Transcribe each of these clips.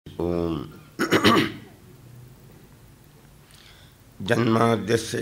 ಓಂ ಜನ್ಮಾದ್ಯಸ್ಯ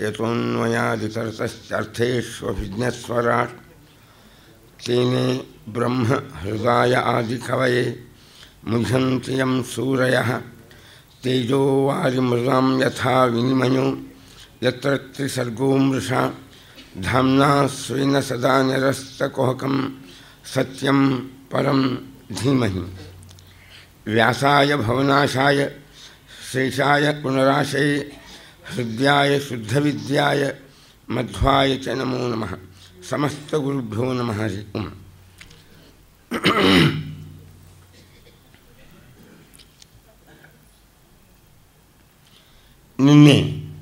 ಯತೋನ್ಮಯಾದಿತರತಶ್ಚಾರ್ಥೇष्वभिज्ञस्वराट् तेने ब्रह्म हृदाय आदिकवये मुह्यन्ति यं सूरयः तेजो वारिमृदां यथा विनिमयो यत्र त्रिसर्गो मृषा धाम्ना स्वेन सदा निरस्तकुहकं सत्यं परं धीमहि व्यासाय भवनाशाय शेषाय पुनराशये हृद्याय शुद्धविद्याय मध्वाय च नमो नमः समस्तगुरुभ्यो नमः हरि ओम् ನಿನ್ನೆ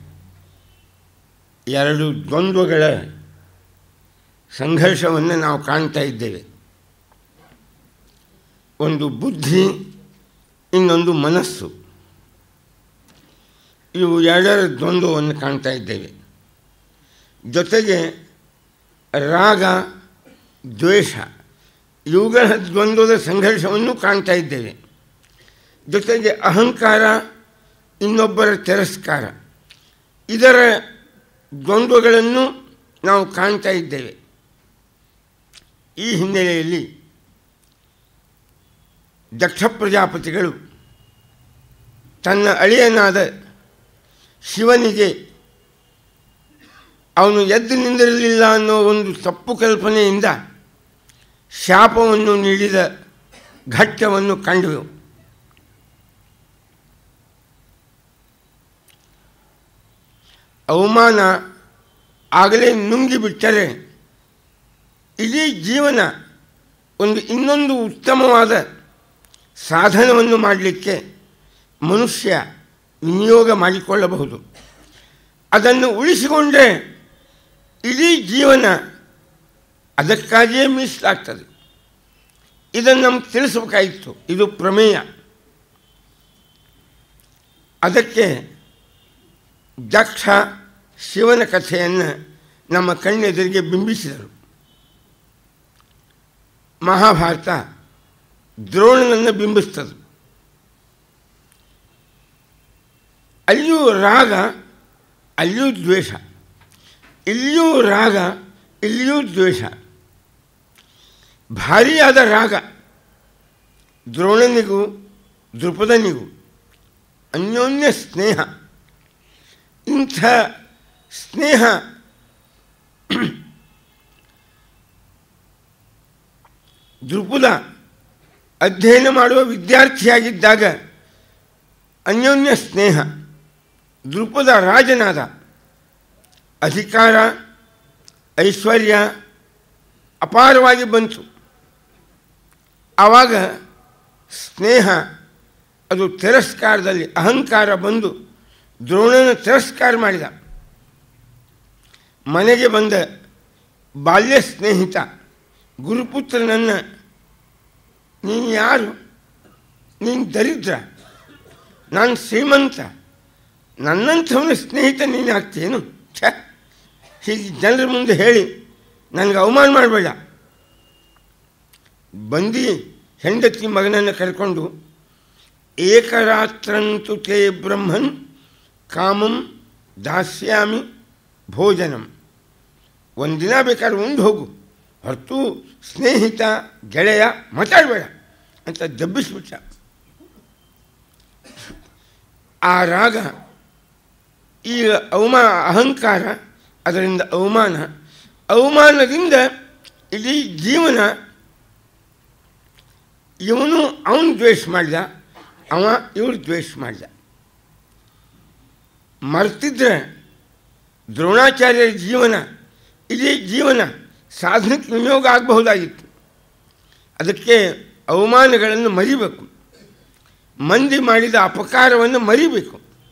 ಎರಡು ದ್ವಂದ್ವಗಳ ಸಂಘರ್ಷವನ್ನು ನಾವು ಕಾಣ್ತಾ ಇದ್ದೇವೆ ಒಂದು ಬುದ್ಧಿ ಇನ್ನೊಂದು ಮನಸ್ಸು ಇವು ಎರಡರ ದ್ವಂದ್ವವನ್ನು ಕಾಣ್ತಾ ಇದ್ದೇವೆ ಜೊತೆಗೆ ರಾಗ ದ್ವೇಷ ಇವುಗಳ ದ್ವಂದ್ವದ ಸಂಘರ್ಷವನ್ನು ಕಾಣ್ತಾ ಇದ್ದೇವೆ ಜೊತೆಗೆ ಅಹಂಕಾರ ಇನ್ನೊಬ್ಬರ ತಿರಸ್ಕಾರ ಇದರ ದ್ವಂದ್ವಗಳನ್ನು ನಾವು ಕಾಣ್ತಾ ಇದ್ದೇವೆ ಈ ಹಿನ್ನೆಲೆಯಲ್ಲಿ ದಕ್ಷ ಪ್ರಜಾಪತಿಗಳು ತನ್ನ ಅಳಿಯನಾದ ಶಿವನಿಗೆ ಅವನು ಎದ್ದು ನಿಂದಿರಲಿಲ್ಲ ಅನ್ನೋ ಒಂದು ತಪ್ಪು ಕಲ್ಪನೆಯಿಂದ ಶಾಪವನ್ನು ನೀಡಿದ ಘಟ್ಟವನ್ನು ಕಂಡವು ಅವಮಾನ ಆಗಲೇ ನುಂಗಿಬಿಟ್ಟರೆ ಇಡೀ ಜೀವನ ಒಂದು ಇನ್ನೊಂದು ಉತ್ತಮವಾದ ಸಾಧನವನ್ನು ಮಾಡಲಿಕ್ಕೆ ಮನುಷ್ಯ ವಿನಿಯೋಗ ಮಾಡಿಕೊಳ್ಳಬಹುದು ಅದನ್ನು ಉಳಿಸಿಕೊಂಡ್ರೆ ಇಡೀ ಜೀವನ ಅದಕ್ಕಾಗಿಯೇ ಮೀಸಲಾಗ್ತದೆ ಇದನ್ನು ನಮ್ಗೆ ತಿಳಿಸಬೇಕಾಗಿತ್ತು ಇದು ಪ್ರಮೇಯ ಅದಕ್ಕೆ ದಕ್ಷ ಶಿವನ ಕಥೆಯನ್ನು ನಮ್ಮ ಕಣ್ಣೆದುರಿಗೆ ಬಿಂಬಿಸಿದರು ಮಹಾಭಾರತ ದ್ರೋಣನನ್ನು ಬಿಂಬಿಸ್ತದೆ ಅಲ್ಲಿಯೂ ರಾಗ ಅಲ್ಲಿಯೂ ದ್ವೇಷ ಇಲ್ಲಿಯೂ ರಾಗ ಇಲ್ಲಿಯೂ ದ್ವೇಷ ಭಾರಿಯಾದ ರಾಗ ದ್ರೋಣನಿಗೂ ದೃಪದನಿಗೂ ಅನ್ಯೋನ್ಯ ಸ್ನೇಹ ಇಂಥ ಸ್ನೇಹ ದೃಪದ ಅಧ್ಯಯನ ಮಾಡುವ ವಿದ್ಯಾರ್ಥಿಯಾಗಿದ್ದಾಗ ಅನ್ಯೋನ್ಯ ಸ್ನೇಹ ದೃಪದ ರಾಜನಾದ ಅಧಿಕಾರ ಐಶ್ವರ್ಯ ಅಪಾರವಾಗಿ ಬಂತು ಆವಾಗ ಸ್ನೇಹ ಅದು ತಿರಸ್ಕಾರದಲ್ಲಿ ಅಹಂಕಾರ ಬಂದು ದ್ರೋಣನ ತಿರಸ್ಕಾರ ಮಾಡಿದ ಮನೆಗೆ ಬಂದ ಬಾಲ್ಯ ಸ್ನೇಹಿತ ಗುರುಪುತ್ರನನ್ನು ನೀನು ಯಾರು ನೀನು ದರಿದ್ರ ನಾನು ಶ್ರೀಮಂತ ನನ್ನಂಥವನ ಸ್ನೇಹಿತ ನೀನು ಆಗ್ತೀಯೇನು ಛ ಹೀಗೆ ಜನರ ಮುಂದೆ ಹೇಳಿ ನನಗೆ ಅವಮಾನ ಮಾಡಬೇಡ ಬಂದು ಹೆಂಡತಿ ಮಗನನ್ನು ಕರ್ಕೊಂಡು ಏಕರಾತ್ರಂತು ತೇ ಬ್ರಹ್ಮನ್ ಕಾಮಂ ದಾಸ್ಯಾಮಿ ಭೋಜನಂ ಒಂದಿನ ಬೇಕಾದ್ರೆ ಉಂಡು ಹೋಗು ಹೊರತು ಸ್ನೇಹಿತ ಗೆಳೆಯ ಮಾತಾಡಬೇಡ ಅಂತ ದಬ್ಬಿಸ್ಬಿಟ್ಟ ಆ ರಾಗ ಈಗ ಅವಮಾ ಅಹಂಕಾರ ಅದರಿಂದ ಅವಮಾನ ಅವಮಾನದಿಂದ ಇಡೀ ಜೀವನ ಇವನು ಅವನು ದ್ವೇಷ ಮಾಡಿದ ಅವ ಇವರು ದ್ವೇಷ ಮಾಡಿದ ಮರ್ತಿದ್ರೆ ದ್ರೋಣಾಚಾರ್ಯರ ಜೀವನ ಇಡೀ ಜೀವನ ಸಾಧನಕ್ಕೆ ವಿನಿಯೋಗ ಆಗಬಹುದಾಗಿತ್ತು ಅದಕ್ಕೆ ಅವಮಾನಗಳನ್ನು ಮರಿಬೇಕು ಮಂದಿ ಮಾಡಿದ ಅಪಕಾರವನ್ನು ಮರಿಬೇಕು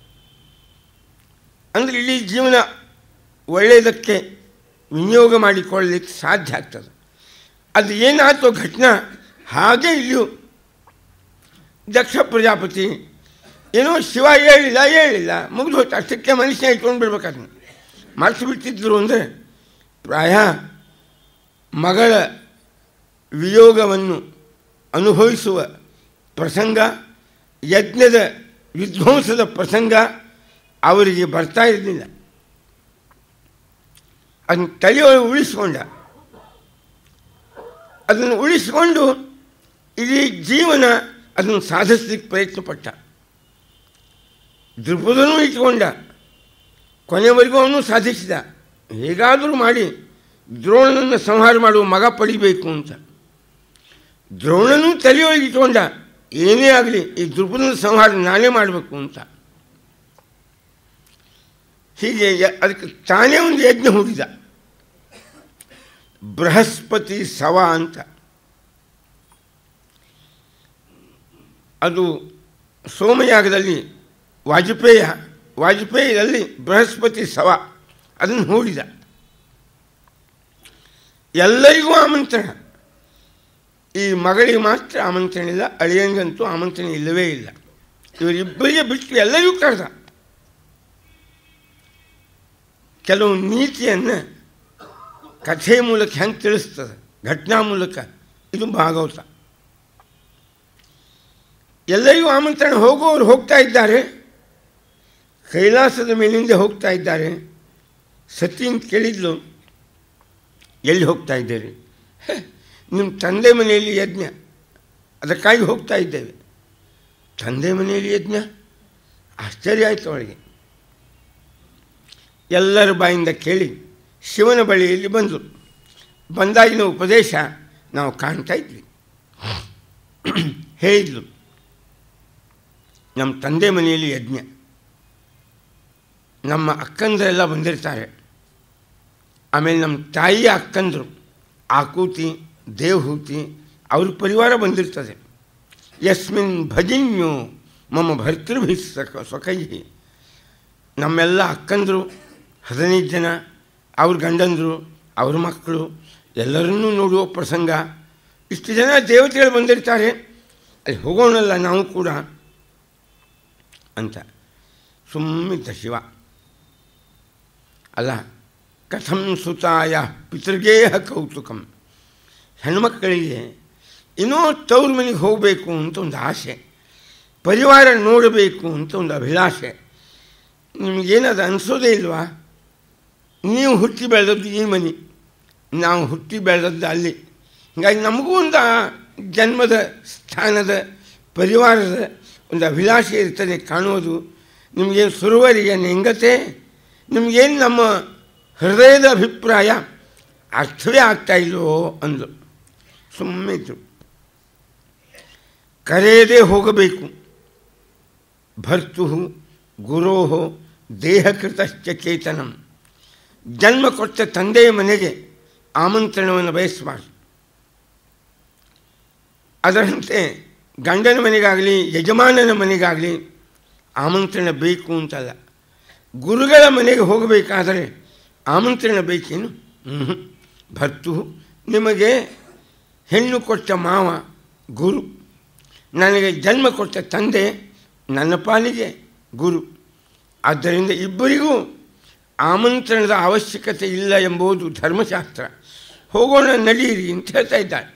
ಅಂದರೆ ಇಡೀ ಜೀವನ ಒಳ್ಳೆಯದಕ್ಕೆ ವಿನಿಯೋಗ ಮಾಡಿಕೊಳ್ಳಲಿಕ್ಕೆ ಸಾಧ್ಯ ಆಗ್ತದೆ ಅದು ಏನಾಯ್ತು ಘಟನಾ ಹಾಗೆ ಇಲ್ಲಿಯೂ ದಕ್ಷ ಪ್ರಜಾಪತಿ ಏನೋ ಶಿವ ಹೇಳಿಲ್ಲ ಹೇಳಿಲ್ಲ ಮುಗಿದು ಹೋಯ್ತು ಅಷ್ಟಕ್ಕೆ ಮನುಷ್ಯ ಇಟ್ಕೊಂಡು ಬಿಡ್ಬೇಕಾದ್ರೆ ಮರ್ತು ಬಿಟ್ಟಿದ್ರು ಅಂದರೆ ಪ್ರಾಯ ಮಗಳ ವಿಯೋಗವನ್ನು ಅನುಭವಿಸುವ ಪ್ರಸಂಗ ಯಜ್ಞದ ವಿಧ್ವಂಸದ ಪ್ರಸಂಗ ಅವರಿಗೆ ಬರ್ತಾ ಇರಲಿಲ್ಲ ಅದನ್ನು ತಲೆಯೊಳಗೆ ಉಳಿಸ್ಕೊಂಡ ಅದನ್ನು ಉಳಿಸ್ಕೊಂಡು ಇಡೀ ಜೀವನ ಅದನ್ನು ಸಾಧಿಸ್ಲಿಕ್ಕೆ ಪ್ರಯತ್ನ ಪಟ್ಟ ದ್ರುಪದನೂ ಇಟ್ಕೊಂಡ ಕೊನೆವರೆಗೂ ಅವನು ಸಾಧಿಸಿದ ಹೇಗಾದರೂ ಮಾಡಿ ದ್ರೋಣನನ್ನು ಸಂಹಾರ ಮಾಡುವ ಮಗ ಪಡಿಬೇಕು ಅಂತ ದ್ರೋಣನೂ ತಲೆಯೊಳಗೆ ಇಟ್ಕೊಂಡ ಏನೇ ಆಗಲಿ ಈ ದ್ರುಪದನ ಸಂಹಾರ ನಾನೇ ಮಾಡಬೇಕು ಅಂತ ಹೀಗೆ ಯ- ಅದಕ್ಕೆ ತಾನೇ ಒಂದು ಯಜ್ಞ ಹೂಡಿದ ಬೃಹಸ್ಪತಿ ಸವ ಅಂತ ಅದು ಸೋಮಯಾಗದಲ್ಲಿ ವಾಜಪೇಯ ವಾಜಪೇಯಿಯಲ್ಲಿ ಬೃಹಸ್ಪತಿ ಸವ ಅದನ್ನು ಹೂಡಿದ ಎಲ್ಲರಿಗೂ ಆಮಂತ್ರಣ ಈ ಮಗಳಿಗೆ ಮಾತ್ರ ಆಮಂತ್ರಣ ಇಲ್ಲ ಅಳಿಯಂಗಂತೂ ಆಮಂತ್ರಣ ಇಲ್ಲವೇ ಇಲ್ಲ ಇವರಿಬ್ಬರಿಗೆ ಬಿಟ್ಟು ಎಲ್ಲರಿಗೂ ಕರೆದ ಕೆಲವು ನೀತಿಯನ್ನು ಕಥೆ ಮೂಲಕ ಹೆಂಗೆ ತಿಳಿಸ್ತದೆ ಘಟನಾ ಮೂಲಕ ಇದು ಭಾಗವತ ಎಲ್ಲರಿಗೂ ಆಮಂತ್ರಣ ಹೋಗುವವರು ಹೋಗ್ತಾ ಇದ್ದಾರೆ ಕೈಲಾಸದ ಮೇಲಿಂದ ಹೋಗ್ತಾ ಇದ್ದಾರೆ ಸತಿನ್ ಕೇಳಿದ್ಲು ಎಲ್ಲಿ ಹೋಗ್ತಾ ಇದ್ದೀರಿ "ಹೇ, ನಿಮ್ಮ ತಂದೆ ಮನೆಯಲ್ಲಿ ಯಜ್ಞ ಅದಕ್ಕಾಗಿ ಹೋಗ್ತಾ ಇದ್ದೇವೆ ತಂದೆ ಮನೆಯಲ್ಲಿ ಯಜ್ಞ ಆಶ್ಚರ್ಯ ಆಯಿತು ಅವಳಿಗೆ ಎಲ್ಲರ ಬಾಯಿಂದ ಕೇಳಿ ಶಿವನ ಬಳಿಯಲ್ಲಿ ಬಂದರು ಬಂದಾಗಿನ ಉಪದೇಶ ನಾವು ಕಾಣ್ತಾ ಇದ್ವಿ ಹೇಳಿದ್ಲು ನಮ್ಮ ತಂದೆ ಮನೆಯಲ್ಲಿ ಯಜ್ಞ ನಮ್ಮ ಅಕ್ಕಂದರೆಲ್ಲ ಬಂದಿರ್ತಾರೆ ಆಮೇಲೆ ನಮ್ಮ ತಾಯಿಯ ಅಕ್ಕಂದರು ಆಕೂತಿ ದೇವಹೂತಿ ಅವ್ರ ಪರಿವಾರ ಬಂದಿರ್ತದೆ ಯಸ್ಮಿನ್ ಭಜಿನ್ಯೋ ಮಮ ಭರ್ತೃಭಿ ಸಕ ಸ್ವಕೈ ನಮ್ಮೆಲ್ಲ ಅಕ್ಕಂದರು ಹದಿನೈದು ಜನ ಅವ್ರ ಗಂಡಂದರು ಅವ್ರ ಮಕ್ಕಳು ಎಲ್ಲರನ್ನೂ ನೋಡುವ ಪ್ರಸಂಗ ಇಷ್ಟು ಜನ ದೇವತೆಗಳು ಬಂದಿರ್ತಾರೆ ಅಲ್ಲಿ ಹೋಗೋಣಲ್ಲ ನಾವು ಕೂಡ ಅಂತ ಸುಮ್ಮಿದ್ದ ಶಿವ ಅಲ್ಲ ಕಥಂ ಸುತಾಯ ಪಿತೃಗೇಹ ಕೌತುಕಂ ಹೆಣ್ಮಕ್ಕಳಿಗೆ ಇನ್ನೂ ತವ್ರ ಮನೆಗೆ ಹೋಗಬೇಕು ಅಂತ ಒಂದು ಆಸೆ ಪರಿವಾರ ನೋಡಬೇಕು ಅಂತ ಒಂದು ಅಭಿಲಾಷೆ ನಿಮಗೇನದು ಅನಿಸೋದೇ ಇಲ್ವಾ ನೀವು ಹುಟ್ಟಿ ಬೆಳೆದದ್ದು ಈ ಮನೆ ನಾವು ಹುಟ್ಟಿ ಬೆಳೆದದ್ದು ಅಲ್ಲಿ ಹೀಗಾಗಿ ನಮಗೂ ಒಂದು ಆ ಜನ್ಮದ ಸ್ಥಾನದ ಪರಿವಾರದ ಒಂದು ಅಭಿಲಾಷೆ ಇರ್ತದೆ ಕಾಣೋದು ನಿಮಗೇನು ಸುರುವರಿಗೆ ಹೆಂಗತೆ ನಿಮಗೇನು ನಮ್ಮ ಹೃದಯದ ಅಭಿಪ್ರಾಯ ಅರ್ಥವೇ ಆಗ್ತಾ ಇಲ್ವೋ ಅಂದು ಸುಮ್ಮನೆ ಇದ್ರು ಕರೆಯದೇ ಹೋಗಬೇಕು ಭರ್ತು ಗುರೋ ದೇಹಕೃತಶ್ಚ ಚೇತನಂ ಜನ್ಮ ಕೊಟ್ಟ ತಂದೆಯ ಮನೆಗೆ ಆಮಂತ್ರಣವನ್ನು ಬಯಸಬಾರ್ದು ಅದರಂತೆ ಗಂಡನ ಮನೆಗಾಗಲಿ ಯಜಮಾನನ ಮನೆಗಾಗಲಿ ಆಮಂತ್ರಣ ಬೇಕು ಅಂತಲ್ಲ ಗುರುಗಳ ಮನೆಗೆ ಹೋಗಬೇಕಾದರೆ ಆಮಂತ್ರಣ ಬೇಕೇನು ಹ್ಞೂ ಭರ್ತು ನಿಮಗೆ ಹೆಣ್ಣು ಕೊಟ್ಟ ಮಾವ ಗುರು ನನಗೆ ಜನ್ಮ ಕೊಟ್ಟ ತಂದೆ ನನ್ನ ಪಾಲಿಗೆ ಗುರು ಆದ್ದರಿಂದ ಇಬ್ಬರಿಗೂ ಆಮಂತ್ರಣದ ಅವಶ್ಯಕತೆ ಇಲ್ಲ ಎಂಬುದು ಧರ್ಮಶಾಸ್ತ್ರ ಹೋಗೋಣ ನಡೀರಿ ಅಂತ ಹೇಳ್ತಾ ಇದ್ದಾಳೆ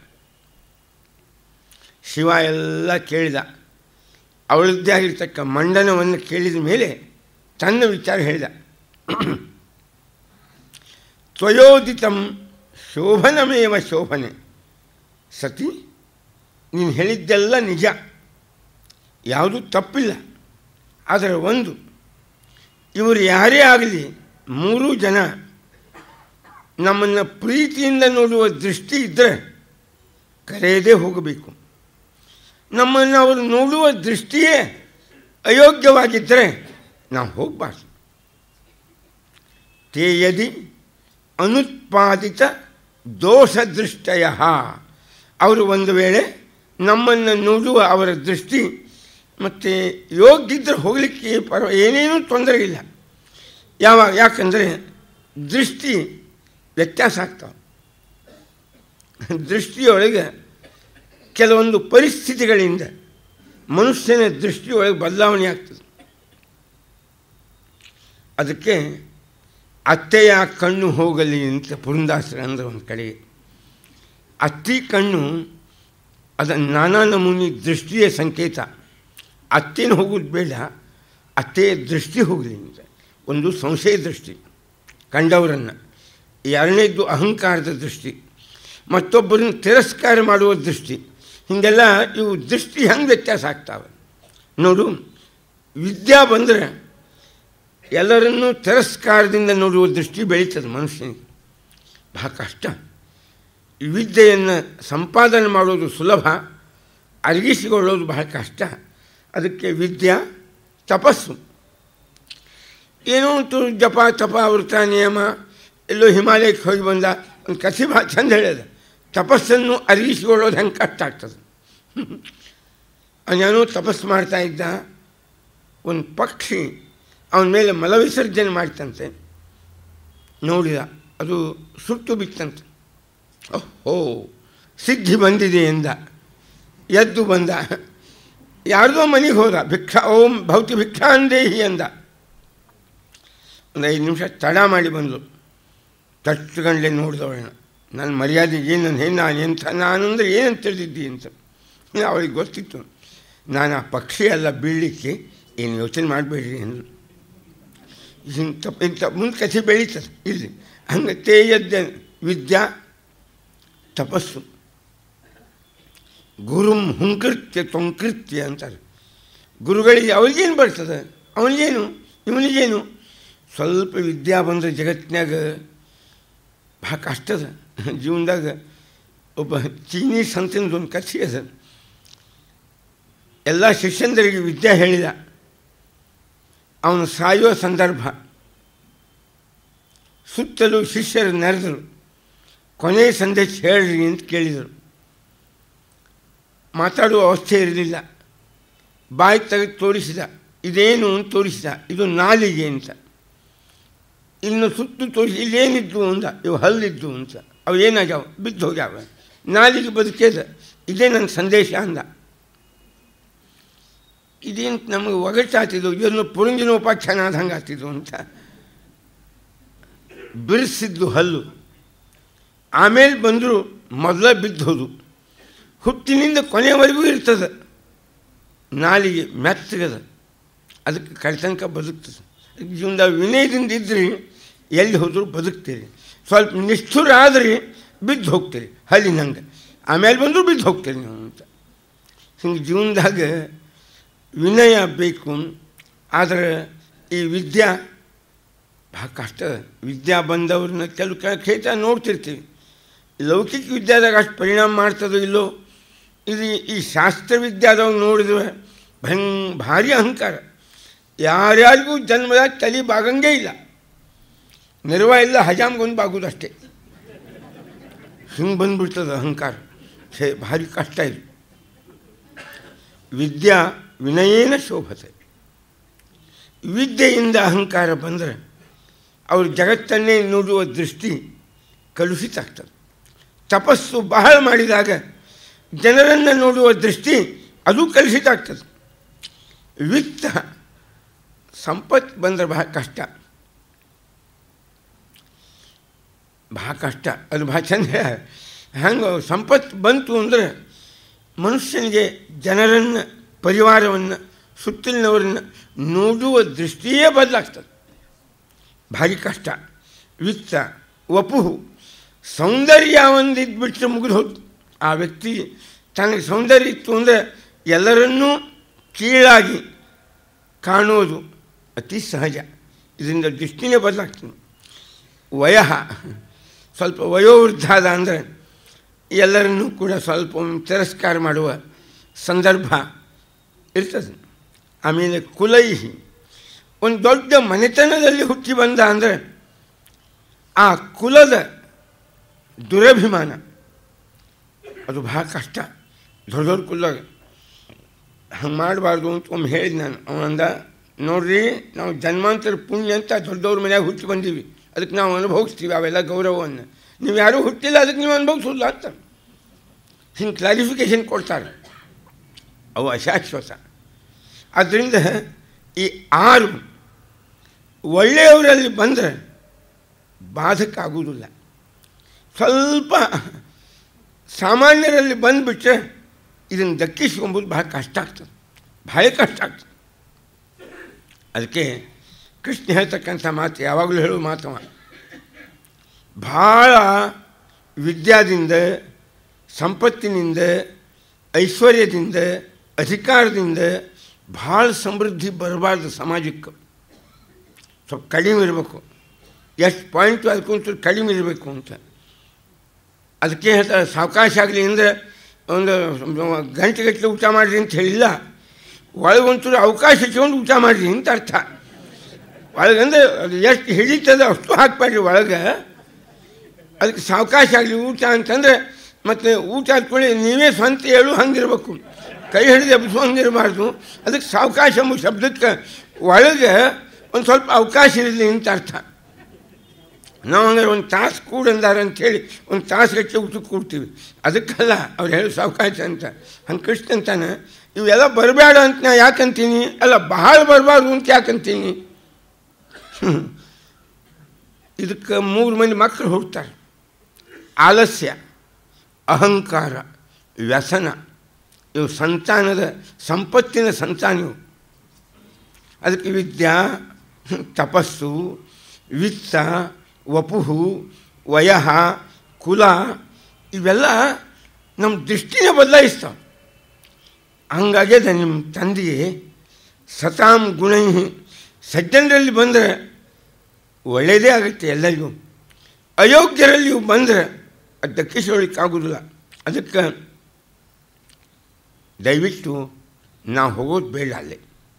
ಶಿವ ಎಲ್ಲ ಕೇಳಿದ ಅವಳದ್ದೇ ಆಗಿರ್ತಕ್ಕ ಮಂಡನವನ್ನು ಕೇಳಿದ ಮೇಲೆ ತನ್ನ ವಿಚಾರ ಹೇಳಿದ ತ್ವಯೋದಿತಂ ಶೋಭನಮೇವ ಶೋಭನೆ ಸತಿ ನೀನು ಹೇಳಿದ್ದೆಲ್ಲ ನಿಜ ಯಾವುದೂ ತಪ್ಪಿಲ್ಲ ಆದರೆ ಒಂದು ಇವರು ಯಾರೇ ಆಗಲಿ ಮೂರೂ ಜನ ನಮ್ಮನ್ನು ಪ್ರೀತಿಯಿಂದ ನೋಡುವ ದೃಷ್ಟಿ ಇದ್ದರೆ ಕರೆಯದೇ ಹೋಗಬೇಕು ನಮ್ಮನ್ನು ಅವರು ನೋಡುವ ದೃಷ್ಟಿಯೇ ಅಯೋಗ್ಯವಾಗಿದ್ದರೆ ನಾವು ಹೋಗಬಾರ್ದು ತೇ ಯದಿ ಅನುತ್ಪಾದಿತ ದೋಷದೃಷ್ಟಯ ಅವರು ಒಂದು ವೇಳೆ ನಮ್ಮನ್ನು ನೋಡುವ ಅವರ ದೃಷ್ಟಿ ಮತ್ತು ಯೋಗ್ಯಿದ್ರೆ ಹೋಗಲಿಕ್ಕೆ ಪರ ಏನೇನೂ ತೊಂದರೆ ಇಲ್ಲ ಯಾವಾಗ ಯಾಕಂದರೆ ದೃಷ್ಟಿ ವ್ಯತ್ಯಾಸ ಆಗ್ತಾವೆ ದೃಷ್ಟಿಯೊಳಗೆ ಕೆಲವೊಂದು ಪರಿಸ್ಥಿತಿಗಳಿಂದ ಮನುಷ್ಯನ ದೃಷ್ಟಿಯೊಳಗೆ ಬದಲಾವಣೆ ಆಗ್ತದೆ ಅದಕ್ಕೆ ಅತ್ತೆಯ ಕಣ್ಣು ಹೋಗಲಿ ಅಂತ ಪುರಂದಾಸರು ಅಂದ್ರೆ ಒಂದು ಕಡೆಗೆ ಅತ್ತಿ ಕಣ್ಣು ಅದು ನಾನಾ ನಮೂನಿ ದೃಷ್ಟಿಯ ಸಂಕೇತ ಅತ್ತೇನು ಹೋಗೋದು ಬೇಡ ಅತ್ತೇ ದೃಷ್ಟಿ ಹೋಗಲಿ ಅಂತ ಒಂದು ಸಂಶಯ ದೃಷ್ಟಿ ಕಂಡವರನ್ನು ಎರಡನೇದ್ದು ಅಹಂಕಾರದ ದೃಷ್ಟಿ ಮತ್ತೊಬ್ಬರನ್ನು ತಿರಸ್ಕಾರ ಮಾಡುವ ದೃಷ್ಟಿ ಹೀಗೆಲ್ಲ ಇವು ದೃಷ್ಟಿ ಹೆಂಗೆ ವ್ಯತ್ಯಾಸ ಆಗ್ತಾವೆ ನೋಡು ವಿದ್ಯಾ ಬಂದರೆ ಎಲ್ಲರನ್ನೂ ತಿರಸ್ಕಾರದಿಂದ ನೋಡುವ ದೃಷ್ಟಿ ಬೆಳೀತದೆ ಮನುಷ್ಯನಿಗೆ ಬಹಳ ಕಷ್ಟ ಈ ವಿದ್ಯೆಯನ್ನು ಸಂಪಾದನೆ ಮಾಡೋದು ಸುಲಭ ಅರಗಿಸಿಕೊಳ್ಳೋದು ಬಹಳ ಕಷ್ಟ ಅದಕ್ಕೆ ವಿದ್ಯಾ ತಪಸ್ಸು ಏನೋ ಉಂಟು ಜಪ ತಪ ವೃತ ನಿಯಮ ಎಲ್ಲೋ ಹಿಮಾಲಯಕ್ಕೆ ಹೋಗಿ ಬಂದ ಒಂದು ಕಥೆ ಭಾಳ ಚಂದ ಹೇಳ್ಯದ ತಪಸ್ಸನ್ನು ಅರಿಗಿಸಿಕೊಳ್ಳೋದು ಹೆಂಗೆ ಕಷ್ಟ ಆಗ್ತದೆ ಅವನೇನೋ ತಪಸ್ಸು ಮಾಡ್ತಾ ಇದ್ದ ಒಂದು ಪಕ್ಷಿ ಅವನ ಮೇಲೆ ಮಲವಿಸರ್ಜನೆ ಮಾಡ್ತಂತೆ ನೋಡಿದ ಅದು ಸುಟ್ಟು ಬಿತ್ತಂತೆ ಓಹೋ ಸಿದ್ಧಿ ಬಂದಿದೆ ಎಂದ ಎದ್ದು ಬಂದ ಯಾರ್ದೋ ಮನೆಗೆ ಹೋದ ಭಿಕ್ಷಾ ಓಂ ಭೌತಿ ಭಿಕ್ಷಾಂದೇಹಿ ಅಂದ ಒಂದು ಐದು ನಿಮಿಷ ತಡ ಮಾಡಿ ಬಂದರು ತಟ್ಟುಗಂಡ್ಲೆ ನೋಡಿದವಳನ್ನ ನನ್ನ ಮರ್ಯಾದೆ ಏನು ಏನು ನಾನು ಎಂಥ ನಾನು ಅಂದರೆ ಏನಂತ ತಿಳಿದಿದ್ದಿ ಅಂತ ಅವಳಿಗೆ ಗೊತ್ತಿತ್ತು ನಾನು ಆ ಪಕ್ಷಿ ಎಲ್ಲ ಬೀಳಲಿಕ್ಕೆ ಏನು ಯೋಚನೆ ಮಾಡಬೇಡ್ರಿ ಅಂದರು ಇಂಥ ಇಂಥ ಮುಂದೆ ಕಥೆ ಬೆಳೀತದೆ ಇಲ್ಲಿ ಹಂಗೆ ತೇಯದ್ದ ವಿದ್ಯಾ ತಪಸ್ಸು ಗುರುಂ ಹುಂಕೃತ್ಯ ತೊಂಕೃತ್ಯ ಅಂತಾರೆ ಗುರುಗಳಿಗೆ ಅವಳಿಗೇನು ಬರ್ತದೆ ಅವನಿಗೇನು ಇವನಿಗೇನು ಸ್ವಲ್ಪ ವಿದ್ಯಾ ಬಂದರೆ ಜಗತ್ತಿನಾಗ ಭಾಳ ಕಷ್ಟದ ಜೀವನದಾಗ ಒಬ್ಬ ಚೀನಿ ಸಂತನದು ಒಂದು ಕಥೆ ಅದ ಎಲ್ಲ ಶಿಷ್ಯಂದರಿಗೆ ವಿದ್ಯೆ ಹೇಳಿದ ಅವನು ಸಾಯುವ ಸಂದರ್ಭ ಸುತ್ತಲೂ ಶಿಷ್ಯರು ನೆರೆದರು ಕೊನೆಯ ಸಂದೇಶ ಹೇಳ್ರಿ ಅಂತ ಕೇಳಿದರು ಮಾತಾಡುವ ಅವಸ್ಥೆ ಇರಲಿಲ್ಲ ಬಾಯಿ ತೆಗೆದು ತೋರಿಸಿದ ಇದೇನು ಅಂತ ತೋರಿಸಿದ ಇದು ನಾಲಿಗೆ ಅಂತ ಇನ್ನು ಸುತ್ತು ತೋರಿಸಿ ಇಲ್ಲೇನಿದ್ದು ಅಂದ ಇವು ಹಲ್ಲಿದ್ದು ಅಂತ ಅವು ಏನಾಗ್ಯಾವ ಬಿದ್ದು ಹೋಗ್ಯಾವ ನಾಲಿಗೆ ಬದುಕೇದ ಇದೇ ನನ್ನ ಸಂದೇಶ ಅಂದ ಇದೇನು ನಮಗೆ ಒಗಟಾತಿದ್ದು ಇದನ್ನು ಪುರಂಗಿನ ಉಪಾಖ್ಯಾನ ಆದಂಗೆ ಆಗ್ತಿದ್ದು ಅಂತ ಬಿಡಿಸಿದ್ದು ಹಲ್ಲು ಆಮೇಲೆ ಬಂದರೂ ಮೊದಲ ಬಿದ್ದು ಹೋದು ಹುಟ್ಟಿನಿಂದ ಕೊನೆಯವರೆಗೂ ಇರ್ತದೆ ನಾಲಿಗೆ ಮೆತ್ತಗದ ಅದಕ್ಕೆ ಕಳ್ತನಕ ಬದುಕ್ತದೆ ಜೀವನದಾಗ ವಿನಯದಿಂದ ಇದ್ದರೆ ಎಲ್ಲಿ ಹೋದರೂ ಬದುಕ್ತೀರಿ ಸ್ವಲ್ಪ ನಿಷ್ಠುರ ಆದರೆ ಬಿದ್ದು ಹೋಗ್ತೀರಿ ಹಲ್ಲಿನಂಗೆ ಆಮೇಲೆ ಬಂದರೂ ಬಿದ್ದು ಹೋಗ್ತೀರಿ ನೀವು ಅಂತ ಹಿಂಗೆ ಜೀವನದಾಗ ವಿನಯ ಬೇಕು ಆದರೆ ಈ ವಿದ್ಯಾ ಭಾಳ ಕಷ್ಟ ವಿದ್ಯಾ ಬಂದವ್ರನ್ನ ಕೆಲವು ಖೇತ ನೋಡ್ತಿರ್ತೀವಿ ಲೌಕಿಕ ವಿದ್ಯಾದಾಗ ಅಷ್ಟು ಪರಿಣಾಮ ಮಾಡ್ತದೋ ಇಲ್ಲೋ ಇದು ಈ ಶಾಸ್ತ್ರವಿದ್ಯಾದಾಗ ನೋಡಿದ್ರೆ ಭಂಗ್ ಭಾರಿ ಅಹಂಕಾರ ಯಾರ್ಯಾರಿಗೂ ಜನ್ಮದಾಗ ತಲೆ ಬಾಗಂಗೇ ಇಲ್ಲ ನೆರವ ಇಲ್ಲ ಹಜಾಮ್ಗೊಂದು ಬಾಗೋದು ಅಷ್ಟೇ ಹಿಂಗೆ ಬಂದ್ಬಿಡ್ತದೆ ಅಹಂಕಾರ ಛೇ ಭಾರಿ ಕಷ್ಟ ಇದು ವಿದ್ಯಾ ವಿನಯೇನ ಶೋಭತೆ ವಿದ್ಯೆಯಿಂದ ಅಹಂಕಾರ ಬಂದರೆ ಅವರು ಜಗತ್ತನ್ನೇ ನೋಡುವ ದೃಷ್ಟಿ ಕಲುಷಿತ ಆಗ್ತದೆ ತಪಸ್ಸು ಬಹಳ ಮಾಡಿದಾಗ ಜನರನ್ನು ನೋಡುವ ದೃಷ್ಟಿ ಅದು ಕಲುಷಿತ ಆಗ್ತದೆ ವಿತ್ತ ಸಂಪತ್ತು ಬಂದರೆ ಬಹಳ ಕಷ್ಟ ಬಹಳ ಕಷ್ಟ ಅದು ಭಾಳ ಚಂದ ಹಂಗೆ ಸಂಪತ್ತು ಬಂತು ಅಂದರೆ ಮನುಷ್ಯನಿಗೆ ಜನರನ್ನು ಪರಿವಾರವನ್ನು ಸುತ್ತಲಿನವರನ್ನು ನೋಡುವ ದೃಷ್ಟಿಯೇ ಬದಲಾಗ್ತದೆ ಭಾರಿ ಕಷ್ಟ ವಿತ್ತ ವಪುಹು ಸೌಂದರ್ಯ ಒಂದಿದ್ಬಿಟ್ರೆ ಮುಗಿದು ಹೋಯ್ತು ಆ ವ್ಯಕ್ತಿ ತನಗೆ ಸೌಂದರ್ಯ ಇತ್ತು ಅಂದರೆ ಎಲ್ಲರನ್ನೂ ಕೀಳಾಗಿ ಕಾಣುವುದು ಅತಿ ಸಹಜ ಇದರಿಂದ ದೃಷ್ಟಿನೇ ಬದಲಾಗ್ತದೆ ವಯಃ ಸ್ವಲ್ಪ ವಯೋವೃದ್ಧಾದ ಅಂದರೆ ಎಲ್ಲರನ್ನೂ ಕೂಡ ಸ್ವಲ್ಪ ತಿರಸ್ಕಾರ ಮಾಡುವ ಸಂದರ್ಭ ಇರ್ತದೆ ಆಮೇಲೆ ಕುಲೈಹಿ ಒಂದು ದೊಡ್ಡ ಮನೆತನದಲ್ಲಿ ಹುಟ್ಟಿ ಬಂದ ಅಂದರೆ ಆ ಕುಲದ ದುರಭಿಮಾನ ಅದು ಭಾಳ ಕಷ್ಟ ದೊಡ್ಡ ದೊಡ್ಡ ಕುಲ ಹಂಗೆ ಮಾಡಬಾರ್ದು ಅಂತ ಒಮ್ಮೆ ಹೇಳಿದೆ ನಾನು ಅವನಂದ ನೋಡ್ರಿ ನಾವು ಜನ್ಮಾಂತರ ಪುಣ್ಯ ಅಂತ ದೊಡ್ಡವ್ರ ಮನ್ಯಾಗ ಹುಟ್ಟಿ ಬಂದೀವಿ ಅದಕ್ಕೆ ನಾವು ಅನುಭವಿಸ್ತೀವಿ ಅವೆಲ್ಲ ಗೌರವವನ್ನು ನೀವು ಯಾರೂ ಹುಟ್ಟಿಲ್ಲ ಅದಕ್ಕೆ ನೀವು ಅನುಭವಿಸೋಲ್ಲ ಅಂತ ಹಿಂಗೆ ಕ್ಲಾರಿಫಿಕೇಶನ್ ಕೊಡ್ತಾರೆ ಅವು ಅಶಾಶ್ವತ ಆದ್ದರಿಂದ ಈ ಆರು ಒಳ್ಳೆಯವರಲ್ಲಿ ಬಂದರೆ ಬಾಧಕ ಆಗುವುದಿಲ್ಲ ಸ್ವಲ್ಪ ಸಾಮಾನ್ಯರಲ್ಲಿ ಬಂದುಬಿಟ್ರೆ ಇದನ್ನು ದಕ್ಕಿಸ್ಕೊಂಬುದು ಬಹಳ ಕಷ್ಟ ಆಗ್ತದೆ ಭಾಳ ಕಷ್ಟ ಆಗ್ತದೆ ಅದಕ್ಕೆ ಕೃಷ್ಣ ಹೇಳ್ತಕ್ಕಂಥ ಮಾತು ಯಾವಾಗಲೂ ಹೇಳುವ ಮಾತವ ಭಾಳ ವಿದ್ಯಾದಿಂದ ಸಂಪತ್ತಿನಿಂದ ಐಶ್ವರ್ಯದಿಂದ ಅಧಿಕಾರದಿಂದ ಭಾಳ ಸಮೃದ್ಧಿ ಬರಬಾರ್ದು ಸಮಾಜಕ್ಕೆ ಸ್ವಲ್ಪ ಕಡಿಮೆ ಇರಬೇಕು ಎಷ್ಟು ಪಾಯಿಂಟು ಅದಕ್ಕಂತೂ ಕಡಿಮೆ ಇರಬೇಕು ಅಂತ ಅದಕ್ಕೆ ಹೇಳ್ತಾರೆ ಸಾವಕಾಶ ಆಗಲಿ ಅಂದರೆ ಒಂದು ಗಂಟೆಗಟ್ಟಲೆ ಊಟ ಮಾಡಿರಿ ಅಂತ ಹೇಳಿಲ್ಲ ಒಳಗೊಂಚೂರು ಅವಕಾಶ ಇಟ್ಕೊಂಡು ಊಟ ಮಾಡಿರಿ ಅಂತ ಅರ್ಥ ಒಳಗಂದ್ರೆ ಅದು ಎಷ್ಟು ಹಿಡಿತದೆ ಅಷ್ಟು ಹಾಕ್ಬೇಡ್ರಿ ಒಳಗೆ ಅದಕ್ಕೆ ಸಾವಕಾಶ ಆಗಲಿ ಊಟ ಅಂತಂದರೆ ಮತ್ತು ಊಟ ಆದ್ಕೊಳ್ಳಿ ನೀವೇ ಸ್ವಂತ ಹೇಳು ಹಂಗಿರ್ಬೇಕು ಕೈ ಹಿಡಿದು ಎಬ್ಸು ಹಂಗಿರಬಾರ್ದು ಅದಕ್ಕೆ ಸಾವಕಾಶ ಎಂಬ ಶಬ್ದಕ್ಕೆ ಒಳಗೆ ಒಂದು ಸ್ವಲ್ಪ ಅವಕಾಶ ಇರಲಿ ಅಂತ ಅರ್ಥ ನಾವು ಹಂಗಾರೆ ಒಂದು ತಾಸು ಕೂಡಂದಾರ ಅಂಥೇಳಿ ಒಂದು ತಾಸು ಗಟ್ಟಲೆ ಊಟಕ್ಕೆ ಕೂಡ್ತೀವಿ ಅದಕ್ಕಲ್ಲ ಅವ್ರು ಹೇಳಿ ಸಾವಕಾಶ ಅಂತ ಹಂಗೆ ಕೃಷ್ಣ ಅಂತಾನೆ ಇವೆಲ್ಲ ಬರಬೇಡ ಅಂತ ನಾ ಯಾಕಂತೀನಿ ಅಲ್ಲ ಬಹಳ ಬರಬಾರ್ದು ಅಂತ ಯಾಕಂತೀನಿ ಇದಕ್ಕೆ ಮೂರು ಮಂದಿ ಮಕ್ಕಳು ಹುಡ್ತಾರೆ ಆಲಸ್ಯ ಅಹಂಕಾರ ವ್ಯಸನ ಇವು ಸಂತಾನದ ಸಂಪತ್ತಿನ ಸಂತಾನ ಇವು ಅದಕ್ಕೆ ವಿದ್ಯಾ ತಪಸ್ಸು ವಿತ್ತ ವಪುಹು ವಯಃ ಕುಲ ಇವೆಲ್ಲ ನಮ್ಮ ದೃಷ್ಟಿನೇ ಬದಲಾಯಿಸ್ತಾವೆ ಹಂಗಾಗ್ಯದ ನಿಮ್ಮ ತಂದೆಗೆ ಸತಾಂ ಗುಣೈ ಸಜ್ಜನರಲ್ಲಿ ಬಂದರೆ ಒಳ್ಳೆಯದೇ ಆಗುತ್ತೆ ಎಲ್ಲರಿಗೂ ಅಯೋಗ್ಯರಲ್ಲಿ ಬಂದರೆ ಅದು ದಕ್ಕಿಸ್ಕೊಳ್ಳಿಕ್ಕಾಗೋದಿಲ್ಲ ಅದಕ್ಕೆ ದಯವಿಟ್ಟು ನಾವು ಹೋಗೋದು ಬೇಡ ಅಲ್ಲಿ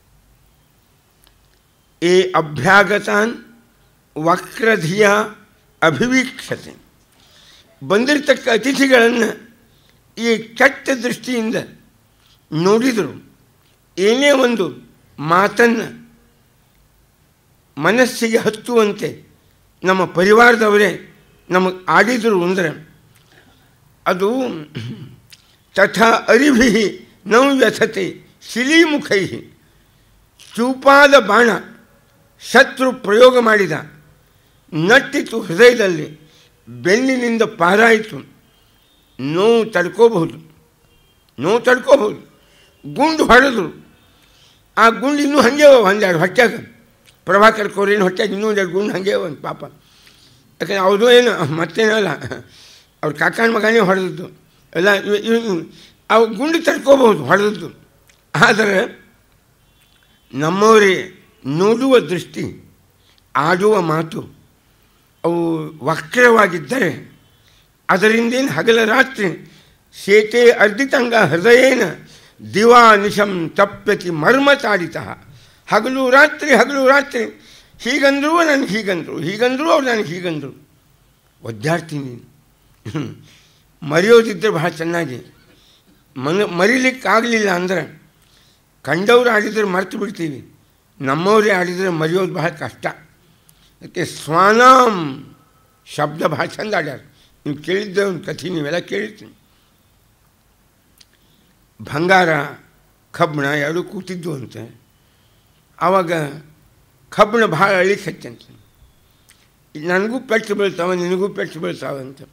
ಏ ಅಭ್ಯಾಗತಾನ್ ವಕ್ರಧಿಯ ಅಭಿವೀಕ್ಷತೆ ಬಂದಿರತಕ್ಕ ಅತಿಥಿಗಳನ್ನು ಈ ಕೆಟ್ಟ ದೃಷ್ಟಿಯಿಂದ ನೋಡಿದರು ಏನೇ ಒಂದು ಮಾತನ್ನು ಮನಸ್ಸಿಗೆ ಹತ್ತುವಂತೆ ನಮ್ಮ ಪರಿವಾರದವರೇ ನಮಗೆ ಆಡಿದರು ಅಂದರೆ ಅದು ತಥಾ ಅರಿಭಿ ನೌ ವ್ಯಥತೆ ಶಿಲೀಮುಖೈ ಚೂಪಾದ ಬಾಣ ಶತ್ರು ಪ್ರಯೋಗ ಮಾಡಿದ ನಟ್ಟಿತು ಹೃದಯದಲ್ಲಿ ಬೆನ್ನಿನಿಂದ ಪಾರಾಯಿತು ನೋವು ತಡ್ಕೋಬಹುದು ನೋವು ತಡ್ಕೋಬಹುದು ಗುಂಡು ಹೊಡೆದ್ರು ಆ ಗುಂಡು ಇನ್ನೂ ಹಾಗೆ ಒಂದೆರಡು ಹೊಟ್ಯಾಗ ಪ್ರಭಾಕರ್ ಕೋರಿನ ಹೊಟ್ಯಾಗ ಇನ್ನೂ ಒಂದೆರಡು ಗುಂಡು ಹಾಗೆ ಒಂದು ಪಾಪ ಯಾಕಂದ್ರೆ ಅವ್ರದ್ದು ಏನು ಮತ್ತೇನಲ್ಲ ಅವ್ರ ಕಾಕನ ಮಗನೇ ಹೊಡೆದದ್ದು ಎಲ್ಲ ಅವು ಗುಂಡು ತಡ್ಕೋಬಹುದು ಹೊಡೆದದ್ದು ಆದರೆ ನಮ್ಮವರೇ ನೋಡುವ ದೃಷ್ಟಿ ಆಡುವ ಮಾತು ಅವು ವಕ್ರವಾಗಿದ್ದರೆ ಅದರಿಂದೇನು ಹಗಲ ರಾತ್ರಿ ಶೇತೆ ಅರ್ಧಿತಂಗ ಹೃದಯೇನ ದಿವಾ ನಿಶಂ ತಪ್ಯತಿ ಮರ್ಮ ತಾಡಿತ ಹಗಲು ರಾತ್ರಿ ಹಗಲು ರಾತ್ರಿ ಹೀಗಂದ್ರು ನನಗೆ ಹೀಗಂದರು ಹೀಗಂದ್ರು ಅವ್ರು ನನಗೆ ಹೀಗಂದರು ಒದ್ದಾಡ್ತೀನಿ ಮರೆಯೋದಿದ್ದರೆ ಭಾಳ ಚೆನ್ನಾಗಿ ಮನ ಮರಿಲಿಕ್ಕಾಗಲಿಲ್ಲ ಅಂದರೆ ಕಂಡವ್ರು ಆಡಿದರೆ ಮರ್ತು ಬಿಡ್ತೀವಿ ನಮ್ಮವರೇ ಆಡಿದರೆ ಮರೆಯೋದು ಬಹಳ ಕಷ್ಟ ಅದಕ್ಕೆ ಸ್ವಾನಾಂ ಶಬ್ದ ಭಾಳ ಚಂದ ಆಡ್ಯಾರ ನೀವು ಕೇಳಿದ್ದ ಒಂದು ಕಥೆ ನೀವೆಲ್ಲ ಕೇಳಿರ್ತೀನಿ ಬಂಗಾರ ಕಬ್ಬಣ ಎರಡೂ ಕೂತಿದ್ದು ಅಂತೆ ಆವಾಗ ಕಬ್ಬಣ ಭಾಳ ಅಳಿಕ್ ಹಚ್ಚಂತೆ ನನಗೂ ಪೆಟ್ಟು ಬೀಳ್ತಾವೆ ನಿನಗೂ ಪೆಟ್ಟು ಬೀಳ್ತಾವೆ ಅಂತ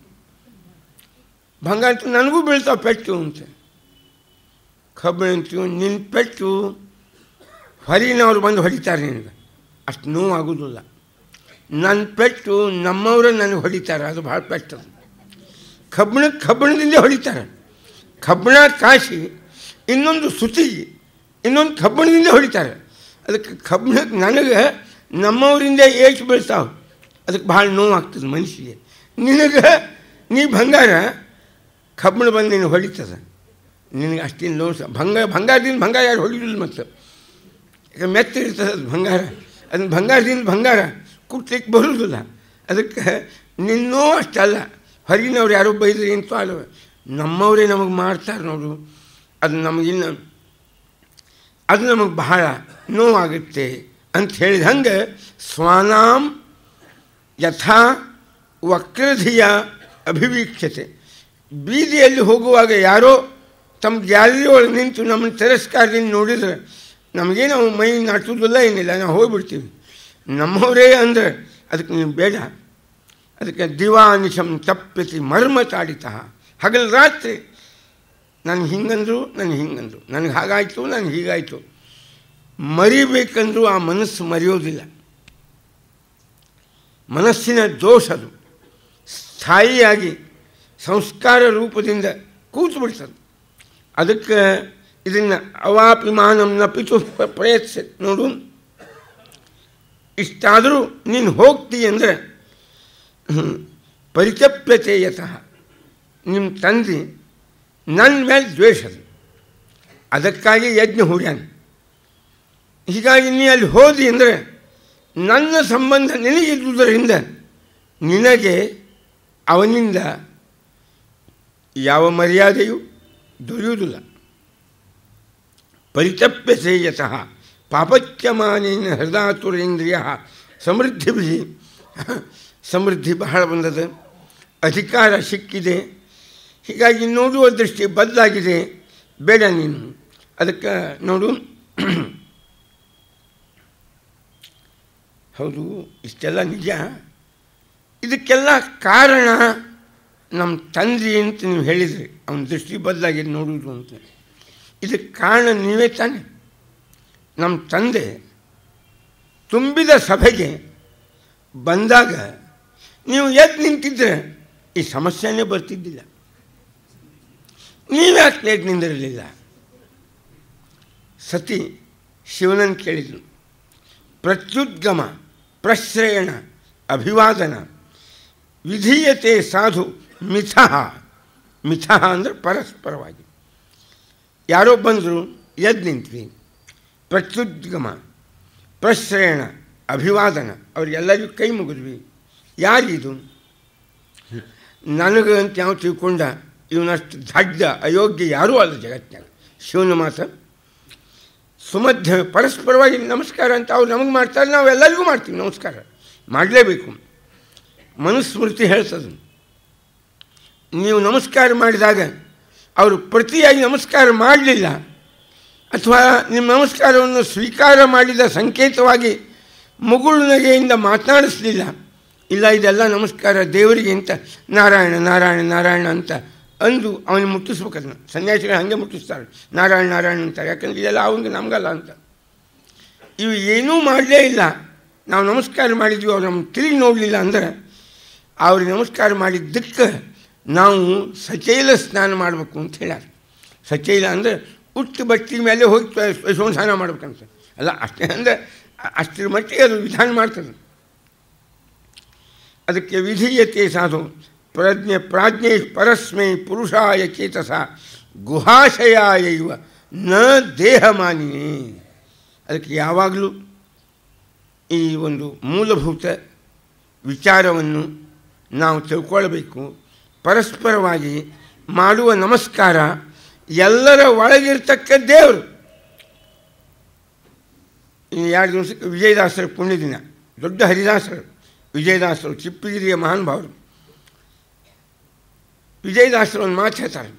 ಬಂಗಾರ ನನಗೂ ಬೀಳ್ತಾವೆ ಪೆಟ್ಟು ಅಂತ ಕಬ್ಬಣ ಅಂತೀವಿ ನಿನ್ನ ಪೆಟ್ಟು ಹೊರಗಿನವ್ರು ಬಂದು ಹೊಡಿತಾರೆ ನಿನಗೆ ಅಷ್ಟು ನೋವು ಆಗೋದಿಲ್ಲ ನನ್ನ ಪೆಟ್ಟು ನಮ್ಮವರು ನನಗೆ ಹೊಡಿತಾರೆ ಅದು ಭಾಳ ಪೆಟ್ಟು ಅದು ಕಬ್ಬಣ ಕಬ್ಬಣದಿಂದ ಹೊಡಿತಾರೆ ಕಬ್ಬಣ ಕಾಶಿ ಇನ್ನೊಂದು ಸುತಿಗೆ ಇನ್ನೊಂದು ಕಬ್ಬಣದಿಂದ ಹೊಡಿತಾರೆ ಅದಕ್ಕೆ ಕಬ್ಬಣಕ್ಕೆ ನನಗೆ ನಮ್ಮವರಿಂದ ಏಟು ಬೀಳ್ತಾವೆ ಅದಕ್ಕೆ ಭಾಳ ನೋವಾಗ್ತದೆ ಮನುಷ್ಯಗೆ ನಿನಗೆ ನೀ ಬಂಗಾರ ಕಬ್ಬಣ ಬಂದು ನೀನು ಹೊಡಿತದೆ ನಿನಗೆ ಅಷ್ಟೇನು ನೋವು ಸಹ ಬಂಗಾರ ಬಂಗಾರದಿಂದ ಬಂಗಾರ ಯಾರು ಹೊಡಿಲಿಲ್ಲ ಮತ್ತು ಈಗ ಮೆತ್ತಿರ್ತದೆ ಅದು ಬಂಗಾರ ಅದನ್ನ ಬಂಗಾರದಿಂದ ಬಂಗಾರ ಕುಟ್ಲಿಕ್ಕೆ ಬರೋದಿಲ್ಲ ಅದಕ್ಕೆ ನಿನ್ನೂ ಅಷ್ಟಲ್ಲ ಹೊರಗಿನವ್ರು ಯಾರೋ ಬೈದ್ರಿ ಅಂತ ಅಲ್ಲ ನಮ್ಮವರೇ ನಮಗೆ ಮಾಡ್ತಾರೆ ನೋಡು ಅದು ನಮಗಿನ್ನು ಅದು ನಮಗೆ ಬಹಳ ನೋವಾಗುತ್ತೆ ಅಂತ ಹೇಳಿದ ಹಂಗೆ ಸ್ವಾನಾಂ ಯಥಾ ವಕ್ರಧಿಯ ಅಭಿವೀಕ್ಷತೆ ಬೀದಿಯಲ್ಲಿ ಹೋಗುವಾಗ ಯಾರೋ ತಮ್ಮ ಗ್ಯಾಲರಿ ಒಳಗೆ ನಿಂತು ನಮ್ಮನ್ನು ತಿರಸ್ಕಾರದಿಂದ ನೋಡಿದ್ರೆ ನಮಗೇನು ನಾವು ಮೈ ನಾಟುವುದಿಲ್ಲ ಏನಿಲ್ಲ ನಾವು ಹೋಗ್ಬಿಡ್ತೀವಿ ನಮ್ಮವರೇ ಅಂದರೆ ಅದಕ್ಕೆ ನೀವು ಬೇಡ ಅದಕ್ಕೆ ದಿವಾನಿಶಂ ತಪ್ಪಿಸಿ ಮರ್ಮ ತಾಡಿತ ಹಗಲು ರಾತ್ರಿ ನನಗೆ ಹಿಂಗಂದ್ರು ನನಗೆ ಹಿಂಗಂದ್ರು ನನಗೆ ಹಾಗಾಯಿತು ನನಗೆ ಹೀಗಾಯಿತು ಮರಿಬೇಕಂದ್ರೂ ಆ ಮನಸ್ಸು ಮರೆಯೋದಿಲ್ಲ ಮನಸ್ಸಿನ ದೋಷದು ಸ್ಥಾಯಿಯಾಗಿ ಸಂಸ್ಕಾರ ರೂಪದಿಂದ ಕೂತು ಬಿಡ್ತದೆ ಅದಕ್ಕೆ ಇದನ್ನು ಅವಾಪಿಮಾನಂ ನ ಪಿತು ಪ್ರಯತ್ಸ ನೋಡು ಇಷ್ಟಾದರೂ ನೀನು ಹೋಗ್ತಿ ಅಂದರೆ ಪರಿತಪ್ಯತೆ ಯತಃ ನಿಮ್ಮ ತಂದೆ ನನ್ನ ಮೇಲೆ ದ್ವೇಷದ ಅದಕ್ಕಾಗಿ ಯಜ್ಞ ಹೂಡ್ಯಾನ ಹೀಗಾಗಿ ನೀ ಅಲ್ಲಿ ಹೋದಿ ಅಂದರೆ ನನ್ನ ಸಂಬಂಧ ನಿನಗಿದ್ದುದರಿಂದ ನಿನಗೆ ಅವನಿಂದ ಯಾವ ಮರ್ಯಾದೆಯೂ ದೊರೆಯುವುದಿಲ್ಲ ಪರಿತಪ್ಯತೆ ಯತಃ ಪಾಪಚ್ಯಮಾನೇನ ಹೃದಯತುರೇಂದ್ರಿಯ ಸಮೃದ್ಧಿ ಸಮೃದ್ಧಿ ಬಹಳ ಬಂದದ ಅಧಿಕಾರ ಸಿಕ್ಕಿದೆ ಹೀಗಾಗಿ ನೋಡುವ ದೃಷ್ಟಿ ಬದಲಾಗಿದೆ ಬೇಡ ನೀನು ಅದಕ್ಕೆ ನೋಡು ಹೌದು ಇಷ್ಟೆಲ್ಲ ನಿಜ ಇದಕ್ಕೆಲ್ಲ ಕಾರಣ ನಮ್ಮ ತಂದೆ ಅಂತ ನೀವು ಹೇಳಿದ್ರಿ ಅವನ ದೃಷ್ಟಿ ಬದಲಾಗಿದೆ ನೋಡುವುದು ಅಂತ ಇದಕ್ಕೆ ಕಾರಣ ನೀವೇ ತಾನೆ ನಮ್ಮ ತಂದೆ ತುಂಬಿದ ಸಭೆಗೆ ಬಂದಾಗ ನೀವು ಎದ್ದು ನಿಂತಿದ್ದರೆ ಈ ಸಮಸ್ಯೆನೇ ಬರ್ತಿದ್ದಿಲ್ಲ ನೀವ್ಯಾಕೆ ಎದ್ದು ನಿಂದಿರಲಿಲ್ಲ ಸತಿ ಶಿವನನ್ನು ಕೇಳಿದನು ಪ್ರತ್ಯುದ್ಗಮ ಪ್ರಶ್ರಯಣ ಅಭಿವಾದನ ವಿಧೀಯತೆ ಸಾಧು ಮಿಥಃ ಮಿಥಃ ಅಂದರೆ ಪರಸ್ಪರವಾಗಿ ಯಾರೋ ಬಂದರು ಎದ್ದು ನಿಂತ್ವಿ ಪ್ರತ್ಯುದ್ಗಮ ಪ್ರಶ್ರಯಣ ಅಭಿವಾದನ ಅವರಿಗೆಲ್ಲರಿಗೂ ಕೈ ಮುಗಿದ್ವಿ ಯಾರಿದು ನನಗೆ ಅಂತ ಯಾವ ತಿಳ್ಕೊಂಡ ಇವನಷ್ಟು ದಡ್ಡ ಅಯೋಗ್ಯ ಯಾರೂ ಅಲ್ಲ ಜಗತ್ತಿನಾಗ ಶಿವನ ಮಾತು ಸುಮಧ್ಯ ಪರಸ್ಪರವಾಗಿ ನಮಸ್ಕಾರ ಅಂತ ಅವ್ರು ನಮಗೆ ಮಾಡ್ತಾರೆ ನಾವು ಎಲ್ಲರಿಗೂ ಮಾಡ್ತೀವಿ ನಮಸ್ಕಾರ ಮಾಡಲೇಬೇಕು ಮನುಸ್ಮೃತಿ ಹೇಳ್ತದೆ ನೀವು ನಮಸ್ಕಾರ ಮಾಡಿದಾಗ ಅವರು ಪ್ರತಿಯಾಗಿ ನಮಸ್ಕಾರ ಮಾಡಲಿಲ್ಲ ಅಥವಾ ನಿಮ್ಮ ನಮಸ್ಕಾರವನ್ನು ಸ್ವೀಕಾರ ಮಾಡಿದ ಸಂಕೇತವಾಗಿ ಮುಗುಳು ನಗೆಯಿಂದ ಮಾತನಾಡಿಸಲಿಲ್ಲ ಇಲ್ಲ ಇದೆಲ್ಲ ನಮಸ್ಕಾರ ದೇವರಿಗೆ ಅಂತ ನಾರಾಯಣ ನಾರಾಯಣ ನಾರಾಯಣ ಅಂತ ಅಂದು ಅವನಿಗೆ ಮುಟ್ಟಿಸ್ಬೇಕದನ್ನ ಸನ್ಯಾಸಿಗಳು ಹಾಗೆ ಮುಟ್ಟಿಸ್ತಾರೆ ನಾರಾಯಣ ನಾರಾಯಣ ಅಂತಾರೆ ಯಾಕಂದ್ರೆ ಇದೆಲ್ಲ ಅವನಿಗೆ ನಮಗಲ್ಲ ಅಂತ ಇವು ಏನೂ ಮಾಡಲೇ ಇಲ್ಲ ನಾವು ನಮಸ್ಕಾರ ಮಾಡಿದ್ವಿ ಅವ್ರು ನಮ್ಗೆ ತಿರುಗಿ ನೋಡಲಿಲ್ಲ ಅಂದರೆ ಅವ್ರಿಗೆ ನಮಸ್ಕಾರ ಮಾಡಿದ್ದಕ್ಕೆ ನಾವು ಸಚೈಲ ಸ್ನಾನ ಮಾಡಬೇಕು ಅಂತ ಹೇಳ್ಯಾರ ಸಚೈಲ ಅಂದರೆ ಉಟ್ಟು ಬಟ್ಟೆ ಮೇಲೆ ಹೋಗಿ ಯಶೋನ್ ಸ್ನಾನ ಮಾಡ್ಬೇಕಂತ ಅಲ್ಲ ಅಷ್ಟೇ ಅಂದರೆ ಅಷ್ಟರ ಮಟ್ಟಿಗೆ ಅದು ವಿಧಾನ ಮಾಡ್ತದೆ ಅದಕ್ಕೆ ವಿಧೀಯತೆ ಸಾಧು ಪ್ರಜ್ಞೆ ಪ್ರಾಜ್ಞೆ ಪರಸ್ಮೈ ಪುರುಷಾಯ ಚೇತಸ ಗುಹಾಶಯಾಯ ಇವ ನ ದೇಹಮಾನಿನೇ ಅದಕ್ಕೆ ಯಾವಾಗಲೂ ಈ ಒಂದು ಮೂಲಭೂತ ವಿಚಾರವನ್ನು ನಾವು ತಿಳ್ಕೊಳ್ಬೇಕು ಪರಸ್ಪರವಾಗಿ ಮಾಡುವ ನಮಸ್ಕಾರ ಎಲ್ಲರ ಒಳಗಿರ್ತಕ್ಕ ದೇವರು ಇನ್ನು ಎರಡು ದಿವಸಕ್ಕೆ ವಿಜಯದಾಸರ ಪುಣ್ಯದಿನ ದೊಡ್ಡ ಹರಿದಾಸರು ವಿಜಯದಾಸರು ಚಿಪ್ಪಗಿರಿಯ ಮಹಾನುಭಾವರು ವಿಜಯದಾಸರು ಒಂದು ಮಾತು ಹೇಳ್ತಾರೆ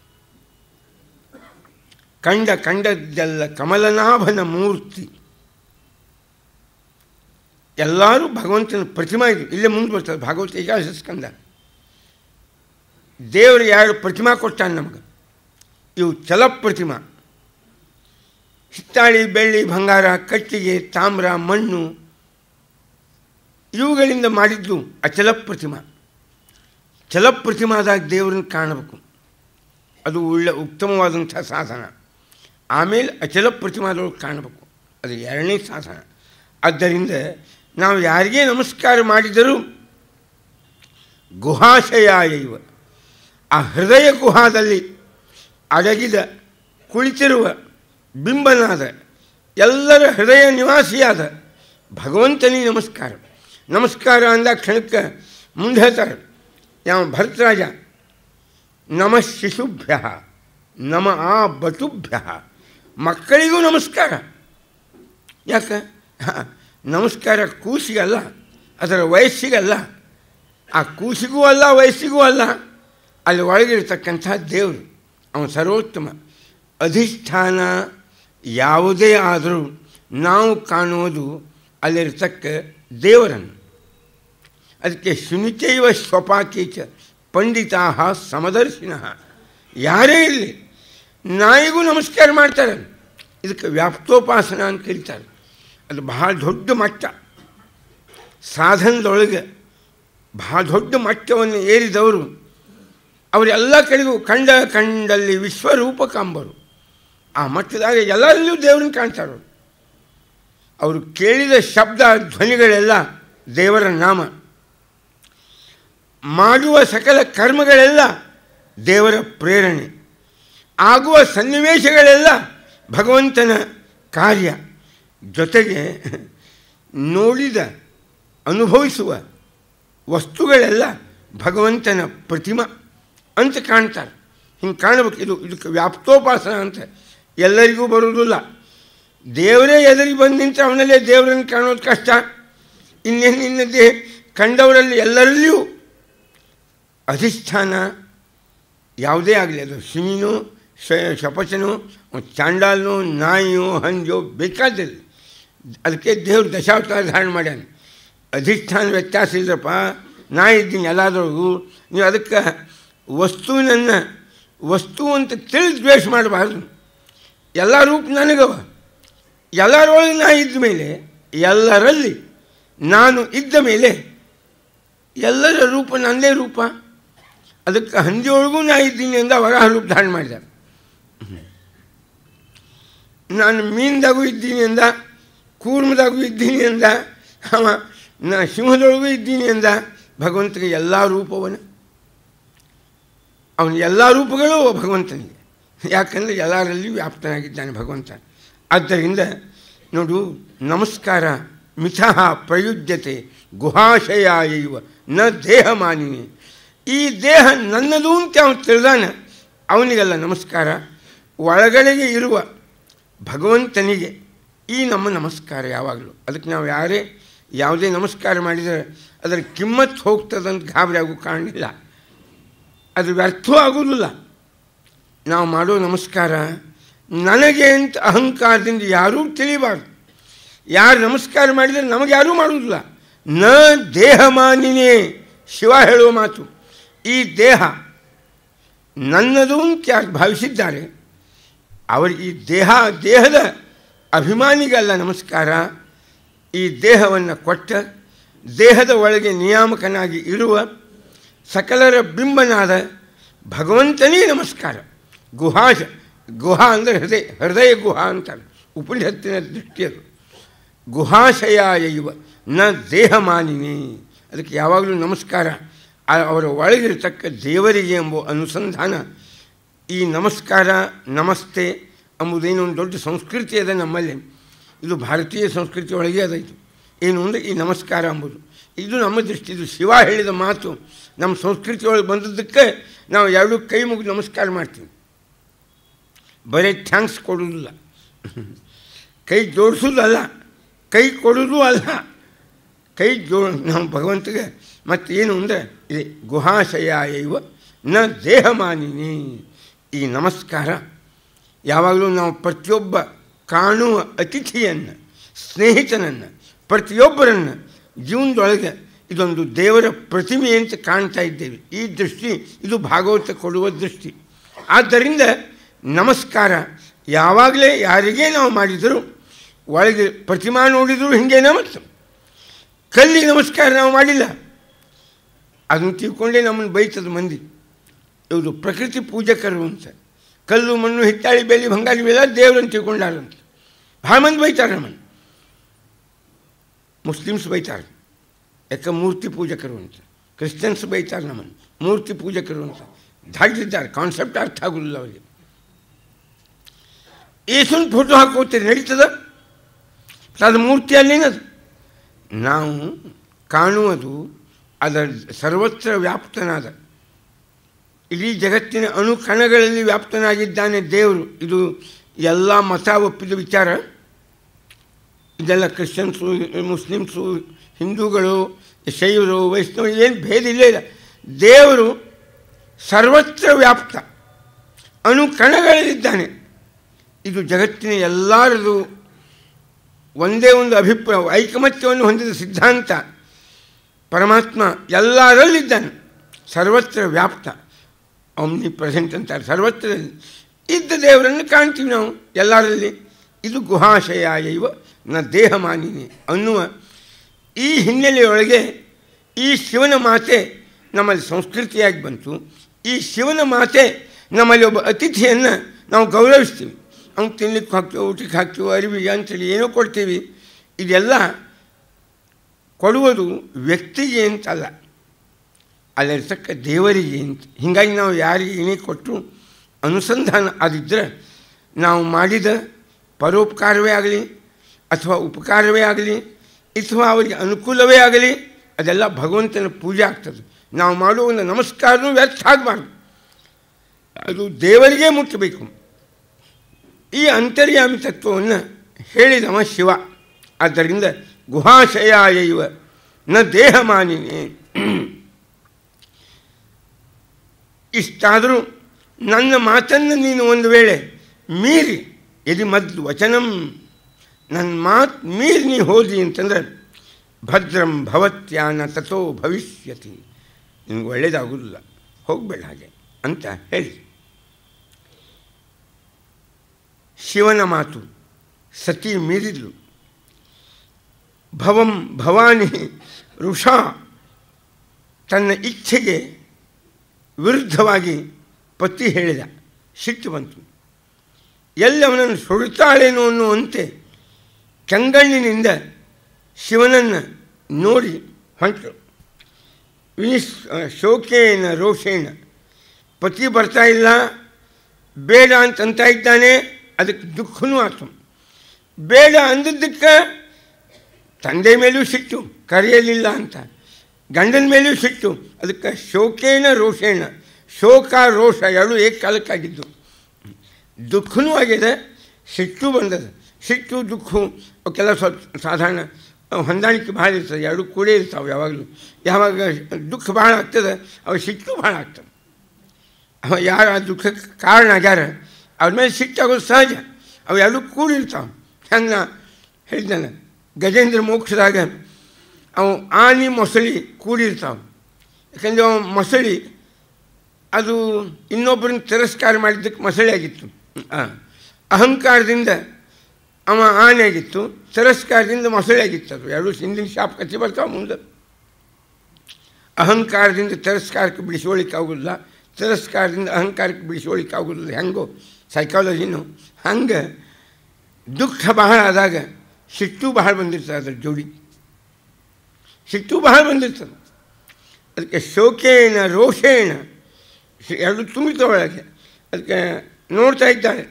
ಕಂಡ ಕಂಡದ್ದೆಲ್ಲ ಕಮಲನಾಭನ ಮೂರ್ತಿ ಎಲ್ಲರೂ ಭಗವಂತನ ಪ್ರತಿಮಾ ಇದು ಇಲ್ಲೇ ಮುಂದೆ ಬರ್ತದೆ ಭಾಗವತ ಏಕಾದಶ ಸ್ಕಂದ ದೇವರು ಎರಡು ಪ್ರತಿಮಾ ಕೊಟ್ಟಾನೆ ನಮಗೆ ಇವು ಚಲ ಪ್ರತಿಮಾ ಹಿತ್ತಾಳಿ ಬೆಳ್ಳಿ ಬಂಗಾರ ಕಟ್ಟಿಗೆ ತಾಮ್ರ ಮಣ್ಣು ಇವುಗಳಿಂದ ಮಾಡಿದ್ದು ಅಚಲ ಪ್ರತಿಮಾ ಚಲ ಪ್ರತಿಮಾದಾಗ ದೇವರನ್ನು ಕಾಣಬೇಕು ಅದು ಒಳ್ಳೆ ಉತ್ತಮವಾದಂಥ ಸಾಧನ ಆಮೇಲೆ ಅಚಲ ಪ್ರತಿಮಾದೊಳಗೆ ಕಾಣಬೇಕು ಅದು ಎರಡನೇ ಸಾಧನ ಆದ್ದರಿಂದ ನಾವು ಯಾರಿಗೇ ನಮಸ್ಕಾರ ಮಾಡಿದರೂ ಗುಹಾಶಯ ಇವ ಆ ಹೃದಯ ಗುಹಾದಲ್ಲಿ ಅಡಗಿದ ಕುಳಿತಿರುವ ಬಿಂಬನಾದ ಎಲ್ಲರ ಹೃದಯ ನಿವಾಸಿಯಾದ ಭಗವಂತನಿಗೆ ನಮಸ್ಕಾರ ನಮಸ್ಕಾರ ಅಂದ ಕ್ಷಣಕ್ಕೆ ಮುಂದೆ ಹೇಳ್ತಾರೆ ಯಾವ ಭರತರಾಜ ನಮ ಶಿಶುಭ್ಯ ನಮ ಆ ಬಟುಭ್ಯ ಮಕ್ಕಳಿಗೂ ನಮಸ್ಕಾರ ಯಾಕೆ ನಮಸ್ಕಾರ ಕೂಸಿಗಲ್ಲ ಅದರ ವಯಸ್ಸಿಗಲ್ಲ ಆ ಕೂಸಿಗೂ ಅಲ್ಲ ವಯಸ್ಸಿಗೂ ಅಲ್ಲ ಅಲ್ಲಿ ಒಳಗಿರ್ತಕ್ಕಂಥ ದೇವರು ಅವನು ಸರ್ವೋತ್ತಮ ಅಧಿಷ್ಠಾನ ಯಾವುದೇ ಆದರೂ ನಾವು ಕಾಣುವುದು ಅಲ್ಲಿರ್ತಕ್ಕ ದೇವರನ್ನು ಅದಕ್ಕೆ ಶುನಿಚೈವ ಸ್ವಪಾಕೀಚ ಪಂಡಿತಾ ಸಮದರ್ಶಿನ ಯಾರೇ ಇರಲಿ ನಾಯಿಗೂ ನಮಸ್ಕಾರ ಮಾಡ್ತಾರೆ ಇದಕ್ಕೆ ವ್ಯಾಪ್ತೋಪಾಸನ ಅಂತ ಕರೀತಾರೆ ಅದು ಬಹಳ ದೊಡ್ಡ ಮಟ್ಟ ಸಾಧನದೊಳಗೆ ಬಹಳ ದೊಡ್ಡ ಮಟ್ಟವನ್ನು ಏರಿದವರು ಅವರೆಲ್ಲ ಕಡೆಗೂ ಕಂಡ ಕಂಡಲ್ಲಿ ವಿಶ್ವರೂಪ ಕಾಂಬರು ಆ ಮಟ್ಟದಾಗ ಎಲ್ಲರಲ್ಲೂ ದೇವರನ್ನು ಕಾಣ್ತಾರೆ ಅವರು ಅವರು ಕೇಳಿದ ಶಬ್ದ ಧ್ವನಿಗಳೆಲ್ಲ ದೇವರ ನಾಮ ಮಾಡುವ ಸಕಲ ಕರ್ಮಗಳೆಲ್ಲ ದೇವರ ಪ್ರೇರಣೆ ಆಗುವ ಸನ್ನಿವೇಶಗಳೆಲ್ಲ ಭಗವಂತನ ಕಾರ್ಯ ಜೊತೆಗೆ ನೋಡಿದ ಅನುಭವಿಸುವ ವಸ್ತುಗಳೆಲ್ಲ ಭಗವಂತನ ಪ್ರತಿಮಾ ಅಂತ ಕಾಣ್ತಾರೆ ಹಿಂಗೆ ಕಾಣಬೇಕು ಇದು ಇದಕ್ಕೆ ವ್ಯಾಪ್ತೋಪಾಸನ ಅಂತ ಎಲ್ಲರಿಗೂ ಬರುವುದಿಲ್ಲ ದೇವರೇ ಎದುರಿಗೆ ಬಂದು ನಿಂತು ಅವನಲ್ಲೇ ದೇವರನ್ನು ಕಾಣೋದು ಕಷ್ಟ ಇನ್ನೇನು ಇನ್ನದೇ ಕಂಡವರಲ್ಲಿ ಎಲ್ಲರಲ್ಲಿಯೂ ಅಧಿಷ್ಠಾನ ಯಾವುದೇ ಆಗಲಿ ಅದು ಸಿಮಿನೋ ಶಪಚನೋ ಚಾಂಡಾಲನೋ ನಾಯಿಯೋ ಹಂಜೋ ಬೇಕಾದಲ್ಲಿ ಅದಕ್ಕೆ ದೇವರು ದಶಾವತಾರ ಧಾರಣ ಮಾಡ್ಯಾನ ಅಧಿಷ್ಠಾನ ವ್ಯತ್ಯಾಸ ಇಲ್ಲಪ್ಪ ನಾ ಇದ್ದೀನಿ ಎಲ್ಲದರೊಳಗೂ ನೀವು ಅದಕ್ಕೆ ವಸ್ತುವಿನನ್ನು ವಸ್ತು ಅಂತ ತಿಳಿದು ದ್ವೇಷ ಮಾಡಬಾರ್ದು ಎಲ್ಲ ರೂಪ ನನಗವ ಎಲ್ಲರೊಳಗೆ ನಾ ಇದ್ದ ಮೇಲೆ ಎಲ್ಲರಲ್ಲಿ ನಾನು ಇದ್ದ ಮೇಲೆ ಎಲ್ಲರ ರೂಪ ನನ್ನದೇ ರೂಪ ಅದಕ್ಕೆ ಹಂದಿಯೊಳಗೂ ನಾ ಇದ್ದೀನಿ ಅಂದ ವರಾಹ ರೂಪ ಧಾರಣ ಮಾಡಿದ ನಾನು ಮೀನ್ದಾಗೂ ಇದ್ದೀನಿ ಅಂದ ಕೂರ್ಮದಾಗೂ ಇದ್ದೀನಿ ಅಂದ ಅವ ನಾ ಸಿಂಹದೊಳಗೂ ಇದ್ದೀನಿ ಅಂದ ಭಗವಂತನಿಗೆ ಎಲ್ಲ ರೂಪವನ್ನು ಅವನ ಎಲ್ಲ ರೂಪಗಳು ಭಗವಂತನಿಗೆ ಯಾಕಂದರೆ ಎಲ್ಲರಲ್ಲಿ ವ್ಯಾಪ್ತನಾಗಿದ್ದಾನೆ ಭಗವಂತ ಆದ್ದರಿಂದ ನೋಡು ನಮಸ್ಕಾರ ಮಿಥಃ ಪ್ರಯುಜ್ಯತೆ ಗುಹಾಶಯ ಇವ ನ ದೇಹ ಮಾನಿನಿ ಈ ದೇಹ ನನ್ನದು ಅಂತ ಅವನು ತಿಳಿದಾನ ಅವನಿಗೆಲ್ಲ ನಮಸ್ಕಾರ ಒಳಗಡೆಗೆ ಇರುವ ಭಗವಂತನಿಗೆ ಈ ನಮ್ಮ ನಮಸ್ಕಾರ ಯಾವಾಗಲೂ ಅದಕ್ಕೆ ನಾವು ಯಾರೇ ಯಾವುದೇ ನಮಸ್ಕಾರ ಮಾಡಿದರೆ ಅದರ ಕಿಮ್ಮತ್ತು ಹೋಗ್ತದಂತ ಗಾಬರಿ ಆಗೋ ಕಾರಣಿಲ್ಲ ಅದು ವ್ಯರ್ಥವೂ ಆಗೋದಿಲ್ಲ ನಾವು ಮಾಡೋ ನಮಸ್ಕಾರ ನನಗೆ ಅಂತ ಅಹಂಕಾರದಿಂದ ಯಾರೂ ತಿಳಿಬಾರ್ದು ಯಾರು ನಮಸ್ಕಾರ ಮಾಡಿದರೆ ನಮಗೆ ಯಾರೂ ಮಾಡುವುದಿಲ್ಲ ನ ದೇಹ ಮಾನಿನೇ ಶಿವ ಹೇಳುವ ಮಾತು ಈ ದೇಹ ನನ್ನದು ಅಂತ ಯಾರು ಭಾವಿಸಿದ್ದಾರೆ ಅವರಿಗೆ ಈ ದೇಹ ದೇಹದ ಅಭಿಮಾನಿಗಲ್ಲ ನಮಸ್ಕಾರ ಈ ದೇಹವನ್ನು ಕೊಟ್ಟ ದೇಹದ ಒಳಗೆ ನಿಯಾಮಕನಾಗಿ ಇರುವ ಸಕಲರ ಬಿಂಬನಾದ ಭಗವಂತನೇ ನಮಸ್ಕಾರ ಗುಹಾಶ ಗುಹಾ ಅಂದರೆ ಹೃದಯ ಹೃದಯ ಗುಹಾ ಅಂತಾರೆ ಉಪನಿಷತ್ತಿನ ದೃಷ್ಟಿಯದು ಗುಹಾಶಯ ಇವ ನ ದೇಹ ಮಾನಿನಿ ಅದಕ್ಕೆ ಯಾವಾಗಲೂ ನಮಸ್ಕಾರ ಅವರ ಒಳಗಿರತಕ್ಕ ದೇವರಿಗೆ ಎಂಬ ಅನುಸಂಧಾನ ಈ ನಮಸ್ಕಾರ ನಮಸ್ತೆ ಎಂಬುದೇನು ಒಂದು ದೊಡ್ಡ ಸಂಸ್ಕೃತಿ ಅದ ನಮ್ಮಲ್ಲಿ ಇದು ಭಾರತೀಯ ಸಂಸ್ಕೃತಿ ಒಳಗೆ ಅದೈತು ಏನು ಅಂದರೆ ಈ ನಮಸ್ಕಾರ ಎಂಬುದು ಇದು ನಮ್ಮ ದೃಷ್ಟಿ ಇದು ಶಿವ ಹೇಳಿದ ಮಾತು ನಮ್ಮ ಸಂಸ್ಕೃತಿ ಒಳಗೆ ಬಂದದ್ದಕ್ಕೆ ನಾವು ಎರಡೂ ಕೈ ಮುಗಿದು ನಮಸ್ಕಾರ ಮಾಡ್ತೀವಿ ಬರೀ ಥ್ಯಾಂಕ್ಸ್ ಕೊಡೋದಿಲ್ಲ ಕೈ ಜೋಡಿಸೋದಲ್ಲ ಕೈ ಕೊಡೋದು ಅಲ್ಲ ಕೈ ಜೋ ನಾವು ಭಗವಂತಗೆ ಮತ್ತು ಏನು ಅಂದರೆ ಇದೆ ಗುಹಾಶಯ ಇವ ನ ದೇಹ ಮಾನಿನಿ ಈ ನಮಸ್ಕಾರ ಯಾವಾಗಲೂ ನಾವು ಪ್ರತಿಯೊಬ್ಬ ಕಾಣುವ ಅತಿಥಿಯನ್ನು ಸ್ನೇಹಿತನನ್ನು ಪ್ರತಿಯೊಬ್ಬರನ್ನು ಜೀವನದೊಳಗೆ ಇದೊಂದು ದೇವರ ಪ್ರತಿಮೆ ಅಂತ ಕಾಣ್ತಾ ಇದ್ದೇವೆ ಈ ದೃಷ್ಟಿ ಇದು ಭಾಗವತ ಕೊಡುವ ದೃಷ್ಟಿ ಆದ್ದರಿಂದ ನಮಸ್ಕಾರ ಯಾವಾಗಲೇ ಯಾರಿಗೇ ನಾವು ಮಾಡಿದರೂ ಒಳಗೆ ಪ್ರತಿಮಾ ನೋಡಿದರೂ ಹಿಂಗೇನ ಮತ್ತು ಕಲ್ಲಿಗೆ ನಮಸ್ಕಾರ ನಾವು ಮಾಡಿಲ್ಲ ಅದನ್ನು ತಿಳ್ಕೊಂಡೇ ನಮ್ಮನ್ನು ಬೈತದ ಮಂದಿ ಇವರು ಪ್ರಕೃತಿ ಪೂಜಕರು ಅಂತ ಕಲ್ಲು ಮಣ್ಣು ಹಿತ್ತಾಳಿ ಬೇಲಿ ಬಂಗಾಳಿ ಬೇಲ ದೇವರನ್ನು ತಿಳ್ಕೊಂಡಾರಂತ ಭಾಳ ಮಂದಿ ಬೈತಾರೆ ನಮ್ಮನ್ನು ಮುಸ್ಲಿಮ್ಸ್ ಬೈತಾರೆ ಯಾಕೆ ಮೂರ್ತಿ ಪೂಜಕರು ಅಂತ ಕ್ರಿಶ್ಚಿಯನ್ಸ್ ಬೈತಾರೆ ನಮ್ಮನ್ನು ಮೂರ್ತಿ ಪೂಜಕರು ಅಂತ ದಾಟಿದ್ದಾರೆ ಕಾನ್ಸೆಪ್ಟ್ ಅರ್ಥ ಆಗೋದಿಲ್ಲ ಅವರಿಗೆ ಏಸೊಂದು ಫೋಟೋ ಹಾಕೋತೀರಿ ನಡೀತದ ಅದು ಮೂರ್ತಿ ಅಲ್ಲೇನದು ನಾವು ಕಾಣುವುದು ಅದರ ಸರ್ವತ್ರ ವ್ಯಾಪ್ತನಾದ ಇಡೀ ಜಗತ್ತಿನ ಅಣುಕಣಗಳಲ್ಲಿ ವ್ಯಾಪ್ತನಾಗಿದ್ದಾನೆ ದೇವರು ಇದು ಎಲ್ಲ ಮತ ಒಪ್ಪಿದ ವಿಚಾರ ಇದೆಲ್ಲ ಕ್ರಿಶ್ಚಿಯನ್ಸು ಮುಸ್ಲಿಮ್ಸು ಹಿಂದೂಗಳು ಶೈವರು ವೈಷ್ಣವ ಏನು ಭೇದ ಇಲ್ಲೇ ಇಲ್ಲ ದೇವರು ಸರ್ವತ್ರ ವ್ಯಾಪ್ತ ಅಣುಕಣಗಳಲ್ಲಿದ್ದಾನೆ ಇದು ಜಗತ್ತಿನ ಎಲ್ಲರದು ಒಂದೇ ಒಂದು ಅಭಿಪ್ರಾಯ ಐಕಮತ್ಯವನ್ನು ಹೊಂದಿದ ಸಿದ್ಧಾಂತ ಪರಮಾತ್ಮ ಎಲ್ಲರಲ್ಲಿದ್ದಾನೆ ಸರ್ವತ್ರ ವ್ಯಾಪ್ತ ಅವ್ನಿ ಪ್ರೆಸೆಂಟ್ ಅಂತಾರೆ ಸರ್ವತ್ರ ಇದ್ದ ದೇವರನ್ನು ಕಾಣ್ತೀವಿ ನಾವು ಎಲ್ಲರಲ್ಲಿ ಇದು ಗುಹಾಶಯ ಇವ ನ ದೇಹ ಮಾನಿನಿ ಅನ್ನುವ ಈ ಹಿನ್ನೆಲೆಯೊಳಗೆ ಈ ಶಿವನ ಮಾತೆ ನಮ್ಮಲ್ಲಿ ಸಂಸ್ಕೃತಿಯಾಗಿ ಬಂತು ಈ ಶಿವನ ಮಾತೆ ನಮ್ಮಲ್ಲಿ ಒಬ್ಬ ಅತಿಥಿಯನ್ನು ನಾವು ಗೌರವಿಸ್ತೀವಿ ಅವ್ನು ತಿನ್ಲಿಕ್ಕೆ ಹಾಕ್ತೀವಿ ಊಟಕ್ಕೆ ಹಾಕ್ತೀವಿ ಅರಿವಿಗೆ ಅಂತೇಳಿ ಏನೋ ಕೊಡ್ತೀವಿ ಇದೆಲ್ಲ ಕೊಡುವುದು ವ್ಯಕ್ತಿಗೆ ಅಂತಲ್ಲ ಅಲ್ಲಿರ್ತಕ್ಕ ದೇವರಿಗೆ ಅಂತ ಹೀಗಾಗಿ ನಾವು ಯಾರಿಗೆ ಏನೇ ಕೊಟ್ಟು ಅನುಸಂಧಾನ ಆದಿದ್ದರೆ ನಾವು ಮಾಡಿದ ಪರೋಪಕಾರವೇ ಆಗಲಿ ಅಥವಾ ಉಪಕಾರವೇ ಆಗಲಿ ಅಥವಾ ಅವರಿಗೆ ಅನುಕೂಲವೇ ಆಗಲಿ ಅದೆಲ್ಲ ಭಗವಂತನ ಪೂಜೆ ಆಗ್ತದೆ ನಾವು ಮಾಡುವ ಒಂದು ನಮಸ್ಕಾರನೂ ವ್ಯರ್ಥ ಆಗಬಾರ್ದು ಅದು ದೇವರಿಗೆ ಮುಟ್ಟಬೇಕು ಈ ಅಂತರ್ಯಾಮಿ ತತ್ವವನ್ನು ಹೇಳಿದವ ಶಿವ ಆದ್ದರಿಂದ ಗುಹಾಶಯಾಯ ಇವ ನ ದೇಹ ಮಾನಿನಿ ಇಷ್ಟಾದರೂ ನನ್ನ ಮಾತನ್ನು ನೀನು ಒಂದು ವೇಳೆ ಮೀರಿ ಯದಿ ಮದ್ ವಚನಂ ನನ್ನ ಮಾತು ಮೀರಿ ನೀ ಹೋದಿ ಅಂತಂದ್ರೆ ಭದ್ರಂ ಭವತ್ಯಾನ ತಥೋ ಭವಿಷ್ಯತಿ ನಿನಗೆ ಒಳ್ಳೆಯದಾಗೋದಿಲ್ಲ ಹೋಗಬೇಡ ಹಾಗೆ ಅಂತ ಹೇಳಿ ಶಿವನ ಮಾತು ಸತಿ ಮೀರಿದ್ಲು ಭವಂ ಭವಾನಿ ಋಷಾ ತನ್ನ ಇಚ್ಛೆಗೆ ವಿರುದ್ಧವಾಗಿ ಪತಿ ಹೇಳಿದ ಸಿಟ್ಟು ಬಂತು ಎಲ್ಲಿ ಅವನನ್ನು ಸುಡುತ್ತಾಳೇನೋ ಅನ್ನುವಂತೆ ಕೆಂಗಣ್ಣಿನಿಂದ ಶಿವನನ್ನು ನೋಡಿ ಹೊಂಟರು ವಿನಿಸ್ ಶೋಕೇನ ರೋಷೇಣ ಪತಿ ಬರ್ತಾ ಇಲ್ಲ ಬೇಡ ಅಂತಂತ ಇದ್ದಾನೆ ಅದಕ್ಕೆ ದುಃಖನೂ ಆಯ್ತು ಬೇಡ ಅಂದದ್ದಕ್ಕೆ ತಂದೆ ಮೇಲೂ ಸಿಟ್ಟು ಕರೆಯಲಿಲ್ಲ ಅಂತ ಗಂಡನ ಮೇಲೂ ಸಿಟ್ಟು ಅದಕ್ಕೆ ಶೋಕೇನ ರೋಷೇಣ ಶೋಕ ರೋಷ ಎರಡು ಏಕಕಾಲಕ್ಕಾಗಿದ್ದು ದುಃಖನೂ ಆಗಿದೆ ಸಿಟ್ಟು ಬಂದದ ಸಿಟ್ಟು ದುಃಖ ಅವಕ್ಕೆಲ್ಲ ಸ್ವಲ್ಪ ಸಾಧಾರಣ ಹೊಂದಾಣಿಕೆ ಭಾಳ ಇರ್ತದೆ ಎರಡು ಕೂಡೇ ಇರ್ತಾವೆ ಯಾವಾಗಲೂ ಯಾವಾಗ ದುಃಖ ಭಾಳ ಆಗ್ತದೆ ಅವ ಸಿಟ್ಟು ಭಾಳ ಆಗ್ತದೆ ಅವ ಯಾರು ಆ ದುಃಖಕ್ಕೆ ಕಾರಣ ಆಗ್ಯಾರ ಅವ್ರ ಮೇಲೆ ಸಿಟ್ಟಾಗೋದು ಸಹಜ ಅವು ಎರಡೂ ಕೂಡಿರ್ತಾವೆ ಹೆಂಗೆ ನಾ ಹೇಳಿದ್ದಾನೆ ಗಜೇಂದ್ರ ಮೋಕ್ಷದಾಗ ಅವು ಆನೆ ಮೊಸಳಿ ಕೂಡಿರ್ತಾವೆ ಯಾಕಂದರೆ ಅವ ಮೊಸಳಿ ಅದು ಇನ್ನೊಬ್ಬರನ್ನ ತಿರಸ್ಕಾರ ಮಾಡಿದ್ದಕ್ಕೆ ಮೊಸಳೆ ಆಗಿತ್ತು ಅಹಂಕಾರದಿಂದ ಅವ ಆನೆ ಆಗಿತ್ತು ತಿರಸ್ಕಾರದಿಂದ ಮೊಸಳೆ ಆಗಿತ್ತು ಅದು ಎರಡು ಹಿಂದಿನ ಶಾಪ್ ಕಚ್ಚಿ ಬರ್ತಾವೆ ಮುಂದೆ ಅಹಂಕಾರದಿಂದ ತಿರಸ್ಕಾರಕ್ಕೆ ಬಿಡಿಸ್ಕೊಳ್ಳಿಕ್ಕೆ ಆಗೋದಿಲ್ಲ ತಿರಸ್ಕಾರದಿಂದ ಅಹಂಕಾರಕ್ಕೆ ಬಿಡಿಸ್ಕೊಳ್ಳಿಕ್ಕೆ ಆಗೋದಿಲ್ಲ ಹೆಂಗೋ ಸೈಕಾಲಜಿನೂ ಹಂಗೆ ದುಃಖ ಬಹಳ ಆದಾಗ ಸಿಟ್ಟು ಬಹಳ ಬಂದಿರ್ತದೆ ಅದ್ರ ಜೋಡಿ ಸಿಟ್ಟು ಬಹಳ ಬಂದಿರ್ತದೆ ಅದಕ್ಕೆ ಶೋಕೇನ ರೋಷೇಣ ಎರಡು ತುಂಬಿತ ಒಳಗೆ ಅದಕ್ಕೆ ನೋಡ್ತಾ ಇದ್ದಾಳೆ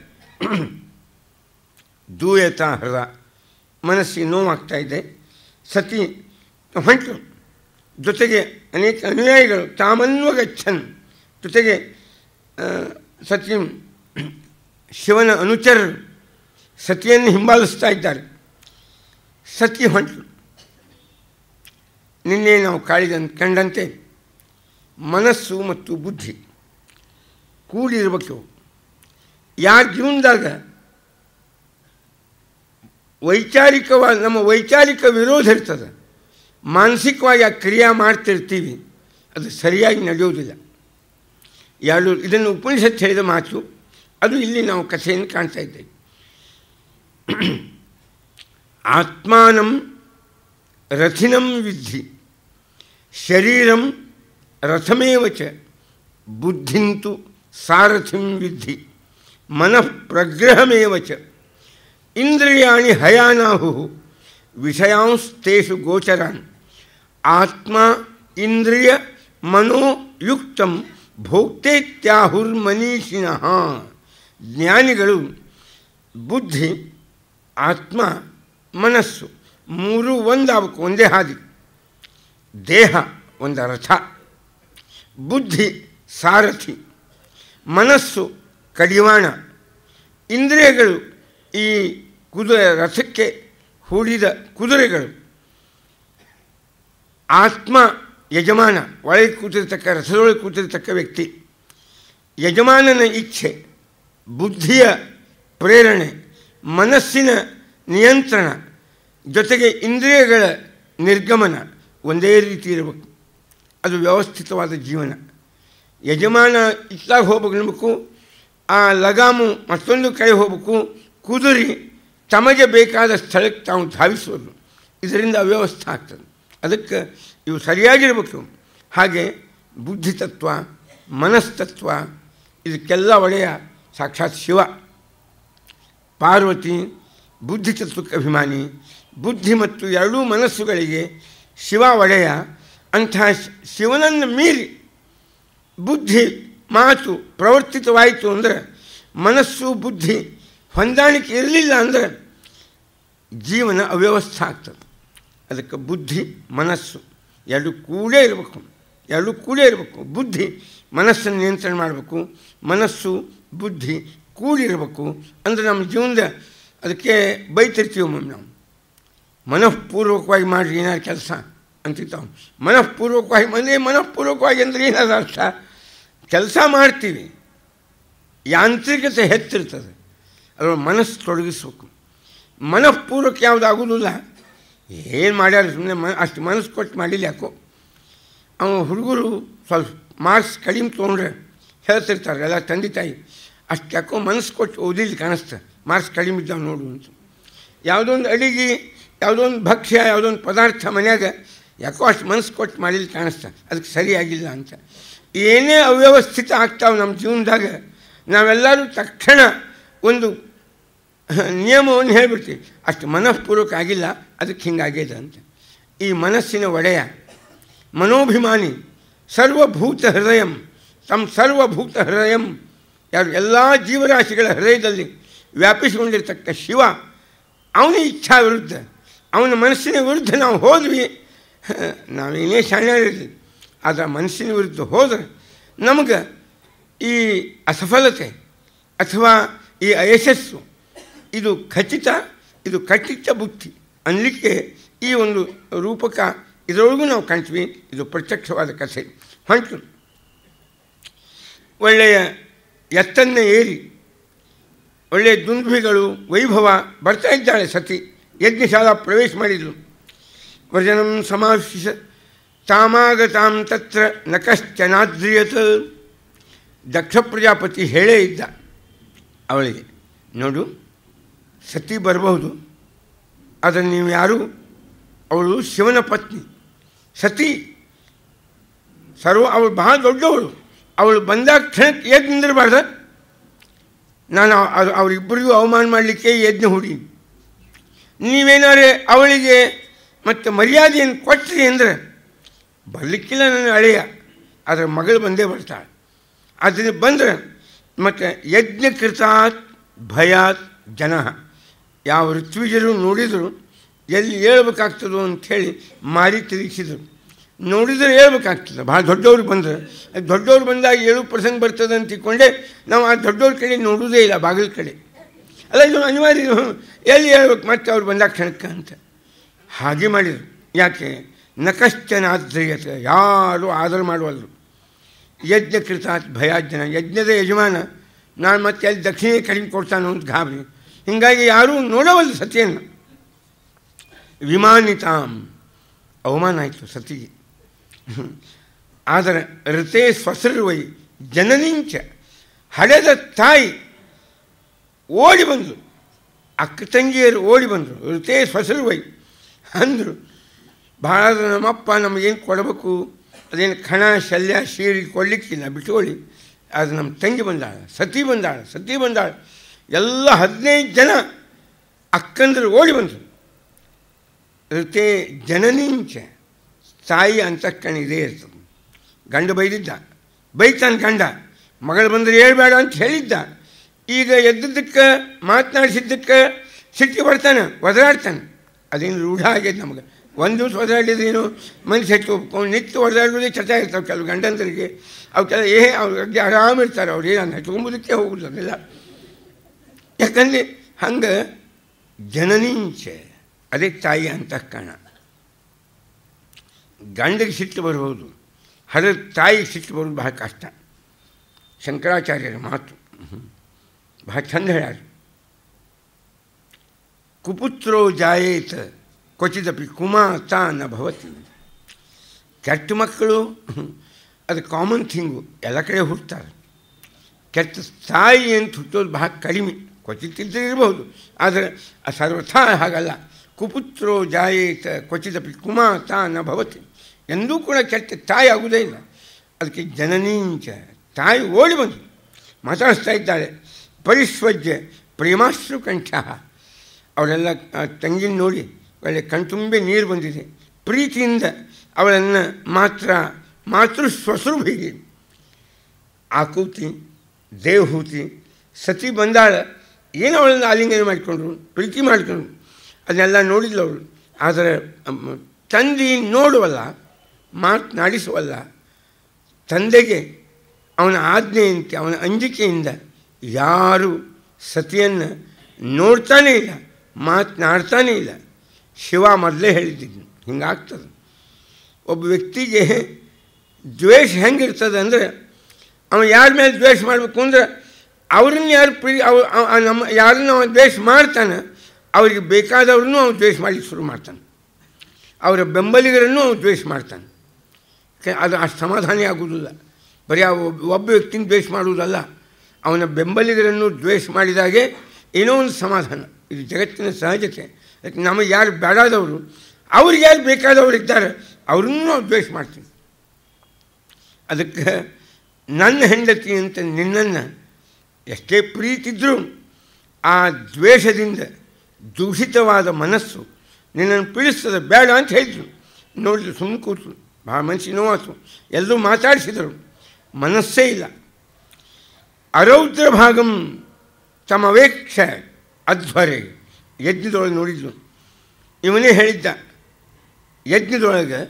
ದೂಯತ ಹೃದ ಮನಸ್ಸಿಗೆ ನೋವಾಗ್ತಾ ಇದೆ ಸತಿ ಹೊಂಟರು ಜೊತೆಗೆ ಅನೇಕ ಅನುಯಾಯಿಗಳು ತಾಮನ್ವಗಚ್ಚನ್ ಜೊತೆಗೆ ಸತಿ ಶಿವನ ಅನುಚರರು ಸತಿಯನ್ನು ಹಿಂಬಾಲಿಸ್ತಾ ಇದ್ದಾರೆ ಸತಿ ಹೊಂಟರು ನಿನ್ನೆ ನಾವು ಕಾಳಿದ ಕಂಡಂತೆ ಮನಸ್ಸು ಮತ್ತು ಬುದ್ಧಿ ಕೂಡಿರ್ಬೇಕು ಯಾರ ಜೀವನದಾಗ ವೈಚಾರಿಕವಾಗಿ ನಮ್ಮ ವೈಚಾರಿಕ ವಿರೋಧ ಇರ್ತದೆ ಮಾನಸಿಕವಾಗಿ ಆ ಕ್ರಿಯೆ ಮಾಡ್ತಿರ್ತೀವಿ ಅದು ಸರಿಯಾಗಿ ನಡೆಯೋದಿಲ್ಲ ಎರಡು ಇದನ್ನು ಉಪನಿಷತ್ತು ಹೇಳಿದ ಮಾತು ಅದು ಇಲ್ಲಿ ನಾವು ಕಥೆಯನ್ನು ಕಾಣ್ತಾ ಇದ್ದೇವೆ ಆತ್ಮಾನಂ ರಥಿನಂ ವಿದ್ಧಿ ಶರೀರಂ ರಥಮೇವ ಚ ಬುದ್ಧಿಂತು ಸಾರಥಿಂ ವಿದ್ಧಿ ಮನಃ ಪ್ರಗ್ರಹಮೇವ ಚ ಇಂದ್ರಿಯಾಣಿ ಹಯಾನಾಹು ವಿಷಯಾಂಸ್ತೇಷು ಗೋಚರಾನ್ ಆತ್ಮ ಇಂದ್ರಿಯ ಮನೋಯುಕ್ತಂ ಭೋಕ್ತೇತ್ಯಾಹುರ್ಮನೀಷಿಣಃ ಜ್ಞಾನಿಗಳು ಬುದ್ಧಿ ಆತ್ಮ ಮನಸ್ಸು ಮೂರು ಒಂದಾಗಬೇಕು ಒಂದೇ ಹಾದಿ ದೇಹ ಒಂದು ರಥ ಬುದ್ಧಿ ಸಾರಥಿ ಮನಸ್ಸು ಕಡಿವಾಣ ಇಂದ್ರಿಯಗಳು ಈ ಕುದುರೆ ರಥಕ್ಕೆ ಹೂಡಿದ ಕುದುರೆಗಳು ಆತ್ಮ ಯಜಮಾನ ಒಳಗೆ ಕೂತಿರ್ತಕ್ಕ ರಥದೊಳಗೆ ಕೂತಿರ್ತಕ್ಕ ವ್ಯಕ್ತಿ ಯಜಮಾನನ ಇಚ್ಛೆ ಬುದ್ಧಿಯ ಪ್ರೇರಣೆ ಮನಸ್ಸಿನ ನಿಯಂತ್ರಣ ಜೊತೆಗೆ ಇಂದ್ರಿಯಗಳ ನಿರ್ಗಮನ ಒಂದೇ ರೀತಿ ಇರಬೇಕು ಅದು ವ್ಯವಸ್ಥಿತವಾದ ಜೀವನ ಯಜಮಾನ ಇತ್ತಾಗ ಹೋಗ್ಬೇಕು ಆ ಲಗಾಮು ಮತ್ತೊಂದು ಕಡೆ ಹೋಗಬೇಕು ಕುದುರೆ ತಮಗೆ ಬೇಕಾದ ಸ್ಥಳಕ್ಕೆ ತಾವು ಧಾವಿಸೋದು ಇದರಿಂದ ಅವ್ಯವಸ್ಥೆ ಆಗ್ತದೆ ಅದಕ್ಕೆ ಇವು ಸರಿಯಾಗಿರ್ಬೇಕು ಹಾಗೆ ಬುದ್ಧಿತತ್ವ ಮನಸ್ತತ್ವ ಇದಕ್ಕೆಲ್ಲ ಒಡೆಯ ಸಾಕ್ಷಾತ್ ಶಿವ ಪಾರ್ವತಿ ಬುದ್ಧಿತತ್ವಕ್ಕೆ ಅಭಿಮಾನಿ ಬುದ್ಧಿ ಮತ್ತು ಎರಡೂ ಮನಸ್ಸುಗಳಿಗೆ ಶಿವ ಒಡೆಯ ಅಂತಹ ಶಿವನನ್ನು ಮೀರಿ ಬುದ್ಧಿ ಮಾತು ಪ್ರವರ್ತಿತವಾಯಿತು ಅಂದರೆ ಮನಸ್ಸು ಬುದ್ಧಿ ಹೊಂದಾಣಿಕೆ ಇರಲಿಲ್ಲ ಅಂದರೆ ಜೀವನ ಅವ್ಯವಸ್ಥೆ ಆಗ್ತದೆ ಅದಕ್ಕೆ ಬುದ್ಧಿ ಮನಸ್ಸು ಎರಡು ಕೂಡೇ ಇರಬೇಕು ಎರಡು ಕೂಡೇ ಇರಬೇಕು ಬುದ್ಧಿ ಮನಸ್ಸನ್ನು ನಿಯಂತ್ರಣ ಮಾಡಬೇಕು ಮನಸ್ಸು ಬುದ್ಧಿ ಕೂಡಿರಬೇಕು ಅಂದರೆ ನಮ್ಮ ಜೀವನದ ಅದಕ್ಕೆ ಬೈತಿರ್ತೀವಿ ಒಮ್ಮೊಮ್ಮೆ ನಾವು ಮನಃಪೂರ್ವಕವಾಗಿ ಮಾಡಿರಿ ಏನಾದ್ರು ಕೆಲಸ ಅಂತಿರ್ತಾವೆ ಮನಃಪೂರ್ವಕವಾಗಿ ಮನೆ ಮನಃಪೂರ್ವಕವಾಗಿ ಅಂದರೆ ಏನಾದ್ರು ಅರ್ಥ ಕೆಲಸ ಮಾಡ್ತೀವಿ ಯಾಂತ್ರಿಕತೆ ಹೆಚ್ಚಿರ್ತದೆ ಅದರ ಮನಸ್ಸು ತೊಡಗಿಸ್ಬೇಕು ಮನಃಪೂರ್ವಕ ಯಾವುದು ಆಗೋದಿಲ್ಲ ಏನು ಮಾಡ್ಯಾರ ಸುಮ್ಮನೆ ಮ ಅಷ್ಟು ಮನಸ್ಸು ಕೊಟ್ಟು ಮಾಡಿಲ್ಲ ಯಾಕೋ ಅವ ಹುಡುಗರು ಸ್ವಲ್ಪ ಮಾರ್ಕ್ಸ್ ಕಡಿಮೆ ತೊಗೊಂಡ್ರೆ ಹೇಳ್ತಿರ್ತಾರೆ ಎಲ್ಲ ತಂದೆ ತಾಯಿ ಅಷ್ಟು ಯಾಕೋ ಮನಸ್ಸು ಕೊಟ್ಟು ಓದಿಲ್ಲ ಕಾಣಿಸ್ತೆ ಮಾರ್ಕ್ಸ್ ಕಡಿಮೆ ಇದ್ದಾವೆ ನೋಡು ಅಂತ ಯಾವುದೋ ಒಂದು ಅಡಿಗೆ ಯಾವುದೋ ಒಂದು ಭಕ್ಷ್ಯ ಯಾವುದೋ ಒಂದು ಪದಾರ್ಥ ಮನ್ಯಾಗ ಯಾಕೋ ಅಷ್ಟು ಮನಸ್ಸು ಕೊಟ್ಟು ಮಾಡಿಲ್ಲ ಕಾಣಿಸ್ತೆ ಅದಕ್ಕೆ ಸರಿಯಾಗಿಲ್ಲ ಅಂತ ಏನೇ ಅವ್ಯವಸ್ಥಿತ ಆಗ್ತಾವೆ ನಮ್ಮ ಜೀವನದಾಗ ನಾವೆಲ್ಲರೂ ತಕ್ಷಣ ಒಂದು ನಿಯಮವನ್ನು ಹೇಳಿಬಿಡ್ತೀವಿ ಅಷ್ಟು ಮನಃಪೂರ್ವಕ ಆಗಿಲ್ಲ ಅದಕ್ಕೆ ಹಿಂಗಾಗಿದೆ ಅಂತ ಈ ಮನಸ್ಸಿನ ಒಡೆಯ ಮನೋಭಿಮಾನಿ ಸರ್ವಭೂತ ಹೃದಯಂ ತಮ್ಮ ಸರ್ವಭೂತ ಹೃದಯಂ ಯಾರು ಎಲ್ಲ ಜೀವರಾಶಿಗಳ ಹೃದಯದಲ್ಲಿ ವ್ಯಾಪಿಸಿಕೊಂಡಿರ್ತಕ್ಕ ಶಿವ ಅವನ ಇಚ್ಛಾ ವಿರುದ್ಧ ಅವನ ಮನಸ್ಸಿನ ವಿರುದ್ಧ ನಾವು ಹೋದ್ವಿ ನಾವೇನೇ ಶಾಣ್ಯರಿರಲಿ ಆದರೆ ಮನಸ್ಸಿನ ವಿರುದ್ಧ ಹೋದರೆ ನಮಗೆ ಈ ಅಸಫಲತೆ ಅಥವಾ ಈ ಅಯಶಸ್ಸು ಇದು ಖಚಿತ ಇದು ಖಚಿತ ಬುದ್ಧಿ ಅನ್ನಲಿಕ್ಕೆ ಈ ಒಂದು ರೂಪಕ ಇದರೊಳಗೂ ನಾವು ಕಾಣ್ತೀವಿ ಇದು ಪ್ರತ್ಯಕ್ಷವಾದ ಕಥೆ ಹೊಂಟು ಒಳ್ಳೆಯ ಎತ್ತನ್ನೇ ಏರಿ ಒಳ್ಳೆಯ ದುಂದುಭಿಗಳು ವೈಭವ ಬರ್ತಾ ಇದ್ದಾಳೆ ಸತಿ ಯಜ್ಞಶಾಲಾ ಪ್ರವೇಶ ಮಾಡಿದಳು ವ್ರಜನಂ ಸಮಾಶಿಸ ತಾಮಾಗತಾಂ ತತ್ರ ನ ಕಶ್ಚನಾದ್ರಿಯತ ದಕ್ಷ ಪ್ರಜಾಪತಿ ಹೇಳೇ ಇದ್ದ ಅವಳಿಗೆ ನೋಡು ಸತಿ ಬರಬಹುದು ಆದರೆ ನೀವು ಯಾರು ಅವಳು ಶಿವನ ಪತ್ನಿ ಸತಿ ಸರ್ವ ಅವಳು ಬಹಳ ದೊಡ್ಡವಳು ಅವಳು ಬಂದಾಗ ಕ್ಷಣಕ್ಕೆ ಎದ್ದು ನಿಂದಿರಬಾರ್ದ ನಾನು ಅದು ಅವರಿಬ್ಬರಿಗೂ ಅವಮಾನ ಮಾಡಲಿಕ್ಕೆ ಯಜ್ಞ ಹುಡಿ ನೀವೇನಾದ್ರೆ ಅವಳಿಗೆ ಮತ್ತು ಮರ್ಯಾದೆಯನ್ನು ಕೊಟ್ರಿ ಅಂದರೆ ಬರಲಿಕ್ಕಿಲ್ಲ ನನ್ನ ಹಳೆಯ ಅದರ ಮಗಳು ಬಂದೇ ಬರ್ತಾಳೆ ಅದನ್ನು ಬಂದರೆ ಮತ್ತು ಯಜ್ಞಕೃತಾತ್ ಭಯಾತ್ ಜನ ಯಾವ ಋತ್ವಿಜರು ನೋಡಿದರು ಎಲ್ಲಿ ಹೇಳ್ಬೇಕಾಗ್ತದೋ ಅಂಥೇಳಿ ಮಾರಿ ತಿರುಗಿಸಿದರು ನೋಡಿದರೆ ಹೇಳ್ಬೇಕಾಗ್ತದೆ ಭಾಳ ದೊಡ್ಡವ್ರು ಬಂದರೆ ದೊಡ್ಡವ್ರು ಬಂದಾಗ ಏಳು ಪ್ರಸಂಗ ಬರ್ತದೆ ಅಂತ ತಿಳ್ಕೊಂಡೆ ನಾವು ಆ ದೊಡ್ಡವ್ರ ಕಡೆ ನೋಡೋದೇ ಇಲ್ಲ ಬಾಗಿಲ ಕಡೆ ಅಲ್ಲ ಇದು ಅನಿವಾರ್ಯ ಎಲ್ಲಿ ಹೇಳ್ಬೇಕು ಮತ್ತೆ ಅವ್ರು ಬಂದಾಗ ಕ್ಷಣಕ್ಕೆ ಅಂತ ಹಾಗೆ ಮಾಡಿದರು ಯಾಕೆ ನಕಶ್ಚನ ಆದ್ರಯತೆ ಯಾರು ಆದರ ಮಾಡುವಲ್ರು ಯಜ್ಞಕೃತಾತ್ ಭಯಾಜ್ಞನ ಯಜ್ಞದ ಯಜಮಾನ ನಾನು ಮತ್ತೆ ಅಲ್ಲಿ ದಕ್ಷಿಣ ಕಡಿಮೆ ಕೊಡ್ತಾನೋ ಅಂತ ಗಾಬರಿ ಹೀಗಾಗಿ ಯಾರೂ ನೋಡವಲ್ಲ ಸತಿಯನ್ನು ವಿಮಾನಿತಾಂ ಅವಮಾನ ಆಯಿತು ಸತಿಗೆ ಆದರೆ ಋತೇ ಸ್ವಸರ್ವೈ ಜನನಿಂಚ ಹಡೆದ ತಾಯಿ ಓಡಿ ಬಂದರು ಅಕ್ಕ ತಂಗಿಯರು ಓಡಿ ಬಂದರು ಋತೇ ಸ್ವಸರ್ವೈ ಅಂದರು ಭಾಳ ನಮ್ಮಪ್ಪ ನಮಗೇನು ಕೊಡಬೇಕು ಅದೇನು ಕಣ ಶಲ್ಯ ಶೀರಿ ಕೊಡಲಿಕ್ಕಿಲ್ಲ ಬಿಟ್ಕೊಳ್ಳಿ ಅದು ನಮ್ಮ ತಂಗಿ ಬಂದಾಳ ಸತಿ ಬಂದಾಳ ಸತಿ ಬಂದಾಳ ಎಲ್ಲ ಹದಿನೈದು ಜನ ಅಕ್ಕಂದರು ಓಡಿ ಬಂದರು ಋತೆ ಜನನಿಂಚ ತಾಯಿ ಅಂತಃಕಣ ಇದೇ ಇರ್ತದೆ ಗಂಡ ಬೈದಿದ್ದ ಬೈತಾನೆ ಗಂಡ ಮಗಳು ಬಂದರೆ ಹೇಳ್ಬೇಡ ಅಂತ ಹೇಳಿದ್ದ ಈಗ ಎದ್ದದ್ದಕ್ಕೆ ಮಾತನಾಡಿಸಿದ್ದಕ್ಕೆ ಸಿಟ್ಟಿ ಬರ್ತಾನೆ ಒದರಾಡ್ತಾನೆ ಅದೇನು ರೂಢ ಆಗ್ಯದ ನಮಗೆ ಒಂದು ದಿವಸ ಒದರಾಡಿದ್ರೇನು ಮನುಷ್ಯ ಹೆಚ್ಚು ನಿತ್ಯ ಒದರಾಡೋದೇ ಚಟ ಇರ್ತಾವೆ ಕೆಲವು ಗಂಡಂದರಿಗೆ ಅವು ಕೆಲ ಏ ಅವ್ರಿಗೆ ಆರಾಮಿರ್ತಾರೆ ಅವ್ರು ಏನು ಹಚ್ಕೊಂಬುದಕ್ಕೆ ಹೋಗುದು ಅದೆಲ್ಲ ಯಾಕಂದರೆ ಹಂಗೆ ಜನನಿಂಚೆ ಅದೇ ತಾಯಿ ಅಂತಃಕರಣ ಗಂಡಿಗೆ ಸಿಟ್ಟು ಬರ್ಬೋದು ಹರದ ತಾಯಿಗೆ ಸಿಟ್ಟು ಬರೋದು ಬಹಳ ಕಷ್ಟ ಶಂಕರಾಚಾರ್ಯರ ಮಾತು ಬಹಳ ಚಂದ ಹೇಳ್ಯಾರ ಕುಪುತ್ರೋ ಜಾಯೇತ ಕ್ವಚಿದಪಿ ಕುಮಾತ ನ ಭವತಿ ಕೆಟ್ಟ ಮಕ್ಕಳು ಅದು ಕಾಮನ್ ಥಿಂಗು ಎಲ್ಲ ಕಡೆ ಹುಡ್ತಾರೆ ಕೆಟ್ಟ ತಾಯಿ ಅಂತ ಹುಟ್ಟೋದು ಬಹಳ ಕಡಿಮೆ ಕ್ವಚಿತ್ತಿದ್ದರೆ ಇರಬಹುದು ಆದರೆ ಆ ಸರ್ವಥಾ ಹಾಗಲ್ಲ ಕುಪುತ್ರೋ ಜಾಯೇತ ಕ್ವಚಿತಪಿ ಕುಮಾತ ನ ಭವತಿ ಎಂದೂ ಕೂಡ ಕೆಟ್ಟ ತಾಯಿ ಆಗುವುದೇ ಇಲ್ಲ ಅದಕ್ಕೆ ಜನನೀಂಚ ತಾಯಿ ಓಡಿ ಬಂದು ಮಾತಾಡಿಸ್ತಾ ಇದ್ದಾಳೆ ಪರಿಸ್ವಜ್ಯ ಪ್ರೇಮಾಶ್ರು ಕಂಠ ಅವಳೆಲ್ಲ ಆ ತಂಗಿನ ನೋಡಿ ಒಳ್ಳೆ ಕಣ್ತುಂಬಿ ನೀರು ಬಂದಿದೆ ಪ್ರೀತಿಯಿಂದ ಅವಳನ್ನು ಮಾತ್ರ ಮಾತೃ ಸ್ವಸ್ರುಭಿಗೆ ಆಕೂತಿ ದೇವಹೂತಿ ಸತಿ ಬಂದಾಳ ಏನು ಅವಳನ್ನು ಆಲಿಂಗನ ಮಾಡಿಕೊಂಡ್ರು ಪ್ರೀತಿ ಮಾಡಿಕೊಂಡ್ರು ಅದನ್ನೆಲ್ಲ ನೋಡಿದ್ಲು ಅವಳು ಆದರೆ ಅಮ್ಮ, ತಂದೆ ನೋಡುವಲ್ಲ ಮಾತನಾಡಿಸುವಲ್ಲ ತಂದೆಗೆ ಅವನ ಆಜ್ಞೆಯಂತೆ ಅವನ ಅಂಜಿಕೆಯಿಂದ ಯಾರು ಸತಿಯನ್ನು ನೋಡ್ತಾನೇ ಇಲ್ಲ ಮಾತನಾಡ್ತಾನೇ ಇಲ್ಲ ಶಿವ ಮೊದಲೇ ಹೇಳಿದ್ದೀನಿ ಹಿಂಗಾಗ್ತದೆ ಒಬ್ಬ ವ್ಯಕ್ತಿಗೆ ದ್ವೇಷ ಹೆಂಗಿರ್ತದೆ ಅಂದರೆ ಅವನು ಯಾರ ಮೇಲೆ ದ್ವೇಷ ಮಾಡಬೇಕು ಅಂದ್ರೆ ಅವ್ರನ್ನ ಯಾರು ಪ್ರೀ ಅವ ಅವ- ಆ ನಮ್ಮ ಯಾರನ್ನ ಅವನು ದ್ವೇಷ ಮಾಡ್ತಾನೆ ಅವರಿಗೆ ಬೇಕಾದವ್ರನ್ನೂ ಅವನು ದ್ವೇಷ ಮಾಡಲಿಕ್ಕೆ ಶುರು ಮಾಡ್ತಾನೆ ಅವರ ಬೆಂಬಲಿಗರನ್ನು ಅವನು ದ್ವೇಷ ಮಾಡ್ತಾನೆ ಕೆ- ಅದು ಅಷ್ಟು ಸಮಾಧಾನ ಆಗುವುದಿಲ್ಲ ಬರೀ ಆ ಒಬ್ಬ ಒಬ್ಬ ವ್ಯಕ್ತಿನ ದ್ವೇಷ ಮಾಡುವುದಲ್ಲ ಅವನ ಬೆಂಬಲಿಗರನ್ನು ದ್ವೇಷ ಮಾಡಿದಾಗೆ ಏನೋ ಒಂದು ಸಮಾಧಾನ ಇದು ಜಗತ್ತಿನ ಸಹಜತೆ ಅದಕ್ಕೆ ನಮಗೆ ಯಾರು ಬೇಡಾದವರು ಅವ್ರಿಗೆ ಯಾರು ಬೇಕಾದವರು ಇದ್ದಾರೆ ಅವ್ರನ್ನೂ ನಾವು ದ್ವೇಷ ಮಾಡ್ತೀವಿ ಅದಕ್ಕೆ ನನ್ನ ಹೆಂಡತಿ ಅಂತ ನಿನ್ನನ್ನು ಎಷ್ಟೇ ಪ್ರೀತಿದ್ರೂ ಆ ದ್ವೇಷದಿಂದ ದೂಷಿತವಾದ ಮನಸ್ಸು ನಿನ್ನನ್ನು ಪೀಡಿಸ್ತದೆ ಬೇಡ ಅಂತ ಹೇಳಿದ್ರು ನೋಡಿದ್ರು ಸುಮ್ಮನೆ ಕೂತು ಭಾಳ ಮನಸ್ಸಿಗೆ ನೋವಾತು ಎಲ್ಲರೂ ಮಾತಾಡಿಸಿದರು ಮನಸ್ಸೇ ಇಲ್ಲ ಅರೌದ್ರ ಭಾಗಂ ತಮವೇಕ್ಷ ಅಧ್ವರೆ ಯಜ್ಞದೊಳಗೆ ನೋಡಿದ್ಲು ಇವನೇ ಹೇಳಿದ್ದ ಯಜ್ಞದೊಳಗೆ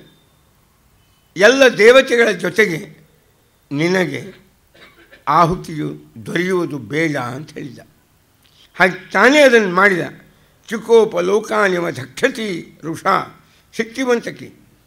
ಎಲ್ಲ ದೇವತೆಗಳ ಜೊತೆಗೆ ನಿನಗೆ ಆಹುತಿಯು ದೊರೆಯುವುದು ಬೇಡ ಅಂತ ಹೇಳಿದ ಹಾಗೆ ತಾನೇ ಅದನ್ನು ಮಾಡಿದ ಚುಕೋಪ ಲೋಕಾನಿವ ಧಕ್ಷತಿ ಋಷಾ ಶಕ್ತಿವಂತಕಿ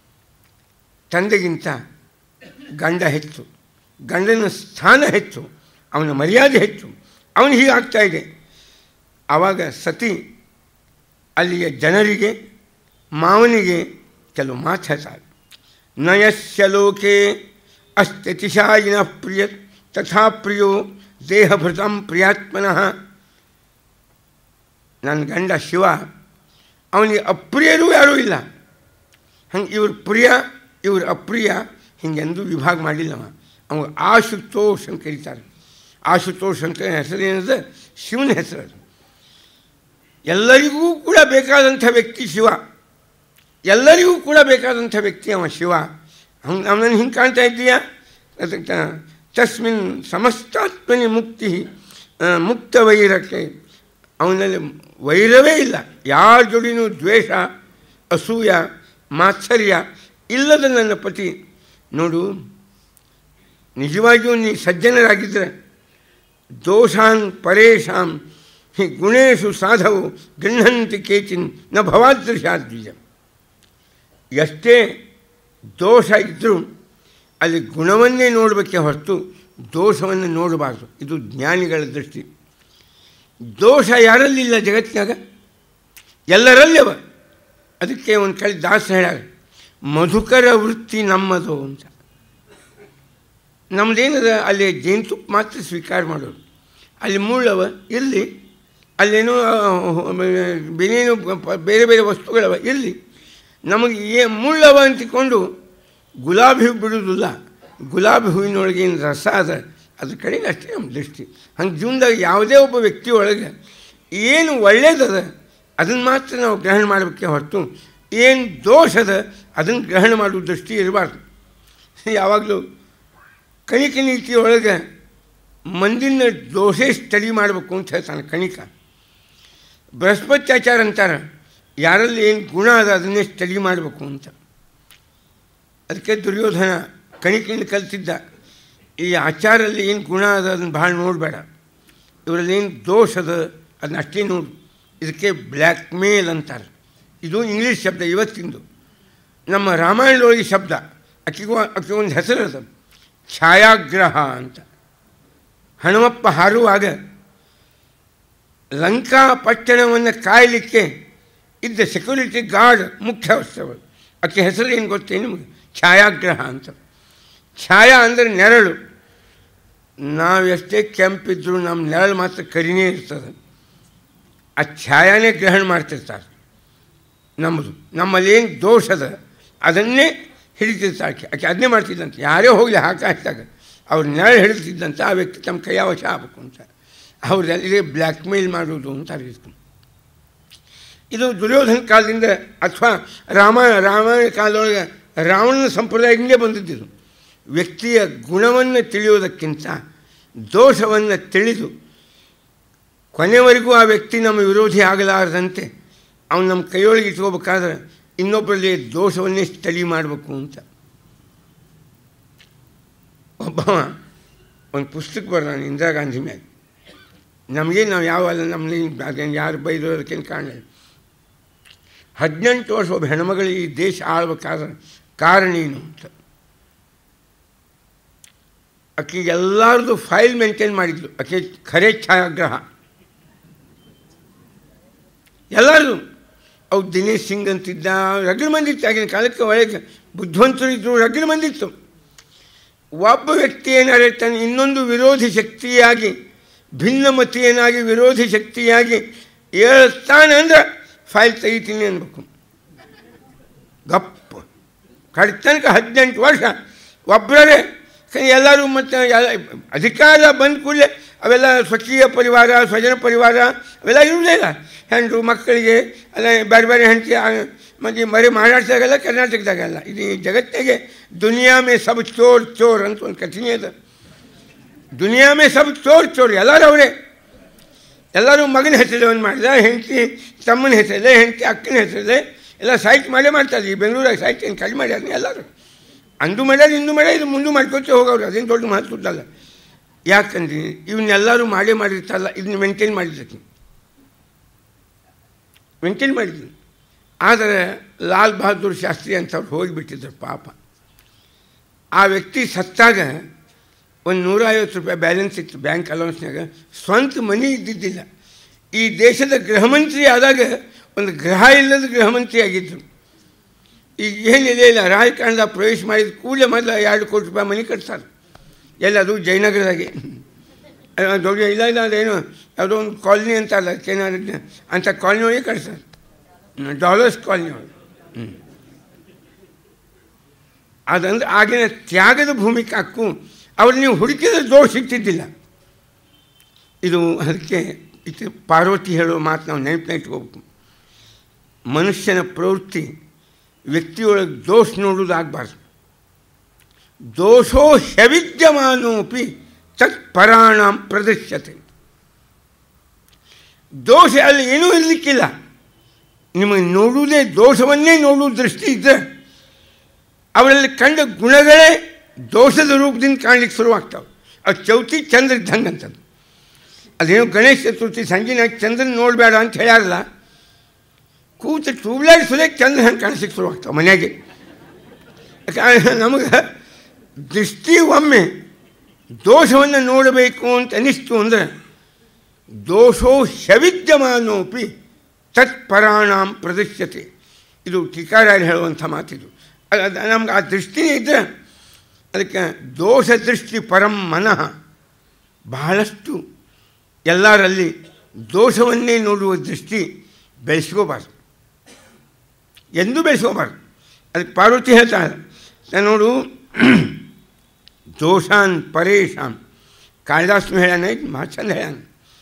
ತಂದೆಗಿಂತ ಗಂಡ ಹೆಚ್ಚು ಗಂಡನ ಸ್ಥಾನ ಹೆಚ್ಚು ಅವನ ಮರ್ಯಾದೆ ಹೆಚ್ಚು ಅವನು ಹೀಗಾಗ್ತಾ ಇದೆ ಆವಾಗ ಸತಿ ಅಲ್ಲಿಯ ಜನರಿಗೆ ಮಾವನಿಗೆ ಕೆಲವು ಮಾತು ಹೇಳ್ತಾರೆ ನಯಸ್ಯ ಲೋಕೆ ಅಸ್ತ್ಯತಿಶಾಯಿನ ಪ್ರಿಯ ತಥಾ ಪ್ರಿಯೋ ದೇಹಭೃತಂ ಪ್ರಿಯಾತ್ಮನಃ ನನ್ನ ಗಂಡ ಶಿವ ಅವನಿಗೆ ಅಪ್ರಿಯರೂ ಯಾರೂ ಇಲ್ಲ ಹಂಗೆ ಇವ್ರ ಪ್ರಿಯ ಇವ್ರ ಅಪ್ರಿಯ ಹಿಂಗೆಂದೂ ವಿಭಾಗ ಮಾಡಿಲ್ಲವ ಅವ ಆಶುತೋಷ್ ಅಂತ ಕರೀತಾರೆ ಆಶುತೋಷ್ ಅಂತ ಹೆಸರು ಏನದ ಶಿವನ ಹೆಸರು ಅದು ಎಲ್ಲರಿಗೂ ಕೂಡ ಬೇಕಾದಂಥ ವ್ಯಕ್ತಿ ಶಿವ ಎಲ್ಲರಿಗೂ ಕೂಡ ಬೇಕಾದಂಥ ವ್ಯಕ್ತಿ ಅವ ಶಿವ ಹಂಗೆ ಅವನನ್ನು ಹಿಂಗೆ ಕಾಣ್ತಾ ಇದ್ದೀಯಾ ಅದಕ್ಕೆ ತಸ್ಮಿನ್ ಸಮಸ್ತಾತ್ಮನಿ ಮುಕ್ತಿ ಆ, ಮುಕ್ತ ವೈರಕ್ಕೆ ಅವನಲ್ಲಿ ವೈರವೇ ಇಲ್ಲ ಯಾರ ಜೋಡಿನೂ ದ್ವೇಷ ಅಸೂಯ ಮಾತ್ಸರ್ಯ ಇಲ್ಲದ ನನ್ನ ಪತಿ ನೋಡು ನಿಜವಾಗಿಯೂ ನೀ ಸಜ್ಜನರಾಗಿದ್ದರೆ ದೋಷಾನ್ ಪರೇಶಾಂ ಹಿ ಗುಣೇಶು ಸಾಧವು ಗೃಹಂತಿ ಕೇಚಿನ್ ನ ಭವಾದೃಶಾದ್ವಿಜ ಎಷ್ಟೇ ದೋಷ ಇದ್ದರೂ ಅಲ್ಲಿ ಗುಣವನ್ನೇ ನೋಡಬೇಕೆ ಹೊರತು ದೋಷವನ್ನು ನೋಡಬಾರ್ದು ಇದು ಜ್ಞಾನಿಗಳ ದೃಷ್ಟಿ ದೋಷ ಯಾರಲ್ಲಿಲ್ಲ ಜಗತ್ತಿನಾಗ ಎಲ್ಲರಲ್ಲವ ಅದಕ್ಕೆ ಒಂದು ಕಡೆ ದಾಸ ಹೇಳ್ಯಾರ ಮಧುಕರ ವೃತ್ತಿ ನಮ್ಮದು ಅಂತ ನಮ್ಮದೇನದ ಅಲ್ಲಿ ಜೇನುತುಪ್ಪ ಮಾತ್ರ ಸ್ವೀಕಾರ ಮಾಡೋದು ಅಲ್ಲಿ ಮುಳ್ಳವ ಇರಲಿ ಅಲ್ಲೇನೋ ಬೇನೇನು ಬೇರೆ ಬೇರೆ ವಸ್ತುಗಳವ ಇರಲಿ ನಮಗೆ ಏ ಮುಳ್ಳವ ಅಂತಿಕೊಂಡು ಗುಲಾಬಿ ಹೂ ಬಿಡುವುದಿಲ್ಲ ಗುಲಾಬಿ ಹೂವಿನೊಳಗೆ ಏನು ರಸ ಅದ ಅದ್ರ ಕಡೆಗೆ ಅಷ್ಟೇ ನಮ್ಮ ದೃಷ್ಟಿ ಹಂಗೆ ಜೀವನದಾಗ ಯಾವುದೇ ಒಬ್ಬ ವ್ಯಕ್ತಿ ಒಳಗೆ ಏನು ಒಳ್ಳೇದದ ಅದನ್ನು ಮಾತ್ರ ನಾವು ಗ್ರಹಣ ಮಾಡಬೇಕೆ ಹೊರತು ಏನು ದೋಷ ಅದ ಅದನ್ನು ಗ್ರಹಣ ಮಾಡುವ ದೃಷ್ಟಿ ಇರಬಾರ್ದು ಯಾವಾಗಲೂ ಕಣಿಕ ನೀತಿ ಒಳಗೆ ಮಂದಿನ ದೋಷೆ ಸ್ಟಡಿ ಮಾಡಬೇಕು ಅಂತ ಹೇಳ್ತಾನೆ ಕಣಿಕ ಬೃಹಸ್ಪತ್ಯಾಚಾರ ಅಂತಾರೆ ಯಾರಲ್ಲಿ ಏನು ಗುಣ ಅದ ಅದನ್ನೇ ಸ್ಟಡಿ ಮಾಡಬೇಕು ಅಂತ ಅದಕ್ಕೆ ದುರ್ಯೋಧನ ಕಣಿಕೆಯಿಂದ ಕಲ್ತಿದ್ದ ಈ ಆಚಾರಲ್ಲಿ ಏನು ಗುಣ ಅದ ಅದನ್ನು ಭಾಳ ನೋಡಬೇಡ ಇವರಲ್ಲಿ ಏನು ದೋಷ ಅದ ಅದನ್ನ ಅಷ್ಟೇ ನೋಡು ಇದಕ್ಕೆ ಬ್ಲ್ಯಾಕ್ ಮೇಲ್ ಅಂತಾರೆ ಇದು ಇಂಗ್ಲೀಷ್ ಶಬ್ದ ಇವತ್ತಿಂದು ನಮ್ಮ ರಾಮಾಯಣದೊಳಗೆ ಶಬ್ದ ಅಕ್ಕಿಗೂ ಅಕ್ಕಿ ಒಂದು ಹೆಸರು ಅದ ಛಾಯಾಗ್ರಹ ಅಂತ ಹನುಮಪ್ಪ ಹಾರುವಾಗ ಲಂಕಾ ಪಟ್ಟಣವನ್ನು ಕಾಯಲಿಕ್ಕೆ ಇದ್ದ ಸೆಕ್ಯೂರಿಟಿ ಗಾರ್ಡ್ ಮುಖ್ಯ ವಸ್ತುಗಳು ಆಕೆ ಹೆಸರು ಏನು ಗೊತ್ತೇ ನಿಮಗೆ ಛಾಯಾಗ್ರಹ ಅಂತ ಛಾಯಾ ಅಂದರೆ ನೆರಳು ನಾವು ಎಷ್ಟೇ ಕೆಂಪಿದ್ರೂ ನಮ್ಮ ನೆರಳು ಮಾತ್ರ ಕರಿನೇ ಇರ್ತದೆ ಆ ಛಾಯಾನೇ ಗ್ರಹಣ ಮಾಡ್ತಿರ್ತಾರೆ ನಮ್ಮದು ನಮ್ಮಲ್ಲಿ ಏನು ದೋಷ ಅದ ಅದನ್ನೇ ಹಿಡಿತಿರ್ತಾರೆ ಆಕೆ ಆಕೆ ಅದನ್ನೇ ಮಾಡ್ತಿದ್ದಂತೆ ಯಾರೇ ಹೋಗಲಿ ಆಕಾಶದಾಗ ಅವ್ರು ನೆರಳು ಹಿಡಿತಿದ್ದಂತೆ ಆ ವ್ಯಕ್ತಿ ತಮ್ಮ ಕೈಯ ವಶ ಆಗಬೇಕು ಅಂತ ಅವ್ರಲ್ಲಿಗೆ ಬ್ಲ್ಯಾಕ್ ಮೇಲ್ ಮಾಡೋದು ಅಂತ ಅರಿತು ಇದು ದುರ್ಯೋಧನ ಕಾಲದಿಂದ ಅಥವಾ ರಾಮ ರಾಮಾಯಣ ಕಾಲದೊಳಗೆ ರಾವಣನ ಸಂಪ್ರದಾಯದಿಂದಲೇ ಬಂದಿದ್ದು ವ್ಯಕ್ತಿಯ ಗುಣವನ್ನು ತಿಳಿಯೋದಕ್ಕಿಂತ ದೋಷವನ್ನು ತಿಳಿದು ಕೊನೆವರೆಗೂ ಆ ವ್ಯಕ್ತಿ ನಮ್ಮ ವಿರೋಧಿ ಆಗಲಾರದಂತೆ ಅವನು ನಮ್ಮ ಕೈಯೊಳಗೆ ಇಟ್ಕೋಬೇಕಾದ್ರೆ ಇನ್ನೊಬ್ಬರಲ್ಲಿ ದೋಷವನ್ನೇ ಸ್ಟಡಿ ಮಾಡಬೇಕು ಅಂತ ಒಬ್ಬವ ಒಂದು ಪುಸ್ತಕ ಬರ್ದಾನೆ ಇಂದಿರಾ ಗಾಂಧಿ ಮೇಲೆ ನಮಗೇನು ನಾವು ಯಾವ ನಮ್ಮಲ್ಲಿ ಅದೇನು ಯಾರು ಬೈದೋದಕ್ಕೇನು ಕಾರಣ ಇಲ್ಲ ಹದಿನೆಂಟು ವರ್ಷ ಒಬ್ಬ ಹೆಣ್ಮಗಳು ಈ ದೇಶ ಆಳ್ಬೇಕಾದ್ರೆ ಕಾರಣ ಏನು ಅಂತ ಆಕೆಗೆ ಎಲ್ಲರದು ಫೈಲ್ ಮೇಂಟೈನ್ ಮಾಡಿದ್ಲು ಆಕೆ ಖರೆ ಛಾಯಾಗ್ರಹ ಎಲ್ಲರೂ ಅವ್ರು ದಿನೇಶ್ ಸಿಂಗ್ ಅಂತಿದ್ದ ರಗಡ ಮಂದಿತ್ತು ಆಗಿನ ಕಾಲಕ್ಕೆ ಒಳಗೆ ಬುದ್ಧಿವಂತರು ಇದ್ದರು ರಗಡ ಮಂದಿತ್ತು ಒಬ್ಬ ವ್ಯಕ್ತಿ ಏನಾದ್ರೆ ತನ್ನ ಇನ್ನೊಂದು ವಿರೋಧಿ ಶಕ್ತಿಯಾಗಿ ಭಿನ್ನಮತೀಯನಾಗಿ ವಿರೋಧಿ ಶಕ್ತಿಯಾಗಿ ಹೇಳ್ತಾನೆ ಅಂದ್ರೆ ಫೈಲ್ ತೆಗಿತೀನಿ ಅನ್ಬೇಕು ಗಪ್ಪ ಕಡೆ ತನಕ ಹದಿನೆಂಟು ವರ್ಷ ಒಬ್ಬರೇ ಎಲ್ಲರೂ ಮತ್ತು ಎಲ್ಲ ಅಧಿಕಾರ ಬಂದ ಕೂಡಲೇ ಅವೆಲ್ಲ ಸ್ವಕೀಯ ಪರಿವಾರ ಸ್ವಜನ ಪರಿವಾರ ಅವೆಲ್ಲ ಇರುವುದೇ ಇಲ್ಲ ಹೆಣ್ಣು ಮಕ್ಕಳಿಗೆ ಅಲ್ಲ ಬೇರೆ ಬೇರೆ ಹೆಂಡತಿ ಮತ್ತು ಮರಿ ಮಹಾರಾಷ್ಟ್ರದಾಗೆಲ್ಲ ಕರ್ನಾಟಕದಾಗೆಲ್ಲ ಇದು ಜಗತ್ತಿಗೆ ದುನಿಯಾ ಮೇ ಸಬ್ ಚೋರ್ ಚೋರ್ ಅಂತ ಒಂದು ಕಥಿನೆ ಅದ ದುನಿಯಾ ಮೇ ಸಬ್ ಚೋರ್ ಚೋರ್ ಎಲ್ಲರೂ ಅವರೇ ಎಲ್ಲರೂ ಮಗನ ಹೆಸರಲ್ಲೇ ಒಂದು ಮಾಡಿದ ಹೆಂಡತಿ ತಮ್ಮನ ಹೆಸರಲ್ಲೇ ಹೆಂಡತಿ ಅಕ್ಕನ ಹೆಸರಲ್ಲೇ ಎಲ್ಲ ಸೈಟ್ ಮಾಡೇ ಮಾಡ್ತಾರೆ ಈ ಬೆಂಗಳೂರಾಗ ಸೈಟ್ ಏನು ಕಡಿಮೆ ಮಾಡ್ಯಾರ ಎಲ್ಲರೂ ಅಂದು ಮಾಡ್ಯಾರ ಇಂದು ಮಾಡ್ಯಾರ ಇದು ಮುಂದೆ ಮಾಡ್ಕೊತ ಹೋಗೋರು ಅದೇನು ದೊಡ್ಡ ಮಹತ್ವದ್ದಲ್ಲ ಯಾಕಂದ್ರೆ ಇವನ್ನೆಲ್ಲರೂ ಮಾಡೇ ಮಾಡಿರ್ತಾರಲ್ಲ ಇದನ್ನ ಮೇಂಟೈನ್ ಮಾಡಿದ್ದಕ್ಕೆ ಮೇಂಟೈನ್ ಮಾಡಿದ್ವಿ ಆದರೆ ಲಾಲ್ ಬಹದ್ದೂರ್ ಶಾಸ್ತ್ರಿ ಅಂತವ್ರು ಹೋಗಿಬಿಟ್ಟಿದ್ರು ಪಾಪ ಆ ವ್ಯಕ್ತಿ ಸತ್ತಾಗ ಒಂದು ನೂರೈವತ್ತು ರೂಪಾಯಿ ಬ್ಯಾಲೆನ್ಸ್ ಇತ್ತು ಬ್ಯಾಂಕ್ ಅಲೌನ್ಸ್ನಾಗ ಸ್ವಂತ ಮನಿ ಇದ್ದಿದ್ದಿಲ್ಲ ಈ ದೇಶದ ಗೃಹ ಮಂತ್ರಿ ಆದಾಗ ಒಂದು ಗೃಹ ಇಲ್ಲದ ಗೃಹ ಮಂತ್ರಿ ಆಗಿದ್ದರು ಈಗ ಏನಿಲ್ಲ ಇಲ್ಲ ರಾಜಕಾರಣದಾಗ ಪ್ರವೇಶ ಮಾಡಿದ ಕೂಡಲೇ ಮೊದಲು ಎರಡು ಕೋಟಿ ರೂಪಾಯಿ ಮನೆ ಕಟ್ತಾರೆ ಎಲ್ಲದು ಜಯನಗರದಾಗೆ ದೊಡ್ಡ ಇಲ್ಲ ಇಲ್ಲ ಅದೇನು ಯಾವುದೋ ಒಂದು ಕಾಲನಿ ಅಂತಲ್ಲ ಏನಾದ್ರು ಅಂಥ ಕಾಲನಿ ಒಳಗೆ ಕಟ್ತಾರೆ ಡಾಲರ್ಸ್ ಕಾಲನಿ ಒಳಗೆ ಹ್ಞೂ ಅದಂದ್ರೆ ಆಗಿನ ತ್ಯಾಗದ ಭೂಮಿಕೆ ಹಕ್ಕು ಅವ್ರು ನೀವು ಹುಡುಕಿದ ದೋಷ ಸಿಗ್ತಿದ್ದಿಲ್ಲ ಇದು ಅದಕ್ಕೆ ಇದು ಪಾರ್ವತಿ ಹೇಳೋ ಮಾತು ನಾವು ನೆನಪಿನ ಇಟ್ಕೋಬೇಕು ಮನುಷ್ಯನ ಪ್ರವೃತ್ತಿ ವ್ಯಕ್ತಿಯೊಳಗೆ ದೋಷ ನೋಡೋದಾಗಬಾರ್ದು ದೋಷೋ ಹ್ಯವಿದ್ಯಮಾನೋಪಿ ತತ್ ಪರಾಣಾಂ ಪ್ರದರ್ಶ್ಯತೆ ದೋಷ ಅಲ್ಲಿ ಏನೂ ಇರಲಿಕ್ಕಿಲ್ಲ ನಿಮಗೆ ನೋಡುವುದೇ ದೋಷವನ್ನೇ ನೋಡುವ ದೃಷ್ಟಿ ಇದ್ದರೆ ಅವರಲ್ಲಿ ಕಂಡ ಗುಣಗಳೇ ದೋಷದ ರೂಪದಿಂದ ಕಾಣಲಿಕ್ಕೆ ಶುರುವಾಗ್ತವೆ ಅದು ಚೌತಿ ಚಂದ್ರ ಇದ್ದಂಗೆ ಅಂತದ್ದು ಅದೇನು ಗಣೇಶ ಚತುರ್ಥಿ ಸಂಜೆನಾಗ ಚಂದ್ರನ ನೋಡಬೇಡ ಅಂತ ಹೇಳ್ಯಾರಲ್ಲ ಕೂತು ಟ್ಯೂಬ್ಲೈಟ್ ಸುಲಿಯಕ್ಕೆ ಚಂದ್ರ ಹಂಗೆ ಕಾಣಿಸ್ಲಿಕ್ಕೆ ಶುರುವಾಗ್ತಾವೆ ಮನೆಯಾಗೆ ನಮಗೆ ದೃಷ್ಟಿ ಒಮ್ಮೆ ದೋಷವನ್ನು ನೋಡಬೇಕು ಅಂತ ಅನಿಸ್ತು ಅಂದರೆ ದೋಷೋ ಶವಿದ್ಯಮಾನೋಪಿ ತತ್ಪರಾಣಾಂ ಪ್ರದರ್ಶ್ಯತೆ ಇದು ಟೀಕಾರಾಯರು ಹೇಳುವಂಥ ಮಾತಿದು ಅದು ನಮ್ಗೆ ಆ ದೃಷ್ಟಿನೇ ಇದ್ದರೆ ಅದಕ್ಕೆ ದೋಷ ದೃಷ್ಟಿ ಪರಂ ಮನಃ ಬಹಳಷ್ಟು ಎಲ್ಲರಲ್ಲಿ ದೋಷವನ್ನೇ ನೋಡುವ ದೃಷ್ಟಿ ಬೆಳೆಸ್ಕೋಬಾರ್ದು ಎಂದೂ ಬೆಳೆಸ್ಕೋಬಾರ್ದು ಅದಕ್ಕೆ ಪಾರ್ವತಿ ಹೇಳ್ತಾಳೆ ನಾನು ನೋಡು ದೋಷಾನ್ ಪರೇಶಾನ್ ಕಾಳಿದಾಸನು ಹೇಳ್ಯಾನ ಭಾಳ ಚಂದ ಹೇಳ್ಯಾನ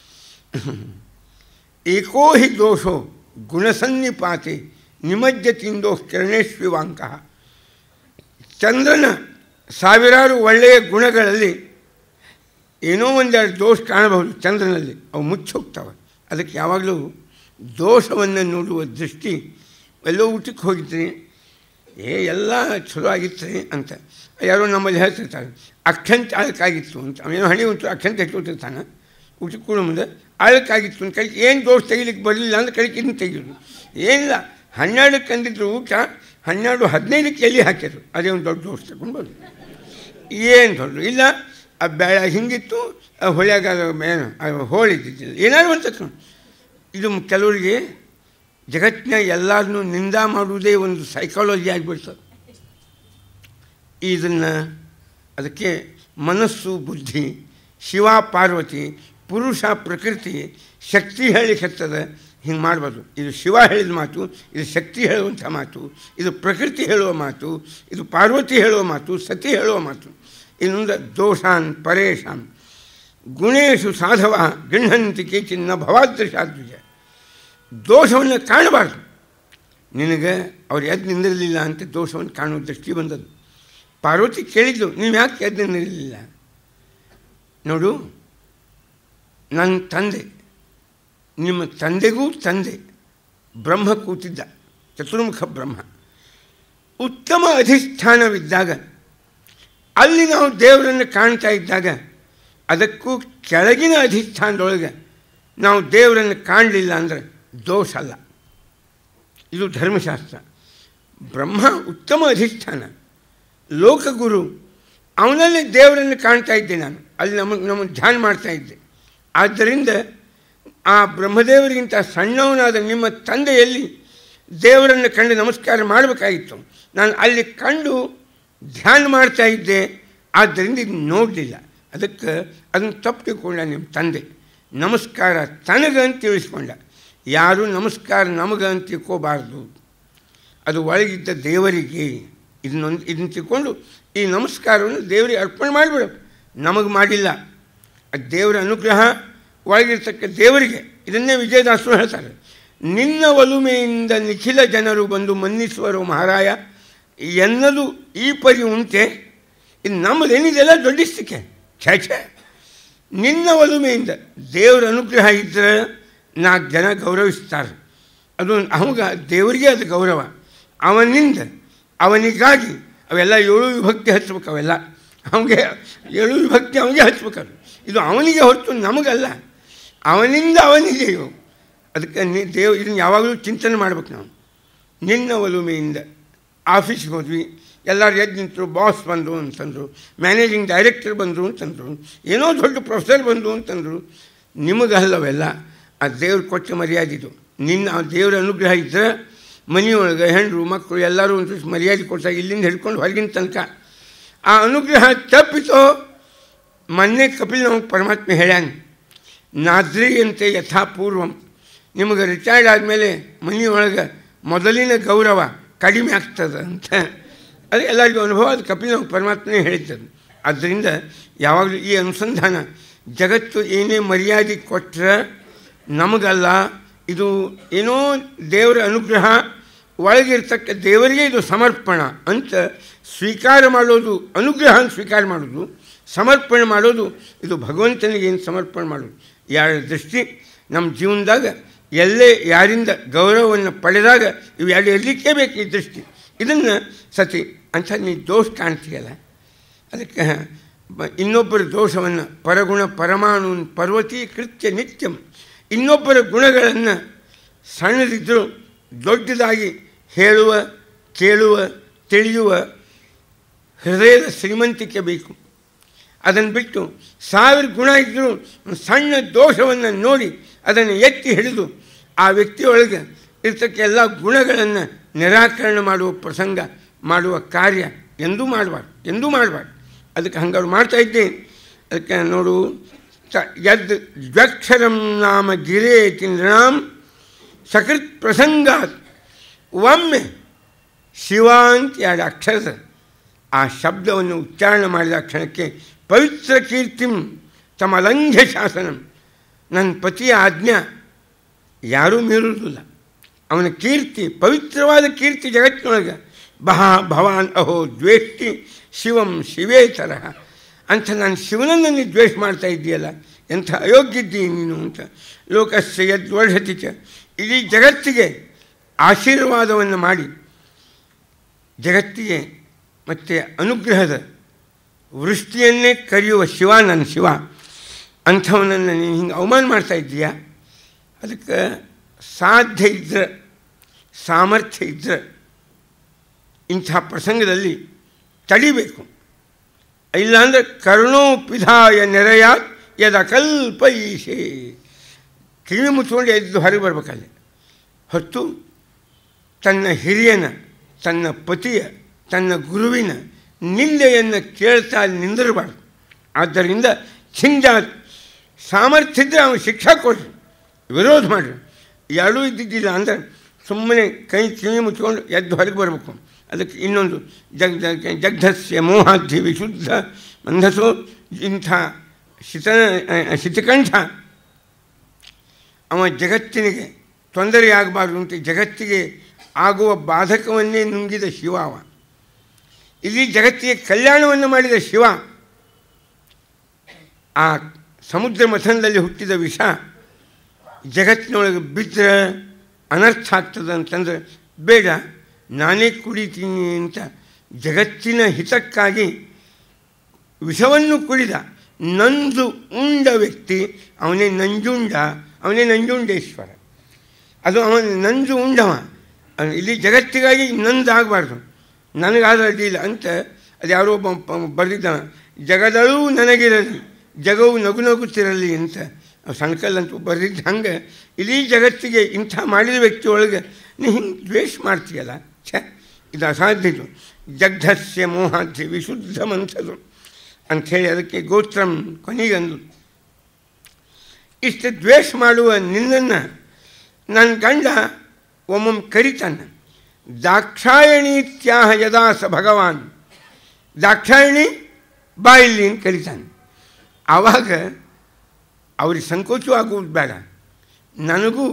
ಏಕೋ ಹಿ ದೋಷೋ ಗುಣಸನ್ನಿಪಾತೆ ನಿಮಜ್ಜ ತಿಂದೋ ಕಿರಣೇಶ್ವಿವಾಂಕ ಚಂದ್ರನ ಸಾವಿರಾರು ಒಳ್ಳೆಯ ಗುಣಗಳಲ್ಲಿ ಏನೋ ಒಂದೆರಡು ದೋಷ ಕಾಣಬಹುದು ಚಂದ್ರನಲ್ಲಿ ಅವು ಮುಚ್ಚೋಗ್ತವೆ ಅದಕ್ಕೆ ಯಾವಾಗಲೂ ದೋಷವನ್ನು ನೋಡುವ ದೃಷ್ಟಿ ಎಲ್ಲೋ ಊಟಕ್ಕೆ ಹೋಗಿದ್ರಿ ಏ ಎಲ್ಲ ಚಲೋ ಆಗಿತ್ತು ರೀ ಅಂತ ಯಾರೋ ನಮ್ಮಲ್ಲಿ ಹೇಳ್ತಿರ್ತಾರೆ ಅಕ್ಷಂತ ಆಳಕ್ಕಾಗಿತ್ತು ಅಂತ ಅವೇನೋ ಹಣಿ ಉಂಟು ಅಕ್ಷಂತ ಇಟ್ಕೊತಿರ್ತಾನೆ ಊಟಕ್ಕೆ ಕೂಡ ಮುಂದೆ ಆಳಕ್ಕಾಗಿತ್ತು ಅಂತ ಕಳಿಕೆ ಏನು ದೋಷ ತೆಗಿಲಿಕ್ಕೆ ಬರಲಿಲ್ಲ ಅಂದ್ರೆ ಕಳಿಕೆ ಇದನ್ನು ತೆಗಿಯೋದು ಏನಿಲ್ಲ ಹನ್ನೆರಡಕ್ಕೆ ಅಂದಿದ್ರು ಊಟ ಹನ್ನೆರಡು ಹದಿನೈದಕ್ಕೆ ಎಲ್ಲಿ ಹಾಕಿದ್ರು ಅದೇ ಒಂದು ದೊಡ್ಡ ದೋಷ ತಗೊಂಡು ಬಂದು ಏನು ದೊಡ್ಡ ಇಲ್ಲ ಆ ಬೇಳೆ ಹಿಂಗಿತ್ತು ಆ ಹೊಳ್ಯಾಗ ಏನು ಅದು ಹೋಳಿದ್ದಿದ್ದಿಲ್ಲ ಏನಾದ್ರು ಒಂದು ತಕೊಂಡು ಇದು ಕೆಲವರಿಗೆ ಜಗತ್ತಿನ ಎಲ್ಲರನ್ನೂ ನಿಂದ ಮಾಡುವುದೇ ಒಂದು ಸೈಕಾಲಜಿ ಆಗಿಬಿಡ್ತದೆ ಇದನ್ನು ಅದಕ್ಕೆ ಮನಸ್ಸು ಬುದ್ಧಿ ಶಿವ ಪಾರ್ವತಿ ಪುರುಷ ಪ್ರಕೃತಿ ಶಕ್ತಿ ಹೇಳಿಕತ್ತದ ಹಿಂಗೆ ಮಾಡ್ಬೋದು ಇದು ಶಿವ ಹೇಳಿದ ಮಾತು ಇದು ಶಕ್ತಿ ಹೇಳುವಂಥ ಮಾತು ಇದು ಪ್ರಕೃತಿ ಹೇಳುವ ಮಾತು ಇದು ಪಾರ್ವತಿ ಹೇಳುವ ಮಾತು ಸತಿ ಹೇಳುವ ಮಾತು ಇನ್ನೊಂದು ದೋಷಾನ್ ಪರೇಶಾನ್ ಗುಣೇಶು ಸಾಧವ ಗೃಹಂತಿ ಕೇಚಿನ್ನ ಭವಾದೃಶಾದ್ವಿಜ ದೋಷವನ್ನು ಕಾಣಬಾರ್ದು ನಿನಗೆ ಅವ್ರು ಎದ್ದು ನಿಂದಿರಲಿಲ್ಲ ಅಂತ ದೋಷವನ್ನು ಕಾಣುವ ದೃಷ್ಟಿ ಬಂದದ್ದು ಪಾರ್ವತಿ ಕೇಳಿದ್ದು ನೀವು ಯಾಕೆ ಎದ್ದು ನಿಂದಿರಲಿಲ್ಲ ನೋಡು ನನ್ನ ತಂದೆ ನಿಮ್ಮ ತಂದೆಗೂ ತಂದೆ ಬ್ರಹ್ಮ ಕೂತಿದ್ದ ಚತುರ್ಮುಖ ಬ್ರಹ್ಮ ಉತ್ತಮ ಅಧಿಷ್ಠಾನವಿದ್ದಾಗ ಅಲ್ಲಿ ನಾವು ದೇವರನ್ನು ಕಾಣ್ತಾ ಇದ್ದಾಗ ಅದಕ್ಕೂ ಕೆಳಗಿನ ಅಧಿಷ್ಠಾನದೊಳಗೆ ನಾವು ದೇವರನ್ನು ಕಾಣಲಿಲ್ಲ ಅಂದರೆ ದೋಷ ಅಲ್ಲ ಇದು ಧರ್ಮಶಾಸ್ತ್ರ ಬ್ರಹ್ಮ ಉತ್ತಮ ಅಧಿಷ್ಠಾನ ಲೋಕಗುರು ಅವನಲ್ಲಿ ದೇವರನ್ನು ಕಾಣ್ತಾ ಇದ್ದೆ ನಾನು ಅಲ್ಲಿ ನಮಗೆ ನಮ್ಮನ್ನು ಧ್ಯಾನ ಮಾಡ್ತಾ ಇದ್ದೆ ಆದ್ದರಿಂದ ಆ ಬ್ರಹ್ಮದೇವರಿಗಿಂತ ಸಣ್ಣವನಾದ ನಿಮ್ಮ ತಂದೆಯಲ್ಲಿ ದೇವರನ್ನು ಕಂಡು ನಮಸ್ಕಾರ ಮಾಡಬೇಕಾಗಿತ್ತು ನಾನು ಅಲ್ಲಿ ಕಂಡು ಧ್ಯಾನ ಮಾಡ್ತಾ ಇದ್ದೆ ಆದ್ದರಿಂದ ಇದು ನೋಡಲಿಲ್ಲ ಅದಕ್ಕೆ ಅದನ್ನು ತಪ್ಪು ತಿಳ್ಕೊಂಡ ನಿಮ್ಮ ತಂದೆ ನಮಸ್ಕಾರ ತನಗಂತ ತಿಳಿಸ್ಕೊಂಡ ಯಾರು ನಮಸ್ಕಾರ ನಮಗಂತ ತಿಳ್ಕೋಬಾರ್ದು ಅದು ಒಳಗಿದ್ದ ದೇವರಿಗೆ ಇದನ್ನೊಂದು ಇದನ್ನು ತಿಳ್ಕೊಂಡು ಈ ನಮಸ್ಕಾರವನ್ನು ದೇವರಿಗೆ ಅರ್ಪಣೆ ಮಾಡಿಬಿಡು ನಮಗೆ ಮಾಡಿಲ್ಲ ಅದು ದೇವರ ಅನುಗ್ರಹ ಒಳಗಿರ್ತಕ್ಕ ದೇವರಿಗೆ ಇದನ್ನೇ ವಿಜಯದಾಸರು ಹೇಳ್ತಾರೆ ನಿನ್ನ ಒಲುಮೆಯಿಂದ ನಿಖಿಲ ಜನರು ಬಂದು ಮನ್ನಿಸುವರು ಮಹಾರಾಯ ಎನ್ನದು ಈ ಪರಿ ಉಂಟೆ ಇದು ನಮ್ಮದೇನಿದೆಲ್ಲ ದೊಡ್ಡಿಸ್ತಿಕೆ ಛೇ ಛೇ ನಿನ್ನ ಒಲುಮೆಯಿಂದ ದೇವರ ಅನುಗ್ರಹ ಇದ್ದರೆ ನಾಲ್ಕು ಜನ ಗೌರವಿಸ್ತಾರೆ ಅದು ಅವಾಗ ದೇವರಿಗೆ ಅದು ಗೌರವ ಅವನಿಂದ ಅವನಿಗಾಗಿ ಅವೆಲ್ಲ ಏಳು ವಿಭಕ್ತಿ ಹಚ್ಬೇಕು ಅವೆಲ್ಲ ಅವನಿಗೆ ಏಳು ವಿಭಕ್ತಿ ಅವನಿಗೆ ಹಚ್ಬೇಕದು ಇದು ಅವನಿಗೆ ಹೊರತು ನಮಗಲ್ಲ ಅವನಿಂದ ಅವನಿಗೆ ಇವು ಅದಕ್ಕೆ ನೀ ದೇವ್ ಇದನ್ನು ಯಾವಾಗಲೂ ಚಿಂತನೆ ಮಾಡ್ಬೇಕು ನಾವು ನಿನ್ನ ಒಲುಮೆಯಿಂದ ಆಫೀಸ್ಗೆ ಹೋದ್ವಿ ಎಲ್ಲರೂ ಎದ್ದು ನಿಂತರು ಬಾಸ್ ಬಂದರು ಅಂತಂದರು ಮ್ಯಾನೇಜಿಂಗ್ ಡೈರೆಕ್ಟರ್ ಬಂದರು ಅಂತಂದರು ಏನೋ ದೊಡ್ಡ ಪ್ರೊಫೆಸರ್ ಬಂದರು ಅಂತಂದರು ನಿಮಗಲ್ಲವೆಲ್ಲ ಆ ದೇವ್ರು ಕೊಟ್ಟ ಮರ್ಯಾದೆ ಇದು ನಿನ್ನ ಆ ದೇವರ ಅನುಗ್ರಹ ಇದ್ದರೆ ಮನೆಯೊಳಗೆ ಹೆಣ್ಣು ಮಕ್ಕಳು ಎಲ್ಲರೂ ಒಂದು ಮರ್ಯಾದೆ ಕೊಡ್ತಾರೆ ಇಲ್ಲಿಂದ ಹಿಡ್ಕೊಂಡು ಹೊರಗಿನ ತನಕ ಆ ಅನುಗ್ರಹ ತಪ್ಪಿತೋ ಮೊನ್ನೆ ಕಪಿಲ್ ನಮಗೆ ಪರಮಾತ್ಮ ಹೇಳ್ಯಾನ ನಾದ್ರಿಯಂತೆ ಯಥಾಪೂರ್ವಂ ನಿಮಗೆ ರಿಟೈರ್ಡ್ ಆದಮೇಲೆ ಮನೆಯೊಳಗೆ ಮೊದಲಿನ ಗೌರವ ಕಡಿಮೆ ಆಗ್ತದೆ ಅಂತ ಅದು ಎಲ್ಲರಿಗೂ ಅನುಭವ ಅದು ಕಪಿಲ್ ನಮಗೆ ಪರಮಾತ್ಮನೇ ಹೇಳಿದ್ದದು ಆದ್ದರಿಂದ ಯಾವಾಗಲೂ ಈ ಅನುಸಂಧಾನ ಜಗತ್ತು ಏನೇ ಮರ್ಯಾದೆ ಕೊಟ್ಟರೆ ನಮಗಲ್ಲ ಇದು ಏನೋ ದೇವರ ಅನುಗ್ರಹ ಒಳಗಿರ್ತಕ್ಕ ದೇವರಿಗೆ ಇದು ಸಮರ್ಪಣ ಅಂತ ಸ್ವೀಕಾರ ಮಾಡೋದು ಅನುಗ್ರಹ ಅಂತ ಸ್ವೀಕಾರ ಮಾಡೋದು ಸಮರ್ಪಣೆ ಮಾಡೋದು ಇದು ಭಗವಂತನಿಗೆ ಏನು ಸಮರ್ಪಣೆ ಮಾಡೋದು ಯಾರ ದೃಷ್ಟಿ ನಮ್ಮ ಜೀವನದಾಗ ಎಲ್ಲೇ ಯಾರಿಂದ ಗೌರವವನ್ನು ಪಡೆದಾಗ ಇವು ಎರಡು ಇರಲಿಕ್ಕೇ ಬೇಕು ಈ ದೃಷ್ಟಿ ಇದನ್ನು ಸತಿ ಅಂತ ನೀ ದೋಷ ಕಾಣ್ತೀಯಲ್ಲ ಅದಕ್ಕೆ ಬ- ಇನ್ನೊಬ್ಬರ ದೋಷವನ್ನು ಪರಗುಣ ಪರಮಾಣು ಪರ್ವತೀಕೃತ್ಯ ನಿತ್ಯಂ ಇನ್ನೊಬ್ಬರ ಗುಣಗಳನ್ನು ಸಣ್ಣದಿದ್ದರೂ ದೊಡ್ಡದಾಗಿ ಹೇಳುವ ಕೇಳುವ ತಿಳಿಯುವ ಹೃದಯದ ಶ್ರೀಮಂತಿಕೆ ಬೇಕು ಅದನ್ನು ಬಿಟ್ಟು ಸಾವಿರ ಗುಣ ಇದ್ದರೂ ಒಂದು ಸಣ್ಣ ದೋಷವನ್ನು ನೋಡಿ ಅದನ್ನು ಎತ್ತಿ ಹಿಡಿದು ಆ ವ್ಯಕ್ತಿಯೊಳಗೆ ಇರ್ತಕ್ಕ ಎಲ್ಲ ಗುಣಗಳನ್ನು ನಿರಾಕರಣೆ ಮಾಡುವ ಪ್ರಸಂಗ ಮಾಡುವ ಕಾರ್ಯ ಎಂದೂ ಮಾಡಬಾರ್ದು ಎಂದೂ ಮಾಡಬಾರ್ದು ಅದಕ್ಕೆ ಹಂಗಾರು ಮಾಡ್ತಾ ಇದ್ದೇನೆ ಅದಕ್ಕೆ ನೋಡು ತ ಯದ್ ದ್ವಕ್ಷರಂ ನಾಮ ಗಿರೇತಿ ನೃಣಾಂ ಸಕೃತ್ ಪ್ರಸಂಗಾತ್ ಒಮ್ಮೆ ಶಿವ ಅಂತ ಎರಡು ಅಕ್ಷರದ ಆ ಶಬ್ದವನ್ನು ಉಚ್ಚಾರಣೆ ಮಾಡಿದ ಕ್ಷಣಕ್ಕೆ ಪವಿತ್ರ ಕೀರ್ತಿಂ ತಮಲಂಘ್ಯ ಶಾಸನಂ ನನ್ನ ಪತಿಯ ಆಜ್ಞಾ ಯಾರೂ ಮೀರುವುದಿಲ್ಲ ಅವನ ಕೀರ್ತಿ ಪವಿತ್ರವಾದ ಕೀರ್ತಿ ಜಗತ್ತಿನೊಳಗೆ ಬಹ ಭವಾನ್ ಅಹೋ ದ್ವೇಷ್ಟಿ ಶಿವಂ ಶಿವೇ ತರಹ ಅಂತ ನಾನು ಶಿವನನ್ನು ನೀನು ದ್ವೇಷ ಮಾಡ್ತಾ ಇದ್ದೀಯಲ್ಲ ಎಂಥ ಅಯೋಗ್ಯಿದ್ದೀ ನೀನು ಅಂತ ಲೋಕಸ್ಯ ಯದ್ವರ್ಧತಿ ಚ ಇಡೀ ಜಗತ್ತಿಗೆ ಆಶೀರ್ವಾದವನ್ನು ಮಾಡಿ ಜಗತ್ತಿಗೆ ಮತ್ತು ಅನುಗ್ರಹದ ವೃಷ್ಟಿಯನ್ನೇ ಕರೆಯುವ ಶಿವ ನನ್ನ ಶಿವ ಅಂಥವನನ್ನು ನೀನು ಹಿಂಗೆ ಅವಮಾನ ಮಾಡ್ತಾ ಇದ್ದೀಯಾ ಅದಕ್ಕೆ ಸಾಧ್ಯ ಇದ್ದರೆ ಸಾಮರ್ಥ್ಯ ಇದ್ದರೆ ಇಂಥ ಪ್ರಸಂಗದಲ್ಲಿ ತಡಿಬೇಕು ಇಲ್ಲಾಂದರೆ ಕರುಣೋಪಿಧಾಯ ನೆರೆಯ ಯದ ಕಲ್ಪೈಷೆ ಕಿವಿ ಮುಚ್ಕೊಂಡು ಎದ್ದು ಹೊರಗೆ ಬರಬೇಕಲ್ಲಿ ಹೊತ್ತು ತನ್ನ ಹಿರಿಯನ ತನ್ನ ಪತಿಯ ತನ್ನ ಗುರುವಿನ ನಿಂದೆಯನ್ನು ಕೇಳ್ತಾ ನಿಂದಿರಬಾರ್ದು ಆದ್ದರಿಂದ ಛಿಂಜಾತ್ ಸಾಮರ್ಥ್ಯ ಇದ್ದರೆ ಅವನು ಶಿಕ್ಷಾ ಕೊಡ್ರಿ ವಿರೋಧ ಮಾಡಿರಿ ಎರಡೂ ಇದ್ದಿದ್ದಿಲ್ಲ ಅಂದರೆ ಸುಮ್ಮನೆ ಕೈ ಕಿವಿ ಮುಚ್ಕೊಂಡು ಎದ್ದು ಹೊರಗೆ ಬರಬೇಕು ಅದಕ್ಕೆ ಇನ್ನೊಂದು ಜಗ್ ಜಗ್ ಜಗ್ಧಸ್ಯ ಮೋಹಾಧಿ ವಿಶುದ್ಧ ಮಂಧಸೋ ಇಂಥ ಶಿತ ಶಿತಕಂಠ ಅವ ಜಗತ್ತಿನಿಗೆ ತೊಂದರೆಯಾಗಬಾರ್ದು ಅಂತ ಜಗತ್ತಿಗೆ ಆಗುವ ಬಾಧಕವನ್ನೇ ನುಂಗಿದ ಶಿವ ಅವ ಇಲ್ಲಿ ಜಗತ್ತಿಗೆ ಕಲ್ಯಾಣವನ್ನು ಮಾಡಿದ ಶಿವ ಆ ಸಮುದ್ರ ಮಥನದಲ್ಲಿ ಹುಟ್ಟಿದ ವಿಷ ಜಗತ್ತಿನೊಳಗೆ ಬಿದ್ದರೆ ಅನರ್ಥ ಆಗ್ತದೆ ಅಂತಂದ್ರೆ ಬೇಡ ನಾನೇ ಕುಡಿತೀನಿ ಅಂತ ಜಗತ್ತಿನ ಹಿತಕ್ಕಾಗಿ ವಿಷವನ್ನು ಕುಡಿದ ನಂದು ಉಂಡ ವ್ಯಕ್ತಿ ಅವನೇ ನಂಜುಂಡ ಅವನೇ ನಂಜುಂಡೇಶ್ವರ ಅದು ಅವನ ನಂಜು ಉಂಡವ ಅವ್ನು ಇಲ್ಲಿ ಜಗತ್ತಿಗಾಗಿ ನಂದಾಗಬಾರ್ದು ನನಗಾದ ಅಡ್ಡಿಲ್ಲ ಅಂತ ಅದು ಯಾರೋ ಒಬ್ಬ ಪ- ಬರೆದಿದ್ದಾನ ಜಗದಳೂ ನನಗಿರಲಿ ಜಗವು ನಗು ನಗುತ್ತಿರಲಿ ಅಂತ ಸಣ್ಕಲ್ ಅಂತ ಬರೆದಿದ್ದ ಹಂಗೆ ಇಡೀ ಜಗತ್ತಿಗೆ ಇಂಥ ಮಾಡಿದ ವ್ಯಕ್ತಿ ಒಳಗೆ ನೀ ಹಿಂಗೆ ದ್ವೇಷ ಮಾಡ್ತೀಯಲ್ಲ ಛ ಇದು ಅಸಾಧ್ಯ ಇದು ಜಗ್ಧಸ್ಯ ಮೋಹಾಧ್ಯ ವಿಶುದ್ಧ ಮಂಥದು ಅಂಥೇಳಿ ಅದಕ್ಕೆ ಗೋತ್ರಂ ಕೊನೆಗಂದು ಇಷ್ಟು ದ್ವೇಷ ಮಾಡುವ ನಿನ್ನನ್ನು ನನ್ನ ಗಂಡ ಒಮ್ಮೊಮ್ಮೆ ಕರಿತಾನೆ ದಾಕ್ಷಾಯಣೀತ್ಯಾಹ ಯದಾ ಸ ಭಗವಾನ್ ದಾಕ್ಷಾಯಣಿ ಬಾ ಇಲ್ಲಿ ಅಂತ ಕರಿತಾನೆ ಆವಾಗ ಅವ್ರಿಗೆ ಸಂಕೋಚವಾಗುವುದು ಬೇಡ ನನಗೂ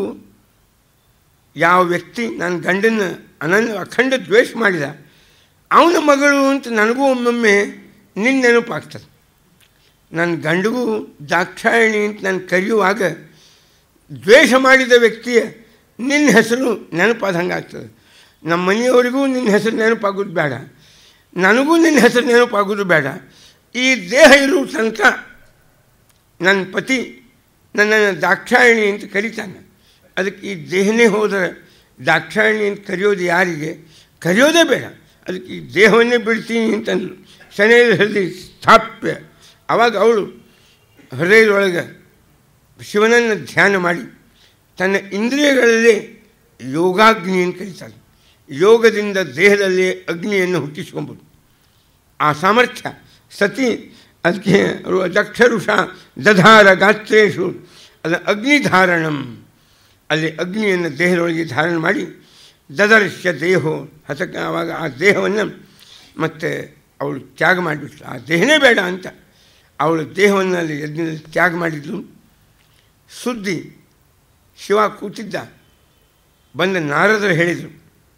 ಯಾವ ವ್ಯಕ್ತಿ ನನ್ನ ಗಂಡನ ಅನನ್ಯ ಅಖಂಡ ದ್ವೇಷ ಮಾಡಿದ ಅವನ ಮಗಳು ಅಂತ ನನಗೂ ಒಮ್ಮೊಮ್ಮೆ ನಿನ್ನ ನೆನಪಾಗ್ತದೆ ನನ್ನ ಗಂಡಿಗೂ ದಾಕ್ಷಾಯಣಿ ಅಂತ ನಾನು ಕರೆಯುವಾಗ ದ್ವೇಷ ಮಾಡಿದ ವ್ಯಕ್ತಿಯ ನಿನ್ನ ಹೆಸರು ನೆನಪಾದಂಗೆ ಆಗ್ತದೆ ನಮ್ಮ ಮನೆಯವರಿಗೂ ನಿನ್ನ ಹೆಸರು ನೆನಪಾಗೋದು ಬೇಡ ನನಗೂ ನಿನ್ನ ಹೆಸರು ನೆನಪಾಗೋದು ಬೇಡ ಈ ದೇಹ ಇರುವ ತನಕ ನನ್ನ ಪತಿ ನನ್ನನ್ನು ದಾಕ್ಷಾಯಣಿ ಅಂತ ಕರೀತಾನೆ ಅದಕ್ಕೆ ಈ ದೇಹನೇ ಹೋದರೆ ದಾಕ್ಷಾಯಣಿ ಅಂತ ಕರೆಯೋದು ಯಾರಿಗೆ ಕರೆಯೋದೇ ಬೇಡ ಅದಕ್ಕೆ ಈ ದೇಹವನ್ನೇ ಬಿಡ್ತೀನಿ ಅಂತಂದ್ರು ಶನೇದ ಹೃದಯ ಸ್ಥಾಪ್ಯ ಆವಾಗ ಅವಳು ಹೃದಯದೊಳಗೆ ಶಿವನನ್ನು ಧ್ಯಾನ ಮಾಡಿ ತನ್ನ ಇಂದ್ರಿಯಗಳಲ್ಲಿ ಯೋಗಾಗ್ನಿಯನ್ನು ಕರೀತಾಳೆ ಯೋಗದಿಂದ ದೇಹದಲ್ಲಿ ಅಗ್ನಿಯನ್ನು ಹುಟ್ಟಿಸ್ಕೊಂಬೋದು ಆ ಸಾಮರ್ಥ್ಯ ಸತಿ ಅದಕ್ಕೆ ರು- ದಕ್ಷ ಋಷ ದಧಾರ ಗಾತ್ರೇಶು ಅದ ಅಗ್ನಿಧಾರಣಂ ಅಲ್ಲಿ ಅಗ್ನಿಯನ್ನು ದೇಹದೊಳಗೆ ಧಾರಣ ಮಾಡಿ ದದರ್ಶ್ಯ ದೇಹೋ ಹತಕ ಆವಾಗ ಆ ದೇಹವನ್ನು ಮತ್ತೆ ಅವಳು ತ್ಯಾಗ ಮಾಡಿಬಿಟ್ಲು ಆ ದೇಹನೇ ಬೇಡ ಅಂತ ಅವಳು ದೇಹವನ್ನು ಅಲ್ಲಿ ಯಜ್ಞದಲ್ಲಿ ತ್ಯಾಗ ಮಾಡಿದ್ಲು ಸುದ್ದಿ ಶಿವ ಕೂತಿದ್ದ ಬಂದ ನಾರದರು ಹೇಳಿದರು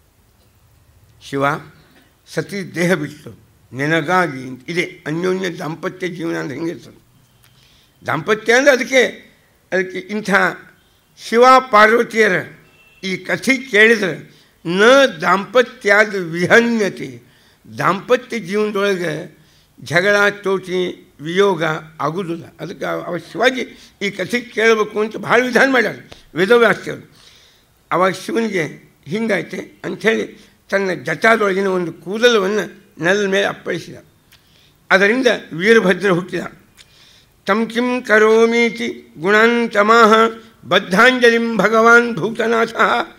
ಶಿವ ಸತಿ ದೇಹ ಬಿಟ್ಟು ನಿನಗಾಗಿ ಅಂತ ಇದೆ ಅನ್ಯೋನ್ಯ ದಾಂಪತ್ಯ ಜೀವನ ಅಂದ್ರೆ ಹೆಂಗಿರ್ತದೆ ದಾಂಪತ್ಯ ಅಂದರೆ ಅದಕ್ಕೆ ಅದಕ್ಕೆ ಇಂಥ ಶಿವ ಪಾರ್ವತಿಯರ ಈ ಕಥೆ ಕೇಳಿದ್ರೆ ನ ದಾಂಪತ್ಯಾದ ವಿಹನ್ಯತೆ ದಾಂಪತ್ಯ ಜೀವನದೊಳಗೆ ಜಗಳ ಚೋಟಿ ವಿಯೋಗ ಆಗುವುದಿಲ್ಲ ಅದಕ್ಕೆ ಅವಶ್ಯವಾಗಿ ಈ ಕಥೆ ಕೇಳಬೇಕು ಅಂತ ಭಾಳ ವಿಧಾನ ಮಾಡ್ಯಾರ ವೇದವ್ಯಾಸ್ತಿಯವರು ಅವಾಗ ಶಿವನಿಗೆ ಹಿಂಗಾಯ್ತೆ ಅಂಥೇಳಿ ತನ್ನ ಜಟಾದೊಳಗಿನ ಒಂದು ಕೂದಲವನ್ನು ನೆಲದ ಮೇಲೆ ಅಪ್ಪಳಿಸಿದ ಅದರಿಂದ ವೀರಭದ್ರ ಹುಟ್ಟಿದ ತಂ ಕಿಂ ಕರೋಮೀತಿ ಗುಣಾಂತಮಾಹ ಬದ್ಧಾಂಜಲಿಂ ಭಗವಾನ್ ಭೂತನಾಥ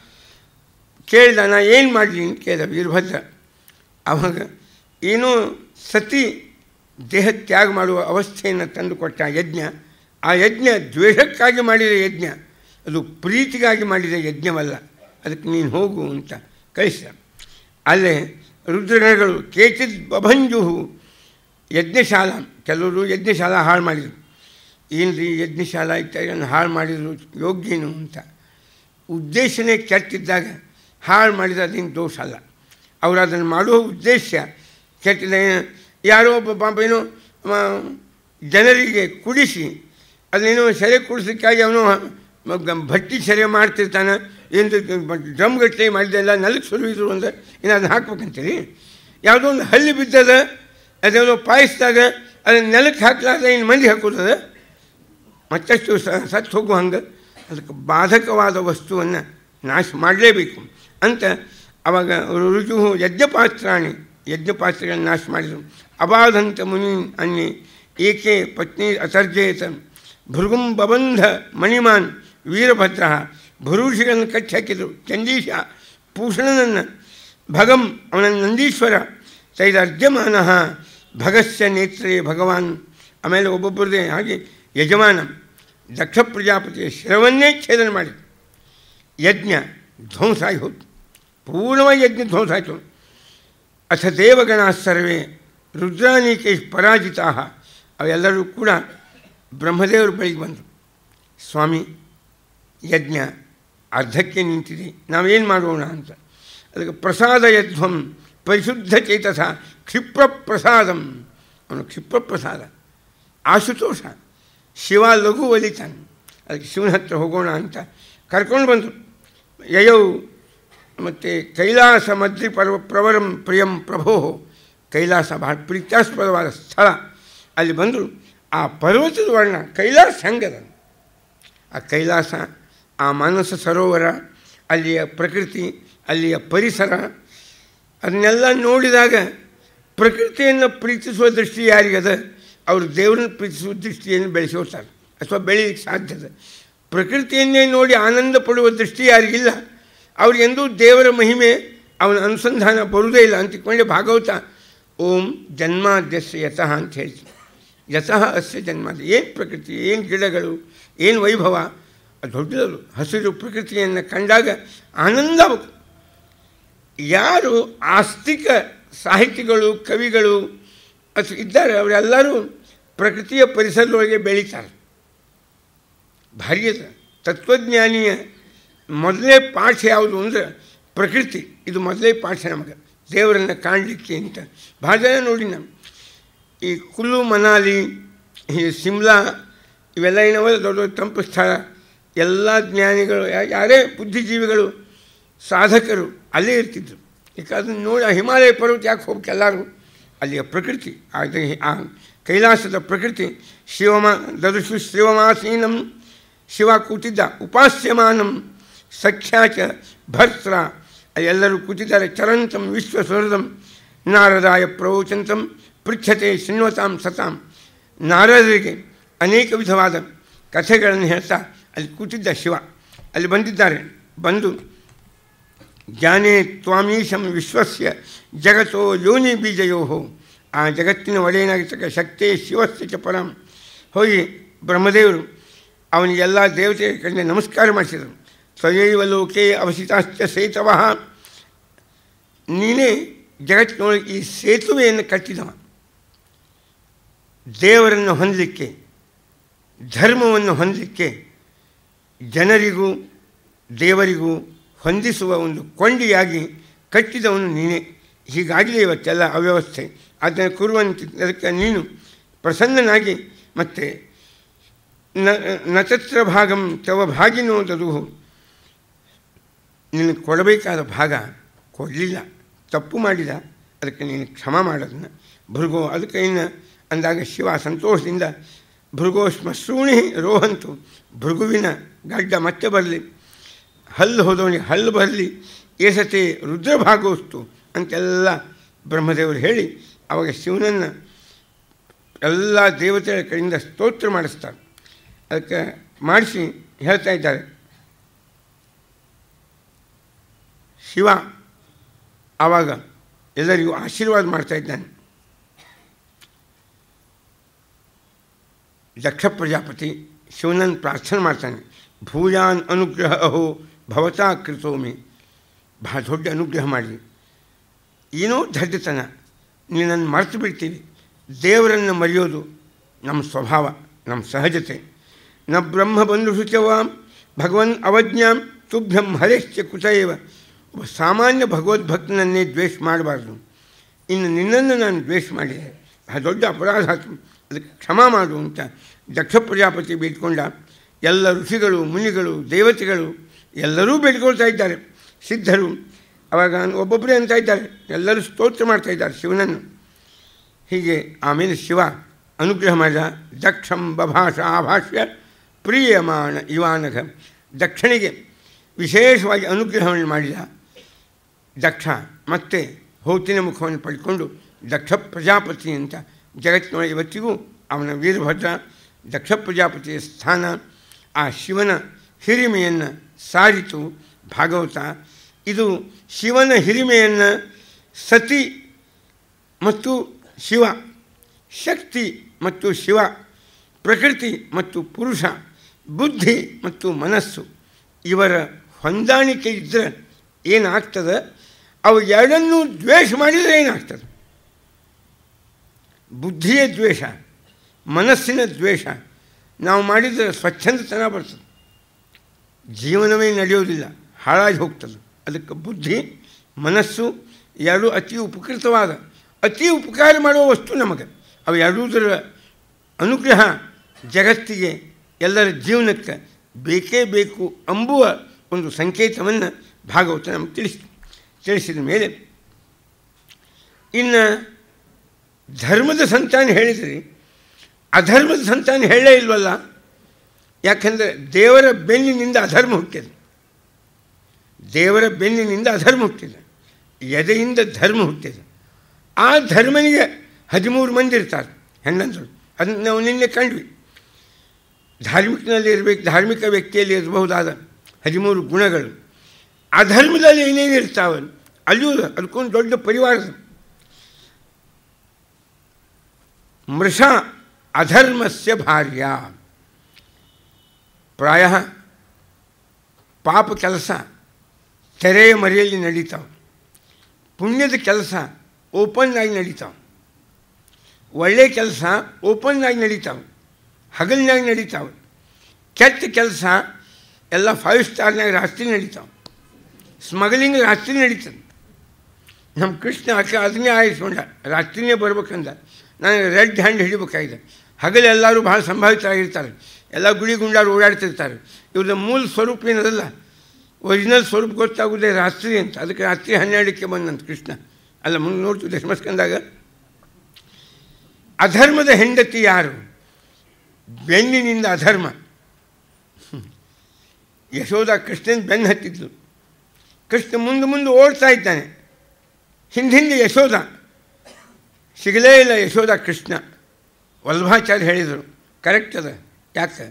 ಕೇಳಿದ ನಾ ಏನು ಮಾಡಲಿ ಅಂತ ಕೇಳಿದ ವೀರಭದ್ರ ಆವಾಗ ಏನೋ ಸತಿ ದೇಹ ತ್ಯಾಗ ಮಾಡುವ ಅವಸ್ಥೆಯನ್ನು ತಂದುಕೊಟ್ಟ ಯಜ್ಞ ಆ ಯಜ್ಞ ದ್ವೇಷಕ್ಕಾಗಿ ಮಾಡಿದ ಯಜ್ಞ ಅದು ಪ್ರೀತಿಗಾಗಿ ಮಾಡಿದ ಯಜ್ಞವಲ್ಲ ಅದಕ್ಕೆ ನೀನು ಹೋಗು ಅಂತ ಕಳಿಸಿದ ಅಲ್ಲೇ ರುದ್ರಗಣಗಳು ಕೇಚಿದ್ ಬಭಂಜು ಯಜ್ಞಶಾಲಾ ಕೆಲವರು ಯಜ್ಞಶಾಲಾ ಹಾಳು ಮಾಡಿದರು ಏನು ರೀ ಯಜ್ಞಶಾಲಾ ಇತ್ಯಾದಿಗಳನ್ನು ಹಾಳು ಮಾಡಿದರು ಯೋಗ್ಯನು ಅಂತ ಉದ್ದೇಶನೇ ಕೆಟ್ಟಿದ್ದಾಗ ಹಾಳು ಮಾಡಿದ ಅದೇನು ದೋಷ ಅಲ್ಲ ಅವರು ಅದನ್ನು ಮಾಡುವ ಉದ್ದೇಶ ಕೆಟ್ಟಿದ ಯಾರೋ ಒಬ್ಬ ಪಾಪ ಏನೋ ಮ, ಜನರಿಗೆ ಕುಡಿಸಿ ಅದನ್ನೇನೋ ಸೆರೆ ಕುಡಿಸೋಕ್ಕಾಗಿ ಅವನು ಮ- ಗ- ಭಟ್ಟಿ ಸೆರೆ ಮಾಡ್ತಿರ್ತಾನೆ ಏನು ಡ್ರಮ್ ಗಟ್ಟಲೆ ಮಾಡಿದ್ದೆಲ್ಲ ನೆಲಕ್ಕೆ ಸುರಿದ್ರು ಅಂದ್ರೆ ಇನ್ನು ಅದನ್ನ ಹಾಕ್ಬೇಕಂತೀರಿ ಯಾವುದೋ ಒಂದು ಹಲ್ಲಿ ಬಿದ್ದದ ಅದೇನೋ ಪಾಯಿಸಿದಾಗ ಅದನ್ನ ನೆಲಕ್ಕೆ ಹಾಕ್ಲಾರ್ದ ಇನ್ನು ಮಂದಿ ಹಾಕೋದದ ಮತ್ತಷ್ಟು ಸ- ಸತ್ತು ಹೋಗುವ ಹಂಗೆ ಅದಕ್ಕೆ ಬಾಧಕವಾದ ವಸ್ತುವನ್ನು ನಾಶ ಮಾಡಲೇಬೇಕು ಅಂತ ಅವಾಗ ರುಜು ಯಜ್ಞಪಾತ್ರಾಣಿ ಯಜ್ಞಪಾತ್ರಗಳನ್ನು ನಾಶ ಮಾಡಿದರು ಅಬಾಧಂತ ಮುನಿ ಅನ್ಯ ಏಕೆ ಪತ್ನಿ ಅಸರ್ಜೇತ ಭೃಗುಂ ಬಬಂಧ ಮಣಿಮಾನ್ ವೀರಭದ್ರ ಭರೂಷಿಗಳನ್ನು ಕಟ್ಟಿ ಹಾಕಿದರು ಚಂದೀಶ ಪೂಷಣನನ್ನು ಭಗಂ ಅವನ ನಂದೀಶ್ವರ ತೈದರ್ಜ್ಯಮಾನ ಭಗಸ್ಯ ನೇತ್ರೇ ಭಗವಾನ್ ಆಮೇಲೆ ಒಬ್ಬೊಬ್ಬರದೇ ಹಾಗೆ ಯಜಮಾನ ದಕ್ಷ ಪ್ರಜಾಪತಿಯ ಶಿರವನ್ನೇ ಛೇದನ ಮಾಡಿ ಯಜ್ಞ ಧ್ವಂಸ ಆಗಿ ಹೋಯ್ತು ಪೂರ್ಣವಾಗಿ ಯಜ್ಞ ಧ್ವಂಸ ಆಯಿತು ಅಥ ದೇವಗಣ ಸರ್ವೇ ರುದ್ರಾನೀಕೇಶ್ ಪರಾಜಿತಾ ಅವೆಲ್ಲರೂ ಕೂಡ ಬ್ರಹ್ಮದೇವರು ಬಳಿಗೆ ಬಂದರು ಸ್ವಾಮಿ ಯಜ್ಞ ಅರ್ಧಕ್ಕೆ ನಿಂತಿದೆ ನಾವೇನು ಮಾಡೋಣ ಅಂತ ಅದಕ್ಕೆ ಪ್ರಸಾದ ಯಧ್ವಂ ಪರಿಶುದ್ಧ ಚೇತಸ ಕ್ಷಿಪ್ರ ಪ್ರಸಾದಂ ಅವನು ಕ್ಷಿಪ್ರ ಪ್ರಸಾದ ಆಶುತೋಷ ಶಿವ ಲಘು ಒಲಿತಾನೆ ಅದಕ್ಕೆ ಶಿವನ ಹತ್ರ ಹೋಗೋಣ ಅಂತ ಕರ್ಕೊಂಡು ಬಂದರು ಯಯೌ ಮತ್ತು ಕೈಲಾಸ ಮದ್ರಿ ಪರ್ವ ಪ್ರವರಂ ಪ್ರಿಯಂ ಪ್ರಭೋ ಕೈಲಾಸ ಬಹಳ ಪ್ರೀತ್ಯಾಸ್ಪದವಾದ ಸ್ಥಳ ಅಲ್ಲಿ ಬಂದರು ಆ ಪರ್ವತದ ವರ್ಣ ಕೈಲಾಸ ಹೆಂಗದ ಆ ಕೈಲಾಸ ಆ ಮಾನಸ ಸರೋವರ ಅಲ್ಲಿಯ ಪ್ರಕೃತಿ ಅಲ್ಲಿಯ ಪರಿಸರ ಅದನ್ನೆಲ್ಲ ನೋಡಿದಾಗ ಪ್ರಕೃತಿಯನ್ನು ಪ್ರೀತಿಸುವ ದೃಷ್ಟಿ ಯಾರಿಗದ ಅವರು ದೇವರನ್ನು ಪ್ರೀತಿಸುವ ದೃಷ್ಟಿಯನ್ನು ಬೆಳೆಸೋತಾರೆ ಅಥವಾ ಬೆಳೀಲಿಕ್ಕೆ ಸಾಧ್ಯದ ಪ್ರಕೃತಿಯನ್ನೇ ನೋಡಿ ಆನಂದ ಪಡುವ ದೃಷ್ಟಿ ಯಾರಿಗಿಲ್ಲ ಅವ್ರು ಎಂದೂ ದೇವರ ಮಹಿಮೆ ಅವನ ಅನುಸಂಧಾನ ಬರುವುದೇ ಇಲ್ಲ ಅಂತಿಕೊಂಡೆ ಭಾಗವತ ಓಂ ಜನ್ಮಾದ್ಯಸ್ಯ ಯತಃ ಅಂತ ಹೇಳ್ತೀವಿ ಯತಃ ಅಸ್ಯ ಜನ್ಮಾದ ಏನು ಪ್ರಕೃತಿ ಏನು ಗಿಡಗಳು ಏನು ವೈಭವ ಅದು ದೊಡ್ಡದು ಹಸಿರು ಪ್ರಕೃತಿಯನ್ನು ಕಂಡಾಗ ಆನಂದ ಆಗಬೇಕು ಯಾರು ಆಸ್ತಿಕ ಸಾಹಿತಿಗಳು ಕವಿಗಳು ಅಥವಾ ಇದ್ದಾರೆ ಅವರೆಲ್ಲರೂ ಪ್ರಕೃತಿಯ ಪರಿಸರದೊಳಗೆ ಬೆಳೀತಾರೆ ಭಾರಿ ಅದ ತತ್ವಜ್ಞಾನಿಯ ಮೊದಲೇ ಪಾಠ ಯಾವುದು ಅಂದರೆ ಪ್ರಕೃತಿ ಇದು ಮೊದಲೇ ಪಾಠ ನಮಗೆ ದೇವರನ್ನು ಕಾಣಲಿಕ್ಕೆ ಅಂತ ಭಾಳ ಜನ ನೋಡಿ ನಾನು ಈ ಕುಲ್ಲು ಮನಾಲಿ ಈ ಸಿಮ್ಲಾ ಇವೆಲ್ಲ ಏನವ ದೊಡ್ಡ ದೊಡ್ಡ ತಂಪು ಸ್ಥಳ ಎಲ್ಲ ಜ್ಞಾನಿಗಳು ಯಾ- ಯಾರೇ ಬುದ್ಧಿಜೀವಿಗಳು ಸಾಧಕರು ಅಲ್ಲೇ ಇರ್ತಿದ್ರು ಈಗ ಅದನ್ನು ನೋಡಿ ಆ ಹಿಮಾಲಯ ಪರ್ವತ ಯಾಕೆ ಹೋಗ್ಬೇಕು ಎಲ್ಲರೂ ಅಲ್ಲಿಯ ಪ್ರಕೃತಿ ಅದು ಆ ಕೈಲಾಸದ ಪ್ರಕೃತಿ ಶಿವಮ ದದೃಶು ಶಿವಮಾಸೀನಂ ಶಿವ ಕೂತಿದ್ದ ಉಪಾಸ್ಯಮಾನಂ ಸಖ್ಯಾಚ ಭರ್ತ್ರ ಎಲ್ಲರೂ ಕೂತಿದ್ದಾರೆ ಚರಂತಂ ವಿಶ್ವಸುಹೃದಂ ನಾರದಾಯ ಪ್ರವಚಂತಂ ಪೃಚ್ಛತೆ ಶೃಣ್ವತಾಂ ಸತಾಂ ನಾರದರಿಗೆ ಅನೇಕ ವಿಧವಾದ ಕಥೆಗಳನ್ನು ಹೇಳ್ತಾ ಅಲ್ಲಿ ಕೂತಿದ್ದ ಶಿವ ಅಲ್ಲಿ ಬಂದಿದ್ದಾರೆ ಬಂದು ಜ್ಞಾನೇ ತ್ವಾಮೀಶಂ ವಿಶ್ವಸ್ಯ ಜಗತ್ತೋ ಯೋನಿ ಬೀಜಯೋ ಆ ಜಗತ್ತಿನ ಒಡೆಯನಾಗಿರ್ತಕ್ಕ ಶಕ್ತಿ ಶಿವಸ್ಯ ಚ ಪರಂ ಹೋಗಿ ಬ್ರಹ್ಮದೇವರು ಅವನಿಗೆ ಎಲ್ಲ ದೇವತೆಗಳ ಕಡೆ ನಮಸ್ಕಾರ ಮಾಡಿಸಿದರು ಸ್ವಯೈವ ಲೋಕೆ ಅವಸಿತಾಶ್ಚ ಸೇತವ ನೀನೇ ಜಗತ್ತಿನೊಳಗೆ ಈ ಸೇತುವೆಯನ್ನು ಕಟ್ಟಿದವ ದೇವರನ್ನು ಹೊಂದಲಿಕ್ಕೆ ಧರ್ಮವನ್ನು ಹೊಂದಲಿಕ್ಕೆ ಜನರಿಗೂ ದೇವರಿಗೂ ಹೊಂದಿಸುವ ಒಂದು ಕೊಂಡಿಯಾಗಿ ಕಟ್ಟಿದವನು ನೀನೇ ಹೀಗಾಗಲಿ ಇವತ್ತೆಲ್ಲ ಅವ್ಯವಸ್ಥೆ ಅದನ್ನು ಕುರುವಂತೆ ಅದಕ್ಕೆ ನೀನು ಪ್ರಸನ್ನನಾಗಿ ಮತ್ತು ನ ನತತ್ರ ಭಾಗಂ ತವ ಭಾಗಿನೋ ದದುಹು ನಿನಗೆ ಕೊಡಬೇಕಾದ ಭಾಗ ಕೊಡಲಿಲ್ಲ ತಪ್ಪು ಮಾಡಿದ ಅದಕ್ಕೆ ನೀನು ಕ್ಷಮ ಮಾಡೋದನ್ನು ಭೃಗೋ ಅದಕ್ಕೆ ಇನ್ನು ಅಂದಾಗ ಶಿವ ಸಂತೋಷದಿಂದ ಭೃಗೋ ಶ್ಮಶ್ರೂಣಿ ರೋಹಂತು ಭೃಗುವಿನ ಗಡ್ಡ ಮತ್ತೆ ಬರಲಿ ಹಲ್ಲು ಹೋದವನಿಗೆ ಹಲ್ಲು ಬರಲಿ ಏಸತೆ ರುದ್ರಭಾಗೋಸ್ತು ಅಂತೆಲ್ಲ ಬ್ರಹ್ಮದೇವರು ಹೇಳಿ ಅವಾಗ ಶಿವನನ್ನು ಎಲ್ಲ ದೇವತೆಗಳ ಕಡೆಯಿಂದ ಸ್ತೋತ್ರ ಮಾಡಿಸ್ತಾರೆ ಅದಕ್ಕೆ ಮಾಡಿಸಿ ಹೇಳ್ತಾ ಇದ್ದಾರೆ ಶಿವ ಆವಾಗ ಎಲ್ಲರಿಗೂ ಆಶೀರ್ವಾದ ಮಾಡ್ತಾ ಇದ್ದಾನೆ ದಕ್ಷ ಪ್ರಜಾಪತಿ ಶಿವನನ್ನು ಪ್ರಾರ್ಥನೆ ಮಾಡ್ತಾನೆ ಭೂಯಾನ್ ಅನುಗ್ರಹ ಅಹೋ ಭವತಾ ಕೃತೋಮಿ ಬಹಳ ದೊಡ್ಡ ಅನುಗ್ರಹ ಮಾಡಿ ಏನೋ ದಡ್ಡತನ ನೀನನ್ನು ಮರೆತು ಬಿಡ್ತೀವಿ ದೇವರನ್ನು ಮರೆಯೋದು ನಮ್ಮ ಸ್ವಭಾವ ನಮ್ಮ ಸಹಜತೆ ನ ಬ್ರಹ್ಮ ಬಂಧು ಶುಚವಾಂ ಭಗವನ್ ಅವಜ್ಞಾಂ ತುಭ್ಯಂ ಹರೇಶ್ಚ ಕುತಯವ ಒಬ್ಬ ಸಾಮಾನ್ಯ ಭಗವದ್ಭಕ್ತನನ್ನೇ ದ್ವೇಷ ಮಾಡಬಾರ್ದು ಇನ್ನು ನಿನ್ನನ್ನು ನಾನು ದ್ವೇಷ ಮಾಡಿದೆ ಆ ದೊಡ್ಡ ಅಪರಾಧ ಆಯ್ತು ಅದಕ್ಕೆ ಕ್ಷಮ ಮಾಡು ಅಂತ ದಕ್ಷ ಪ್ರಜಾಪತಿ ಬೇಡ್ಕೊಂಡ ಎಲ್ಲ ಋಷಿಗಳು ಮುನಿಗಳು ದೇವತೆಗಳು ಎಲ್ಲರೂ ಬೇಡ್ಕೊಳ್ತಾ ಇದ್ದಾರೆ ಸಿದ್ಧರು ಅವಾಗ ಒಬ್ಬೊಬ್ಬರೇ ಅಂತ ಇದ್ದಾರೆ ಎಲ್ಲರೂ ಸ್ತೋತ್ರ ಮಾಡ್ತಾ ಇದ್ದಾರೆ ಶಿವನನ್ನು ಹೀಗೆ ಆಮೇಲೆ ಶಿವ ಅನುಗ್ರಹ ಮಾಡಿದ ದಕ್ಷಂ ಬಭಾಷ ಆಭಾಷ್ಯ ಪ್ರಿಯಮಾಣ ಇವಾನಘ ದಕ್ಷಿಣಿಗೆ ವಿಶೇಷವಾಗಿ ಅನುಗ್ರಹವನ್ನು ಮಾಡಿದ ದಕ್ಷ ಮತ್ತೆ ಹೋತಿನ ಮುಖವನ್ನು ಪಡ್ಕೊಂಡು ದಕ್ಷ ಪ್ರಜಾಪತಿ ಅಂತ ಜಗತ್ತಿನೊಳಗೆ ಇವತ್ತಿಗೂ ಅವನ ವೀರಭದ್ರ ದಕ್ಷ ಪ್ರಜಾಪತಿಯ ಸ್ಥಾನ ಆ ಶಿವನ ಹಿರಿಮೆಯನ್ನು ಸಾರಿತು ಭಾಗವತ ಇದು ಶಿವನ ಹಿರಿಮೆಯನ್ನು ಸತಿ ಮತ್ತು ಶಿವ ಶಕ್ತಿ ಮತ್ತು ಶಿವ ಪ್ರಕೃತಿ ಮತ್ತು ಪುರುಷ ಬುದ್ಧಿ ಮತ್ತು ಮನಸ್ಸು ಇವರ ಹೊಂದಾಣಿಕೆ ಇದ್ದರೆ ಏನಾಗ್ತದೆ ಅವು ಎರಡನ್ನೂ ದ್ವೇಷ ಮಾಡಿದರೆ ಏನಾಗ್ತದೆ ಬುದ್ಧಿಯ ದ್ವೇಷ ಮನಸ್ಸಿನ ದ್ವೇಷ ನಾವು ಮಾಡಿದರೆ ಸ್ವಚ್ಛಂದತನ ಬರ್ತದೆ ಜೀವನವೇ ನಡೆಯೋದಿಲ್ಲ ಹಾಳಾಗಿ ಹೋಗ್ತದೆ ಅದಕ್ಕೆ ಬುದ್ಧಿ ಮನಸ್ಸು ಎರಡು ಅತಿ ಉಪಕೃತವಾದ ಅತಿ ಉಪಕಾರ ಮಾಡುವ ವಸ್ತು ನಮಗೆ ಅವು ಎರಡೂದರ ಅನುಗ್ರಹ ಜಗತ್ತಿಗೆ ಎಲ್ಲರ ಜೀವನಕ್ಕೆ ಬೇಕೇ ಬೇಕು ಎಂಬುವ ಒಂದು ಸಂಕೇತವನ್ನು ಭಾಗವತ ನಮಗೆ ತಿಳಿಸಿ ತಿಳಿಸಿದ ಮೇಲೆ ಇನ್ನು ಧರ್ಮದ ಸಂತಾನ ಹೇಳಿದ್ರಿ ಅಧರ್ಮದ ಸಂತಾನ ಹೇಳೇ ಇಲ್ವಲ್ಲ ಯಾಕಂದರೆ ದೇವರ ಬೆನ್ನಿನಿಂದ ಅಧರ್ಮ ಹುಟ್ಟಿದೆ ದೇವರ ಬೆನ್ನಿನಿಂದ ಅಧರ್ಮ ಹುಟ್ಟಿದೆ ಎದೆಯಿಂದ ಧರ್ಮ ಹುಟ್ಟಿದೆ ಆ ಧರ್ಮನಿಗೆ ಹದಿಮೂರು ಮಂದಿ ಇರ್ತಾರೆ ಹೆಣ್ಣಂದರು ಅದನ್ನು ನಾವು ನಿನ್ನೆ ಕಂಡ್ವಿ ಧಾರ್ಮಿಕನಲ್ಲಿ ಇರಬೇಕು ಧಾರ್ಮಿಕ ವ್ಯಕ್ತಿಯಲ್ಲಿ ಇರಬಹುದಾದ ಹದಿಮೂರು ಗುಣಗಳು ಅಧರ್ಮದಲ್ಲಿ ಏನೇನು ಇರ್ತಾವೆ ಅಲ್ಲಿಯೂ ಅದಕ್ಕೊಂದು ದೊಡ್ಡ ಪರಿವಾರ ಮೃಷ ಅಧರ್ಮಸ್ಯ ಭಾರ್ಯ ಪ್ರಾಯ ಪಾಪ ಕೆಲಸ ತೆರೆಯ ಮರೆಯಲ್ಲಿ ನಡೀತಾವೆ ಪುಣ್ಯದ ಕೆಲಸ ಓಪನ್ ಆಗಿ ನಡೀತಾವೆ ಒಳ್ಳೆಯ ಕೆಲಸ ಓಪನ್ ಆಗಿ ನಡೀತಾವೆ ಹಗಲಿನಾಗ ನಡೀತಾವೆ ಕೆಟ್ಟ ಕೆಲಸ ಎಲ್ಲ ಫೈವ್ ಸ್ಟಾರ್ನಾಗ ರಾತ್ರಿ ನಡೀತಾವೆ ಸ್ಮಗ್ಲಿಂಗ್ ರಾತ್ರಿ ನಡೀತದೆ ನಮ್ಮ ಕೃಷ್ಣ ಅಕ್ಕ ಅದನ್ನೇ ಆಯಿಸ್ಕೊಂಡ ರಾತ್ರಿನೇ ಬರ್ಬೇಕಂದ ನನಗೆ ರೆಡ್ ಹ್ಯಾಂಡ್ ಹಿಡಿಬೇಕಾಗಿದೆ ಹಗಲು ಎಲ್ಲರೂ ಭಾಳ ಸಂಭಾವಿತರಾಗಿರ್ತಾರೆ ಎಲ್ಲ ಗುಡಿ ಗುಂಡಾರು ಓಡಾಡ್ತಿರ್ತಾರೆ ಇವ್ರದ್ದು ಮೂಲ ಸ್ವರೂಪ ಏನದಲ್ಲ ಒರಿಜಿನಲ್ ಸ್ವರೂಪ ಗೊತ್ತಾಗೋದೇ ರಾತ್ರಿ ಅಂತ ಅದಕ್ಕೆ ರಾತ್ರಿ ಹನ್ನೆರಡಕ್ಕೆ ಬಂದಂತ ಕೃಷ್ಣ ಅಲ್ಲ ಮುಂದೆ ನೋಡ್ತೀವಿ ದಶಮಸ್ಕಂದಾಗ ಅಧರ್ಮದ ಹೆಂಡತಿ ಯಾರು ಬೆನ್ನಿನಿಂದ ಅಧರ್ಮ ಯಶೋಧ ಕೃಷ್ಣನ ಬೆನ್ನು ಹತ್ತಿದ್ಲು ಕೃಷ್ಣ ಮುಂದೆ ಮುಂದೆ ಓಡ್ತಾ ಇದ್ದಾನೆ ಹಿಂದೆ ಹಿಂದೆ ಯಶೋಧ ಸಿಗಲೇ ಇಲ್ಲ ಯಶೋಧ ಕೃಷ್ಣ ವಲ್ಲಭಾಚಾರ್ಯ ಹೇಳಿದರು ಕರೆಕ್ಟ್ ಅದ ಯಾಕೆ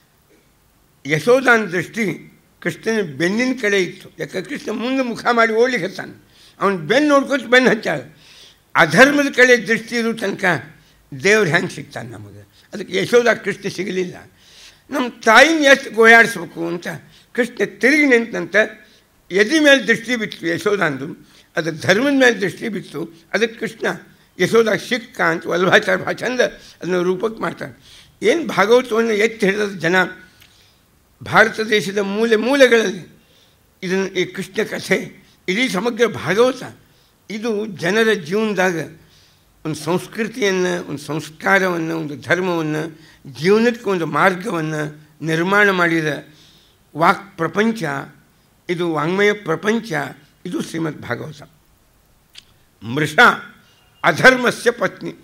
ಯಶೋಧನ ದೃಷ್ಟಿ ಕೃಷ್ಣನ ಬೆನ್ನಿನ ಕಡೆ ಇತ್ತು ಯಾಕೆ ಕೃಷ್ಣ ಮುಂದೆ ಮುಖ ಮಾಡಿ ಓಡ್ಲಿಕ್ಕೆ ಹತ್ತಾನೆ ಅವನು ಬೆನ್ನು ನೋಡ್ಕೊತ ಬೆನ್ನು ಹಚ್ಚಾಳ ಅಧರ್ಮದ ಕಡೆ ದೃಷ್ಟಿ ಇರೋ ತನಕ ದೇವ್ರು ಹೆಂಗೆ ಸಿಗ್ತಾನೆ ನಮಗೆ ಅದಕ್ಕೆ ಯಶೋಧ ಕೃಷ್ಣ ಸಿಗಲಿಲ್ಲ ನಮ್ಮ ತಾಯಿನ ಎಷ್ಟು ಗೋಯಾಡಿಸ್ಬೇಕು ಅಂತ ಕೃಷ್ಣ ತಿರುಗಿ ನಿಂತಂತ ಎದೆ ಮೇಲೆ ದೃಷ್ಟಿ ಬಿತ್ತು ಯಶೋಧಾಂದು ಅದು ಧರ್ಮದ ಮೇಲೆ ದೃಷ್ಟಿ ಬಿತ್ತು ಅದಕ್ಕೆ ಕೃಷ್ಣ ಯಶೋಧ ಸಿಕ್ಕ ಅಂತ ವಲ್ಲಭಾಚಾರ್ಯ ಭಾಳ ಚಂದ ಅದನ್ನು ರೂಪಕ್ಕೆ ಮಾಡ್ತಾರೆ ಏನು ಭಾಗವತವನ್ನು ಎತ್ತಿ ಹಿಡಿದ ಜನ ಭಾರತ ದೇಶದ ಮೂಲೆ ಮೂಲೆಗಳಲ್ಲಿ ಇದನ್ನು ಈ ಕೃಷ್ಣ ಕಥೆ ಇಡೀ ಸಮಗ್ರ ಭಾಗವತ ಇದು ಜನರ ಜೀವನದಾಗ ಒಂದು ಸಂಸ್ಕೃತಿಯನ್ನು ಒಂದು ಸಂಸ್ಕಾರವನ್ನು ಒಂದು ಧರ್ಮವನ್ನು ಜೀವನಕ್ಕೆ ಒಂದು ಮಾರ್ಗವನ್ನು ನಿರ್ಮಾಣ ಮಾಡಿದ ವಾಕ್ ಪ್ರಪಂಚ ಇದು ವಾಂಗ್ಮಯ ಪ್ರಪಂಚ ಇದು ಶ್ರೀಮದ್ ಭಾಗವತ ಮೃಷ ಅಧರ್ಮಸ್ಯ ಪತ್ನಿ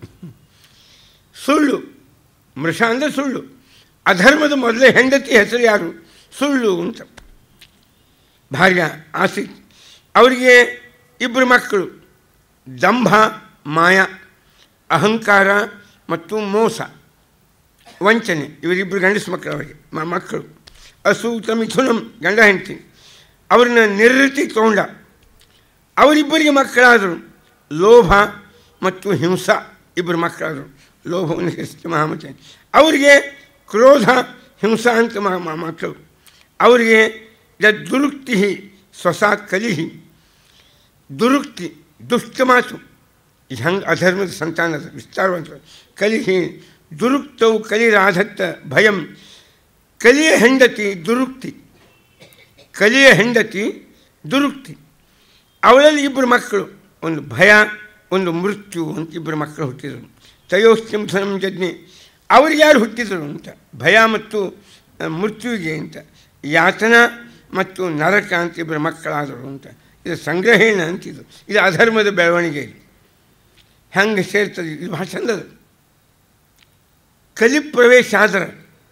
ಸುಳ್ಳು ಮೃಷ ಅಂದರೆ ಸುಳ್ಳು ಅಧರ್ಮದ ಮೊದಲೇ ಹೆಂಡತಿ ಹೆಸರು ಯಾರು ಸುಳ್ಳು ಅಂತ ಭಾರ್ಯ ಆಸಿತ್ ಅವರಿಗೆ ಇಬ್ಬರು ಮಕ್ಕಳು ದಂಭ ಮಾಯ ಅಹಂಕಾರ ಮತ್ತು ಮೋಸ ವಂಚನೆ ಇವರಿಬ್ಬರು ಗಂಡಸು ಮಕ್ಕಳು ಅವರಿಗೆ ಮ ಮಕ್ಕಳು ಅಸೂತ ಮಿಥುನಂ ಗಂಡ ಹೆಂಡತಿ ಅವ್ರನ್ನ ನಿರ್ವೃತ್ತಿ ತಗೊಂಡ ಅವರಿಬ್ಬರಿಗೆ ಮಕ್ಕಳಾದರು ಲೋಭ ಮತ್ತು ಹಿಂಸಾ ಇಬ್ಬರು ಮಕ್ಕಳಾದರು ಲೋಭವನ್ನು ಹೆಸರು ಮಹಾಮತೆ ಅವರಿಗೆ ಕ್ರೋಧ ಹಿಂಸಾ ಅಂತ ಮಕ್ಕಳು ಅವರಿಗೆ ದುರುಕ್ತಿ ಸ್ವಸಾ ಕಲಿಹಿ ದುರುಕ್ತಿ ದುಷ್ಟ ಮಾತು ಇದು ಹಂಗೆ ಅಧರ್ಮದ ಸಂತಾನದ ವಿಸ್ತಾರವಂತ ಕಲಿಹಿ ದುರುಕ್ತವು ಕಲಿರಾಧತ್ತ ಭಯಂ ಕಲಿಯ ಹೆಂಡತಿ ದುರುಕ್ತಿ ಕಲಿಯ ಹೆಂಡತಿ ದುರುಕ್ತಿ ಅವಳಲ್ಲಿ ಇಬ್ಬರು ಮಕ್ಕಳು ಒಂದು ಭಯ ಒಂದು ಮೃತ್ಯು ಅಂತ ಇಬ್ಬರು ಮಕ್ಕಳು ಹುಟ್ಟಿದರು ತಯೋಸ್ತಿಂಸನಂ ಜಜ್ಞೆ ಅವ್ರಿಗೆ ಯಾರು ಹುಟ್ಟಿದರು ಅಂತ ಭಯ ಮತ್ತು ಮೃತ್ಯುವಿಗೆ ಅಂತ ಯಾತನ ಮತ್ತು ನರಕ ಅಂತ ಇಬ್ಬರು ಮಕ್ಕಳಾದರು ಅಂತ ಇದು ಸಂಗ್ರಹೇಣ ಅಂತಿದ್ದು ಇದು ಅಧರ್ಮದ ಬೆಳವಣಿಗೆ ಇದು ಹೆಂಗೆ ಸೇರ್ತದೆ ಇದು ಭಾಳ ಚಂದದ ಕಲಿ ಪ್ರವೇಶ ಆದ್ರೆ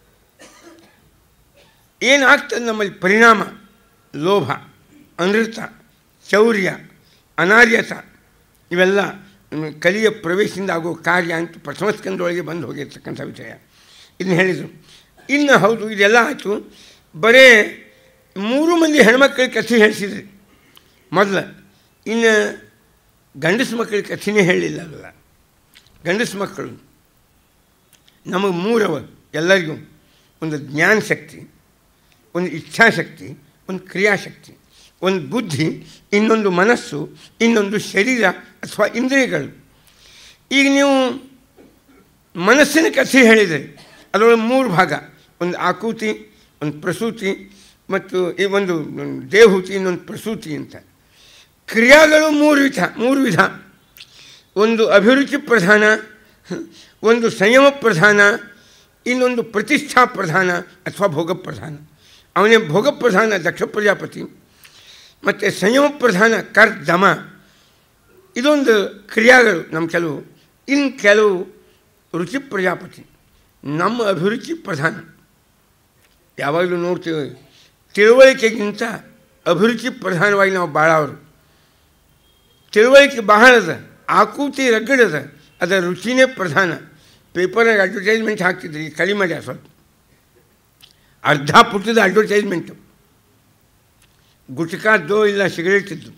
ಏನಾಗ್ತದೆ ನಮ್ಮಲ್ಲಿ ಪರಿಣಾಮ ಲೋಭ ಅನೃತ ಚೌರ್ಯ ಅನಾರ್ಯತ ಇವೆಲ್ಲ ಕಲಿಯ ಪ್ರವೇಶದಿಂದ ಆಗೋ ಕಾರ್ಯ ಅಂತ ಪ್ರಥಮ ಸ್ಕಂದೊಳಗೆ ಬಂದು ಹೋಗಿರ್ತಕ್ಕಂಥ ವಿಷಯ ಇದನ್ನ ಹೇಳಿದರು ಇನ್ನು ಹೌದು ಇದೆಲ್ಲ ಆಯಿತು ಬರೇ ಮೂರು ಮಂದಿ ಹೆಣ್ಮಕ್ಳಿಗೆ ಕಥೆ ಹೇಳಿಸಿದ್ರಿ ಮೊದಲು ಇನ್ನು ಗಂಡಸು ಮಕ್ಕಳಿಗೆ ಕಥೆನೇ ಹೇಳಿಲ್ಲ ಅಲ್ಲ ಗಂಡಸು ಮಕ್ಕಳು ನಮಗೆ ಮೂರವ ಎಲ್ಲರಿಗೂ ಒಂದು ಜ್ಞಾನ ಶಕ್ತಿ ಒಂದು ಇಚ್ಛಾಶಕ್ತಿ ಒಂದು ಕ್ರಿಯಾಶಕ್ತಿ ಒಂದು ಬುದ್ಧಿ ಇನ್ನೊಂದು ಮನಸ್ಸು ಇನ್ನೊಂದು ಶರೀರ ಅಥವಾ ಇಂದ್ರಿಯಗಳು ಈಗ ನೀವು ಮನಸ್ಸಿನ ಕಥೆ ಹೇಳಿದರೆ ಅದರೊಳಗೆ ಮೂರು ಭಾಗ ಒಂದು ಆಕೂತಿ ಒಂದು ಪ್ರಸೂತಿ ಮತ್ತು ಈ ಒಂದು ದೇಹೂತಿ ಇನ್ನೊಂದು ಪ್ರಸೂತಿ ಅಂತ ಕ್ರಿಯಾಗಳು ಮೂರು ವಿಧ ಮೂರು ವಿಧ ಒಂದು ಅಭಿರುಚಿ ಪ್ರಧಾನ ಒಂದು ಸಂಯಮ ಪ್ರಧಾನ ಇನ್ನೊಂದು ಪ್ರತಿಷ್ಠಾ ಪ್ರಧಾನ ಅಥವಾ ಭೋಗ ಪ್ರಧಾನ ಅವನೇ ಭೋಗ ಪ್ರಧಾನ ದಕ್ಷ ಪ್ರಜಾಪತಿ ಮತ್ತು ಸಂಯಮ ಪ್ರಧಾನ ಕರ್ದಮ ಇದೊಂದು ಕ್ರಿಯಾಗಳು ನಮ್ಮ ಕೆಲವು ಇನ್ನು ಕೆಲವು ರುಚಿ ಪ್ರಜಾಪತಿ ನಮ್ಮ ಅಭಿರುಚಿ ಪ್ರಧಾನ ಯಾವಾಗಲೂ ನೋಡ್ತೀವಿ ತಿಳುವಳಿಕೆಗಿಂತ ಅಭಿರುಚಿ ಪ್ರಧಾನವಾಗಿ ನಾವು ಬಾಳವರು ತಿಳುವಳಿಕೆ ಬಹಳ ಅದ ಆಕೂತಿ ರಗಡದ ಅದರ ರುಚಿನೇ ಪ್ರಧಾನ ಪೇಪರ್ನಾಗ ಅಡ್ವರ್ಟೈಸ್ಮೆಂಟ್ ಹಾಕ್ತಿದ್ರಿ ಈಗ ಕಡಿಮೆ ಮಾಡ್ಯಾರ ಸ್ವಲ್ಪ ಅರ್ಧ ಪುಟದ ಅಡ್ವರ್ಟೈಸ್ಮೆಂಟು ಗುಟ್ಕಾದ್ದು ಇಲ್ಲ ಸಿಗರೇಟ್ ಇದ್ದು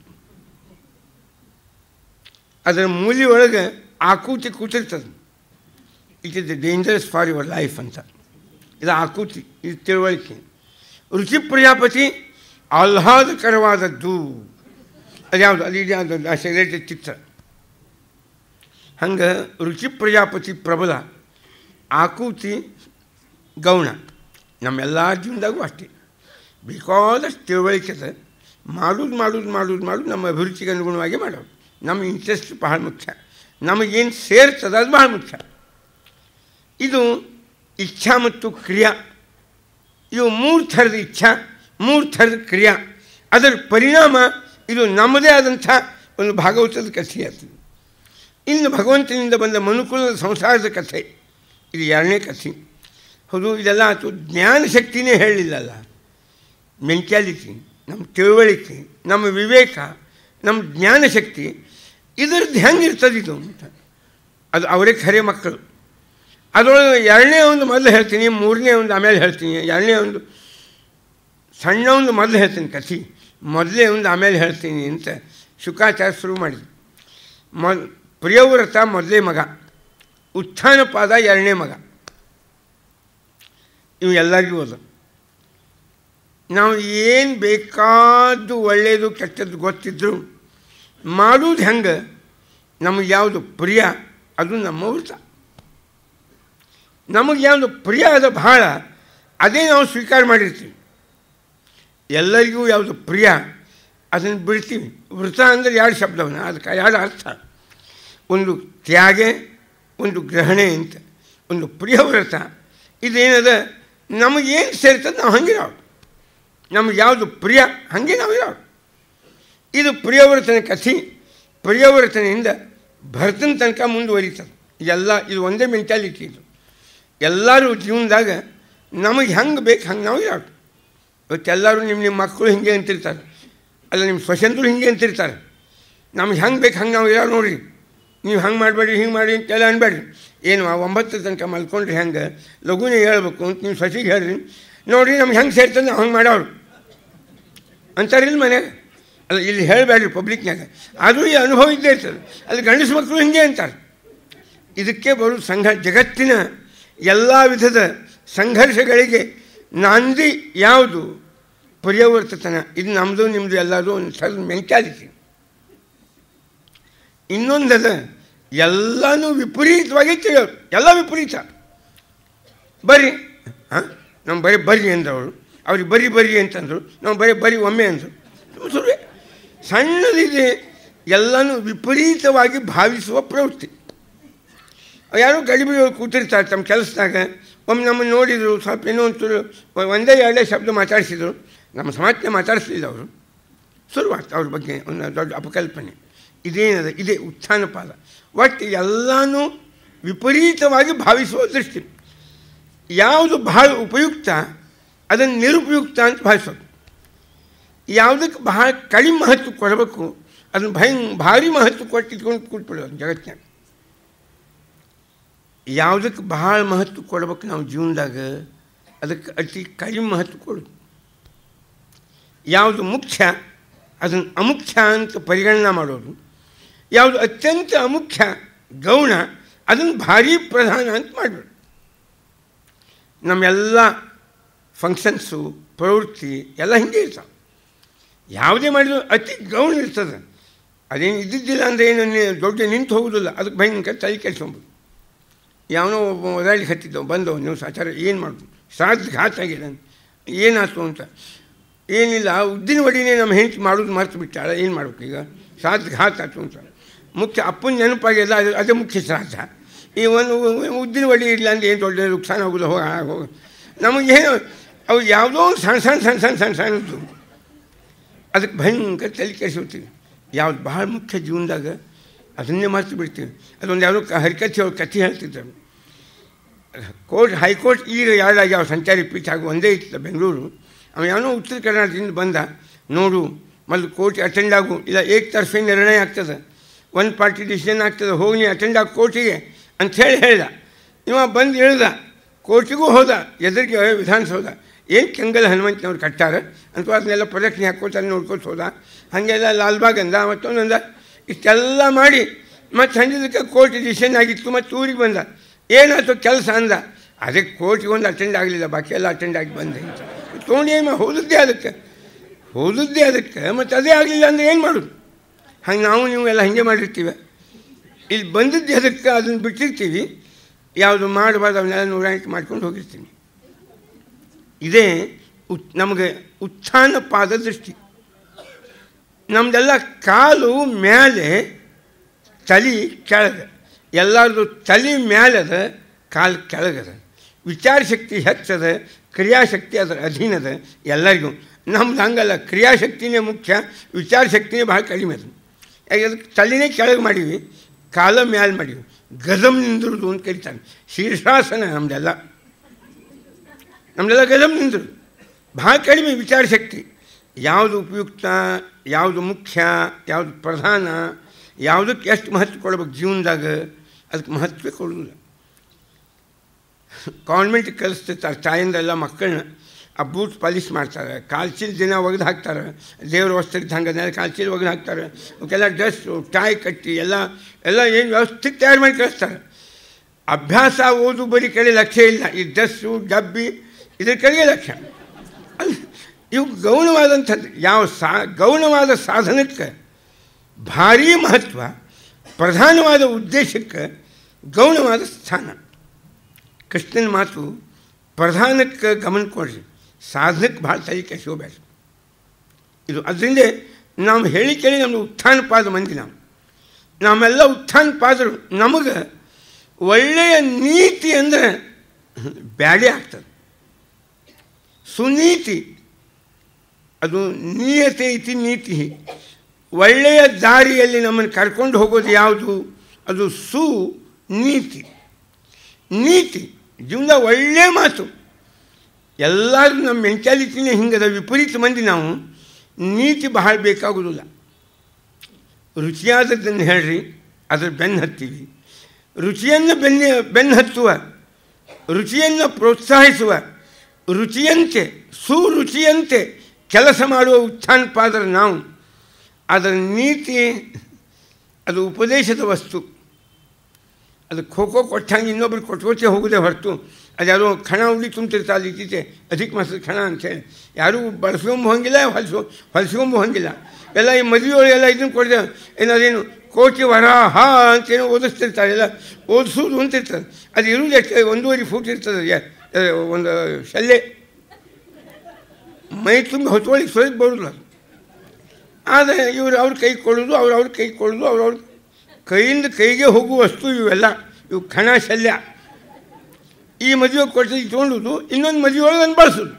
ಅದರ ಮೂಲಿ ಒಳಗೆ ಆಕೂತಿ ಕೂತಿರ್ತದೆ it is dangerous for your life ಅಂತ ಇದು ಆಕೂತಿ ಇದು ತಿಳುವಳಿಕೆ ರುಚಿ ಪ್ರಜಾಪತಿ ಆಹ್ಲಾದಕರವಾದದ್ದು ಅದು ಯಾವುದು ಅದು ಇದು ಯಾವುದು ಆ ಸಿಗರೇಟ್ ಚಿತ್ರ ಹಂಗೆ ರುಚಿ ಪ್ರಜಾಪತಿ ಪ್ರಬಲ ಆಕೂತಿ ಗೌಣ ನಮ್ಮೆಲ್ಲ ಜೀವನದಾಗೂ ಅಷ್ಟೇ ಬೇಕಾದಷ್ಟು ತಿಳುವಳಿಕೆ ಅದ ಮಾಡೋದು ಮಾಡೋದು ಮಾಡೋದು ಮಾಡೋದು ನಮ್ಮ ಅಭಿರುಚಿಗೆ ಅನುಗುಣವಾಗಿ ಮಾಡೋದು ನಮ್ಮ ಇಂಟ್ರೆಸ್ಟ್ ಬಹಳ ಮುಖ್ಯ ನಮಗೇನು ಸೇರ್ತದೆ ಅದು ಬಹಳ ಮುಖ್ಯ ಇದು ಇಚ್ಛಾ ಮತ್ತು ಕ್ರಿಯಾ ಇವು ಮೂರು ಥರದ ಇಚ್ಛಾ ಮೂರು ಥರದ ಕ್ರಿಯಾ ಅದರ ಪರಿಣಾಮ ಇದು ನಮ್ಮದೇ ಆದಂಥ ಒಂದು ಭಾಗವತದ ಕಥೆ ಆಗ್ತದೆ ಇನ್ನು ಭಗವಂತನಿಂದ ಬಂದ ಮನುಕುಲದ ಸಂಸಾರದ ಕಥೆ ಇದು ಎರಡನೇ ಕಥೆ ಹೌದು ಇದೆಲ್ಲ ಆಯಿತು ಜ್ಞಾನ ಶಕ್ತಿನೇ ಹೇಳಿಲ್ಲಲ್ಲ ಮೆಂಟ್ಯಾಲಿಟಿ ನಮ್ಮ ತಿಳುವಳಿಕೆ ನಮ್ಮ ವಿವೇಕ ನಮ್ಮ ಜ್ಞಾನ ಶಕ್ತಿ ಇದರದ್ದು ಹೆಂಗಿರ್ತದೆ ಇದು ಅಂತ ಅದು ಅವರೇ ಖರೆ ಮಕ್ಕಳು ಅದರೊಳಗೆ ಎರಡನೇ ಒಂದು ಮೊದಲು ಹೇಳ್ತೀನಿ ಮೂರನೇ ಒಂದು ಆಮೇಲೆ ಹೇಳ್ತೀನಿ ಎರಡನೇ ಒಂದು ಸಣ್ಣ ಒಂದು ಮೊದಲು ಹೇಳ್ತೀನಿ ಕಥೆ ಮೊದಲೇ ಒಂದು ಆಮೇಲೆ ಹೇಳ್ತೀನಿ ಅಂತ ಶುಕಾಚಾರ್ಯ ಶುರು ಮಾಡಿದ್ರು ಮೊ ಪ್ರಿಯವ್ರತ ಮೊದಲೇ ಮಗ ಉತ್ಥಾನ ಪಾದ ಎರಡನೇ ಮಗ ಇವು ಎಲ್ಲರಿಗೂ ಅದು ನಾವು ಏನು ಬೇಕಾದ್ದು ಒಳ್ಳೆಯದು ಕೆಟ್ಟದ್ದು ಗೊತ್ತಿದ್ರು ಮಾಡೋದು ಹೆಂಗೆ ನಮಗೆ ಯಾವುದು ಪ್ರಿಯ ಅದು ನಮ್ಮ ವೃತ್ತ ನಮಗೆ ಯಾವುದು ಪ್ರಿಯ ಅದ ಭಾಳ ಅದೇ ನಾವು ಸ್ವೀಕಾರ ಮಾಡಿರ್ತೀವಿ ಎಲ್ಲರಿಗೂ ಯಾವುದು ಪ್ರಿಯ ಅದನ್ನು ಬಿಡ್ತೀವಿ ವೃತ ಅಂದರೆ ಎರಡು ಶಬ್ದವನ್ನ ಅದಕ್ಕೆ ಎರಡು ಅರ್ಥ ಒಂದು ತ್ಯಾಗೆ ಒಂದು ಗ್ರಹಣೆ ಅಂತ ಒಂದು ಪ್ರಿಯವ್ರತ ಇದೇನದ ನಮಗೇನು ಸೇರ್ತದೆ ನಾವು ಹಂಗೆ ನಾವು ನಮಗೆ ಯಾವುದು ಪ್ರಿಯ ಹಾಗೆ ನಾವು ಇರೋರು ಇದು ಪ್ರಿಯವ್ರತನ ಕಥೆ ಪ್ರಿಯವ್ರತನೆಯಿಂದ ಭರತನ ತನಕ ಮುಂದುವರಿತದೆ ಎಲ್ಲ ಇದು ಒಂದೇ ಮೆಂಟ್ಯಾಲಿಟಿ ಇದು ಎಲ್ಲರೂ ಜೀವನದಾಗ ನಮಗೆ ಹೆಂಗೆ ಬೇಕು ಹಂಗೆ ನಾವು ಇರೋರು ಇವತ್ತೆಲ್ಲರೂ ನಿಮ್ಮ ನಿಮ್ಮ ಮಕ್ಕಳು ಹಿಂಗೆ ಅಂತಿರ್ತಾರೆ ಅಲ್ಲ ನಿಮ್ಮ ಸ್ವಶಂತರು ಹಿಂಗೆ ಅಂತಿರ್ತಾರೆ ನಮ್ಗೆ ಹೆಂಗೆ ಬೇಕು ಹಂಗೆ ನಾವು ಇರೋರು ನೋಡಿರಿ ನೀವು ಹಂಗೆ ಮಾಡಬೇಡಿ ಹಿಂಗೆ ಮಾಡಿ ಅಂತೆಲ್ಲ ಅನ್ಬೇಡ್ರಿ ಏನು ಆ ಒಂಬತ್ತು ತನಕ ಮಲ್ಕೊಂಡ್ರಿ ಹೆಂಗೆ ಲಘುನೇ ಹೇಳ್ಬೇಕು ಅಂತ ನೀವು ಸಸಿಗೆ ಹೇಳ್ರಿ ನೋಡಿರಿ ನಮ್ಗೆ ಹೆಂಗೆ ಸೇರ್ತದೆ ನಾವು ಹಂಗೆ ಮಾಡೋರು ಅಂತಾರಿಲ್ಲ ಮನ್ಯಾಗ ಅಲ್ಲ ಇಲ್ಲಿ ಹೇಳಬೇಡ್ರಿ ಪಬ್ಲಿಕ್ನಾಗ ಅದು ಈ ಅನುಭವ ಇದ್ದೇ ಇರ್ತದೆ ಅಲ್ಲಿ ಗಂಡಸು ಮಕ್ಕಳು ಹಿಂಗೆ ಅಂತಾರೆ ಇದಕ್ಕೆ ಬರೋ ಸಂಘ ಜಗತ್ತಿನ ಎಲ್ಲ ವಿಧದ ಸಂಘರ್ಷಗಳಿಗೆ ನಾಂದಿ ಯಾವುದು ಪರಿವರ್ತತನ ಇದು ನಮ್ಮದು ನಿಮ್ಮದು ಎಲ್ಲದು ಒಂದು ಸಲ ಮೆಂಟ್ಯಾಲಿಟಿ ಇನ್ನೊಂದದ ಎಲ್ಲನೂ ವಿಪರೀತವಾಗಿ ತಿಳಿಯೋರು ಎಲ್ಲ ವಿಪರೀತ ಬರ್ರಿ ಹಾಂ ನಮ್ಮ ಬರೀ ಬರ್ರಿ ಅಂದವರು ಅವ್ರಿಗೆ ಬರೀ ಬರ್ರಿ ಅಂತಂದರು ನಾವು ಬರೀ ಬರೀ ಒಮ್ಮೆ ಅಂದರು ಸುಳ್ಳೆ ಸಣ್ಣದಿದೆ ಎಲ್ಲನೂ ವಿಪರೀತವಾಗಿ ಭಾವಿಸುವ ಪ್ರವೃತ್ತಿ ಯಾರೋ ಗಡಿಬಿಡಿ ಕೂತಿರ್ತಾರೆ ತಮ್ಮ ಕೆಲಸದಾಗ ಒಮ್ಮೆ ನಮ್ಮನ್ನು ನೋಡಿದರು ಸ್ವಲ್ಪ ಏನೋ ಒಂಚೂರು ಒಂದೇ ಎರಡೇ ಶಬ್ದ ಮಾತಾಡಿಸಿದರು ನಮ್ಮ ಸಮಾಜಕ್ಕೆ ಮಾತಾಡಿಸಲಿಲ್ಲ ಅವರು ಶುರುವಾಗ್ತು ಅವ್ರ ಬಗ್ಗೆ ಒಂದು ದೊಡ್ಡ ಅಪಕಲ್ಪನೆ ಇದೇನದ ಇದೇ ಉತ್ಥಾನ ಪಾದ ಒಟ್ಟು ಎಲ್ಲನೂ ವಿಪರೀತವಾಗಿ ಭಾವಿಸುವ ದೃಷ್ಟಿ ಯಾವುದು ಬಹಳ ಉಪಯುಕ್ತ ಅದನ್ನು ನಿರುಪಯುಕ್ತ ಅಂತ ಭಾವಿಸೋದು ಯಾವುದಕ್ಕೆ ಬಹಳ ಕಡಿಮೆ ಮಹತ್ವ ಕೊಡಬೇಕು ಅದನ್ನು ಭಯ ಭಾರಿ ಮಹತ್ವ ಕೊಟ್ಟು ಇಟ್ಕೊಂಡು ಕೂತ್ಬಿಡೋದು ಜಗತ್ತಿನಾಗ ಯಾವುದಕ್ಕೆ ಬಹಳ ಮಹತ್ವ ಕೊಡ್ಬೇಕು ನಾವು ಜೀವನದಾಗ ಅದಕ್ಕೆ ಅತಿ ಕಡಿಮೆ ಮಹತ್ವ ಕೊಡೋದು ಯಾವುದು ಮುಖ್ಯ ಅದನ್ನು ಅಮುಖ್ಯ ಅಂತ ಪರಿಗಣನೆ ಮಾಡೋದು ಯಾವುದು ಅತ್ಯಂತ ಅಮುಖ್ಯ ಗೌಣ ಅದನ್ನು ಭಾರಿ ಪ್ರಧಾನ ಅಂತ ಮಾಡಬೇಡ ನಮ್ಮೆಲ್ಲ ಫಂಕ್ಷನ್ಸು ಪ್ರವೃತ್ತಿ ಎಲ್ಲ ಹಿಂಗೆ ಇರ್ತಾವೆ ಯಾವುದೇ ಮಾಡಿದ್ರು ಅತಿ ಗೌಣ ಇರ್ತದೆ ಅದೇನು ಇದ್ದಿದ್ದಿಲ್ಲ ಅಂದರೆ ಏನು ನಿ- ದೊಡ್ಡ ನಿಂತು ಹೋಗೋದಿಲ್ಲ ಅದಕ್ಕೆ ಭಯಂಕರ ತಲೆ ಕೆಡ್ಸ್ಕೊಂಬೋದು ಯಾವನೋ ಒಬ್ಬ ಓದಾಡ್ಲಿಕ್ಕೆ ಹತ್ತಿದ್ದವು ಬಂದವು ನೀವು ಸಾಚಾರ ಏನು ಮಾಡೋದು ಶ್ರಾದ್ದ ಘಾತ ಆಗಿದೆ ಏನಾಯ್ತು ಅಂತ ಏನಿಲ್ಲ ಉದ್ದಿನ ವಡಿನೇ ನಮ್ಮ ಹೆಂಡತಿ ಮಾಡೋದು ಮರ್ತು ಬಿಟ್ಟಾಳ ಏನು ಮಾಡ್ಬೇಕು ಈಗ ಶ್ರಾದ್ದ ಘಾತ ಆಯ್ತು ಅಂತ ಮುಖ್ಯ ಅಪ್ಪನ ನೆನಪಾಗಿಲ್ಲ ಅದು ಅದೇ ಮುಖ್ಯ ಶ್ರಾದ್ದ ಈ ಒಂದು ಉದ್ದಿನ ವಡಿ ಇಲ್ಲ ಅಂದ್ರೆ ಏನು ದೊಡ್ಡ ನುಕ್ಸಾನ ಆಗೋದು ಹೋಗ ಹೋಗ ನಮಗೇನು ಅವು ಯಾವುದೋ ಒಂದು ಸಣ್ಣ ಸಣ್ಣ ಸಣ್ಣ ಸಣ್ಣ ಸಣ್ಣ ಸಣ್ಣದ್ದು ಅದಕ್ಕೆ ಭಯಂಕರ ತಲೆ ಕೆಡಿಸ್ಬಿಡ್ತೀವಿ ಯಾವ್ದು ಭಾಳ ಮುಖ್ಯ ಜೀವನದಾಗ ಅದನ್ನೇ ಮರ್ತು ಬಿಡ್ತೀವಿ ಅದೊಂದು ಯಾವುದೋ ಕ- ಹರಿಕಥೆ ಅವ್ರು ಕಥೆ ಹೇಳ್ತಿದ್ದರು ಕೋರ್ಟ್ ಹೈಕೋರ್ಟ್ ಈಗ ಯಾವ ಸಂಚಾರಿ ಪೀಠ ಆಗು ಒಂದೇ ಇತ್ತು ಬೆಂಗಳೂರು ಅವ ಯಾವನೋ ಉತ್ತರ ಕರ್ನಾಟಕದಿಂದ ಬಂದ ನೋಡು ಮೊದಲು ಕೋರ್ಟ್ ಅಟೆಂಡ್ ಆಗು ಇಲ್ಲ ಏಕ್ ತರ್ಫಿ ನಿರ್ಣಯ ಆಗ್ತದೆ ಒಂದು ಪಾರ್ಟಿ ಡಿಸಿಷನ್ ಆಗ್ತದೆ ಹೋಗಿ ನೀ ಅಟೆಂಡ್ ಆಗಿ ಕೋರ್ಟಿಗೆ ಅಂಥೇಳಿ ಹೇಳ್ದ ಇವ ಬಂದು ಹೇಳ್ದ ಕೋರ್ಟಿಗೂ ಹೋದ ಎದುರಿಗೆ ವಿಧಾನಸೌಧ ಏನು ಕೆಂಗಲ್ ಹನುಮಂತನವ್ರು ಕಟ್ಟಾರ ಅಂತ ಅದನ್ನೆಲ್ಲ ಪ್ರೊಡಕ್ಷನ್ ಹಾಕ್ಕೋತಾರೆ ನೋಡ್ಕೊತ ಹೋದ ಹಾಗೆಲ್ಲ ಲಾಲ್ಬಾಗ್ ಅಂದ ಮತ್ತೊಂದಂದ ಇಷ್ಟೆಲ್ಲ ಮಾಡಿ ಮತ್ತು ಸಂಜೆದಕ್ಕೆ ಕೋರ್ಟ್ ಡಿಸಿಷನ್ ಆಗಿತ್ತು ಮತ್ತು ಊರಿಗೆ ಬಂದ ಏನಾಯ್ತು ಕೆಲಸ ಅಂದ ಅದಕ್ಕೆ ಕೋರ್ಟಿಗೆ ಒಂದು ಅಟೆಂಡ್ ಆಗಲಿಲ್ಲ ಬಾಕಿ ಎಲ್ಲ ಅಟೆಂಡ್ ಆಗಿ ಬಂದೆ ಅಂತ ತೊಗೊಂಡು ಏನು ಹೋದದ್ದೇ ಅದಕ್ಕೆ ಹೋದದ್ದೇ ಅದಕ್ಕೆ ಮತ್ತು ಅದೇ ಆಗಲಿಲ್ಲ ಅಂದರೆ ಏನು ಮಾಡೋದು ಹಂಗೆ ನಾವು ನೀವು ಎಲ್ಲ ಹಾಗೆ ಮಾಡಿರ್ತೀವಿ ಇಲ್ಲಿ ಬಂದಿದ್ದು ಅದಕ್ಕೆ ಅದನ್ನು ಬಿಟ್ಟಿರ್ತೀವಿ ಯಾವುದು ಮಾಡಬಾರ್ದು ಅವನ್ನೆಲ್ಲ ನೂರಾಣಿಕೆ ಮಾಡ್ಕೊಂಡು ಹೋಗಿರ್ತೀನಿ ಇದೇ ಉತ್ ನಮಗೆ ಉತ್ಥಾನ ಪಾದ ದೃಷ್ಟಿ ನಮ್ಮದೆಲ್ಲ ಕಾಲು ಮೇಲೆ ತಲೆ ಕೆಳಗೆ ಎಲ್ಲರದು ತಲೆ ಮೇಲದ ಕಾಲು ಕೆಳಗದ ವಿಚಾರ ಶಕ್ತಿ ಹೆಚ್ಚದ ಕ್ರಿಯಾಶಕ್ತಿ ಅದರ ಅಧೀನದ ಎಲ್ಲರಿಗೂ ನಮ್ದು ಹಂಗಲ್ಲ ಕ್ರಿಯಾಶಕ್ತಿನೇ ಮುಖ್ಯ ವಿಚಾರ ಶಕ್ತಿನೇ ಭಾಳ ಕಡಿಮೆ ಅದು ಯಾಕೆ ಅದಕ್ಕೆ ತಲೆನೇ ಕೆಳಗೆ ಮಾಡೀವಿ ಕಾಲ ಮ್ಯಾಲೆ ಮಾಡೀವಿ ಗದಮ್ ನಿಂದ್ರದು ಅಂತ ಕರಿತಾನೆ ಶೀರ್ಷಾಸನ ನಮ್ಮದೆಲ್ಲ ನಮ್ಮದೆಲ್ಲ ಗದಮ್ ನಿಂದ್ರು ಭಾಳ ಕಡಿಮೆ ವಿಚಾರ ಶಕ್ತಿ ಯಾವುದು ಉಪಯುಕ್ತ ಯಾವುದು ಮುಖ್ಯ ಯಾವುದು ಪ್ರಧಾನ ಯಾವುದಕ್ಕೆ ಎಷ್ಟು ಮಹತ್ವ ಕೊಡ್ಬೇಕು ಜೀವನದಾಗ ಅದಕ್ಕೆ ಮಹತ್ವ ಕೊಡೋದಿಲ್ಲ ಕಾನ್ವೆಂಟ್ ಕಲಿಸ್ತಿರ್ತಾರೆ ತಾಯಿಂದೆಲ್ಲ ಮಕ್ಕಳನ್ನ ಆ ಬೂಟ್ ಪಾಲಿಶ್ ಮಾಡ್ತಾರೆ ಕಾಲ್ಚೀಲ ದಿನ ಒಗೆದು ಹಾಕ್ತಾರೆ ದೇವ್ರ ವಸ್ತ್ರ ಇದ್ದಂಗೆ ಅದನ್ನೆಲ್ಲ ಕಾಲ್ಚೀಲ ಒಗೆದು ಹಾಕ್ತಾರೆ ಅವಕ್ಕೆಲ್ಲ ಡ್ರೆಸ್ಸು ಟಾಯ್ ಕಟ್ಟಿ ಎಲ್ಲ ಎಲ್ಲ ಏನು ವ್ಯವಸ್ಥಿತ ತಯಾರು ಮಾಡಿ ಕಳಿಸ್ತಾರೆ ಅಭ್ಯಾಸ ಓದು ಬರೀ ಕಡೆ ಲಕ್ಷ್ಯ ಇಲ್ಲ ಈ ಡ್ರೆಸ್ಸು ಡಬ್ಬಿ ಇದ್ರ ಕಡೆಗೆ ಲಕ್ಷ್ಯ ಅಲ್ಲ ಇವು ಗೌಣವಾದಂಥದ್ದು ಯಾವ ಸಾ ಗೌಣವಾದ ಸಾಧನಕ್ಕೆ ಭಾರೀ ಮಹತ್ವ ಪ್ರಧಾನವಾದ ಉದ್ದೇಶಕ್ಕೆ ಗೌಣವಾದ ಸ್ಥಾನ ಕೃಷ್ಣನ ಮಾತು ಪ್ರಧಾನಕ್ಕೆ ಗಮನ ಕೊಡ್ರಿ ಸಾಧನಕ್ಕೆ ಭಾಳ ತಲೆ ಕೆಡಿಸ್ಕೋಬೇಡ ಇದು ಅದರಿಂದ ನಾವು ಹೇಳಿ ಕೇಳಿ ನಮ್ಮದು ಉತ್ಥಾನ ಪಾದ ಮಂದಿ ನಾವು ನಮ್ಮೆಲ್ಲ ಉತ್ಥಾನ ಪಾದರು ನಮಗೆ ಒಳ್ಳೆಯ ನೀತಿ ಅಂದರೆ ಬ್ಯಾಡೆ ಆಗ್ತದೆ ಸುನೀತಿ ಅದು ನೀಯತೆ ಇತಿ ನೀತಿ ಒಳ್ಳೆಯ ದಾರಿಯಲ್ಲಿ ನಮ್ಮನ್ನು ಕರ್ಕೊಂಡು ಹೋಗೋದು ಯಾವುದು ಅದು ಸು ನೀತಿ ನೀತಿ ಜೀವನದ ಒಳ್ಳೆಯ ಮಾತು ಎಲ್ಲರೂ ನಮ್ಮ ಮೆಂಟಾಲಿಟಿನೇ ಹಿಂಗದ ವಿಪರೀತ ಮಂದಿ ನಾವು ನೀತಿ ಬಹಳ ಬೇಕಾಗೋದಿಲ್ಲ ರುಚಿಯಾದದ್ದನ್ನು ಹೇಳ್ರಿ ಅದ್ರ ಬೆನ್ನು ಹತ್ತೀವಿ ರುಚಿಯನ್ನು ಬೆನ್ನ ಬೆನ್ನು ಹತ್ತುವ ರುಚಿಯನ್ನು ಪ್ರೋತ್ಸಾಹಿಸುವ ರುಚಿಯಂತೆ ಸುರುಚಿಯಂತೆ ಕೆಲಸ ಮಾಡುವ ಉತ್ಥಾನ ಪಾದರ ನಾವು ಅದರ ನೀತಿ ಅದು ಉಪದೇಶದ ವಸ್ತು ಅದು ಖೋ ಖೋ ಕೊಟ್ಟಂಗೆ ಇನ್ನೊಬ್ರು ಕೊಟ್ಕೋತೆ ಹೋಗೋದೇ ಹೊರತು ಅದು ಯಾರೋ ಖಣ ಉಳಿ ತುಂಬ್ತಿರ್ತಾ ಅಲ್ಲಿ ಇತ್ತೀಚೆ ಅಧಿಕ ಮಾಸದ ಖಣ ಅಂತೇಳಿ ಯಾರೂ ಬಳಸ್ಕೊಂಬ ಹೋಗಿಲ್ಲ ಹೊಲಿಸ್ಕೊ ಹೊಲಿಸ್ಕೊಂಬ ಹೋಗಿಲ್ಲ ಎಲ್ಲ ಈ ಮದುವೆ ಒಳಗೆಲ್ಲ ಇದನ್ನು ಕೊಡಿದೆ ಏನಾದೇನು ಕೋಟಿ ವರಾಹ ಅಂತೇನೋ ಓದಿಸ್ತಿರ್ತಾರೆ ಎಲ್ಲ ಓದಿಸೋದು ಅಂತಿರ್ತದೆ ಅದು ಇರುವುದು ಎಷ್ಟು ಒಂದೂವರೆ ಫೂಟ್ ಇರ್ತದೆ ಯ- ಆ, ಒಂದು ಶಲ್ಲೆ ಮೈ ತುಂಬ ಹೊತ್ಕೊಳ್ಳಿಕ್ಕೆ ಸೋಯ್ ಬರೋಲ್ಲ ಅದು ಆದರೆ ಇವರು ಅವ್ರ ಕೈ ಕೊಡೋದು ಅವ್ರು ಅವ್ರ ಕೈ ಕೊಡೋದು ಅವ್ರ ಅವ್ರ ಕೈಯಿಂದ ಕೈಗೆ ಹೋಗುವ ವಸ್ತು ಇವೆಲ್ಲ ಇವು ಖಣ ಶಲ್ಯ ಈ ಮದುವೆ ಕೊಟ್ಟು ತೊಗೊಂಡು ಇನ್ನೊಂದು ಮದುವೆ ಒಳಗೆ ಅದನ್ನು ಬಳಸೋದು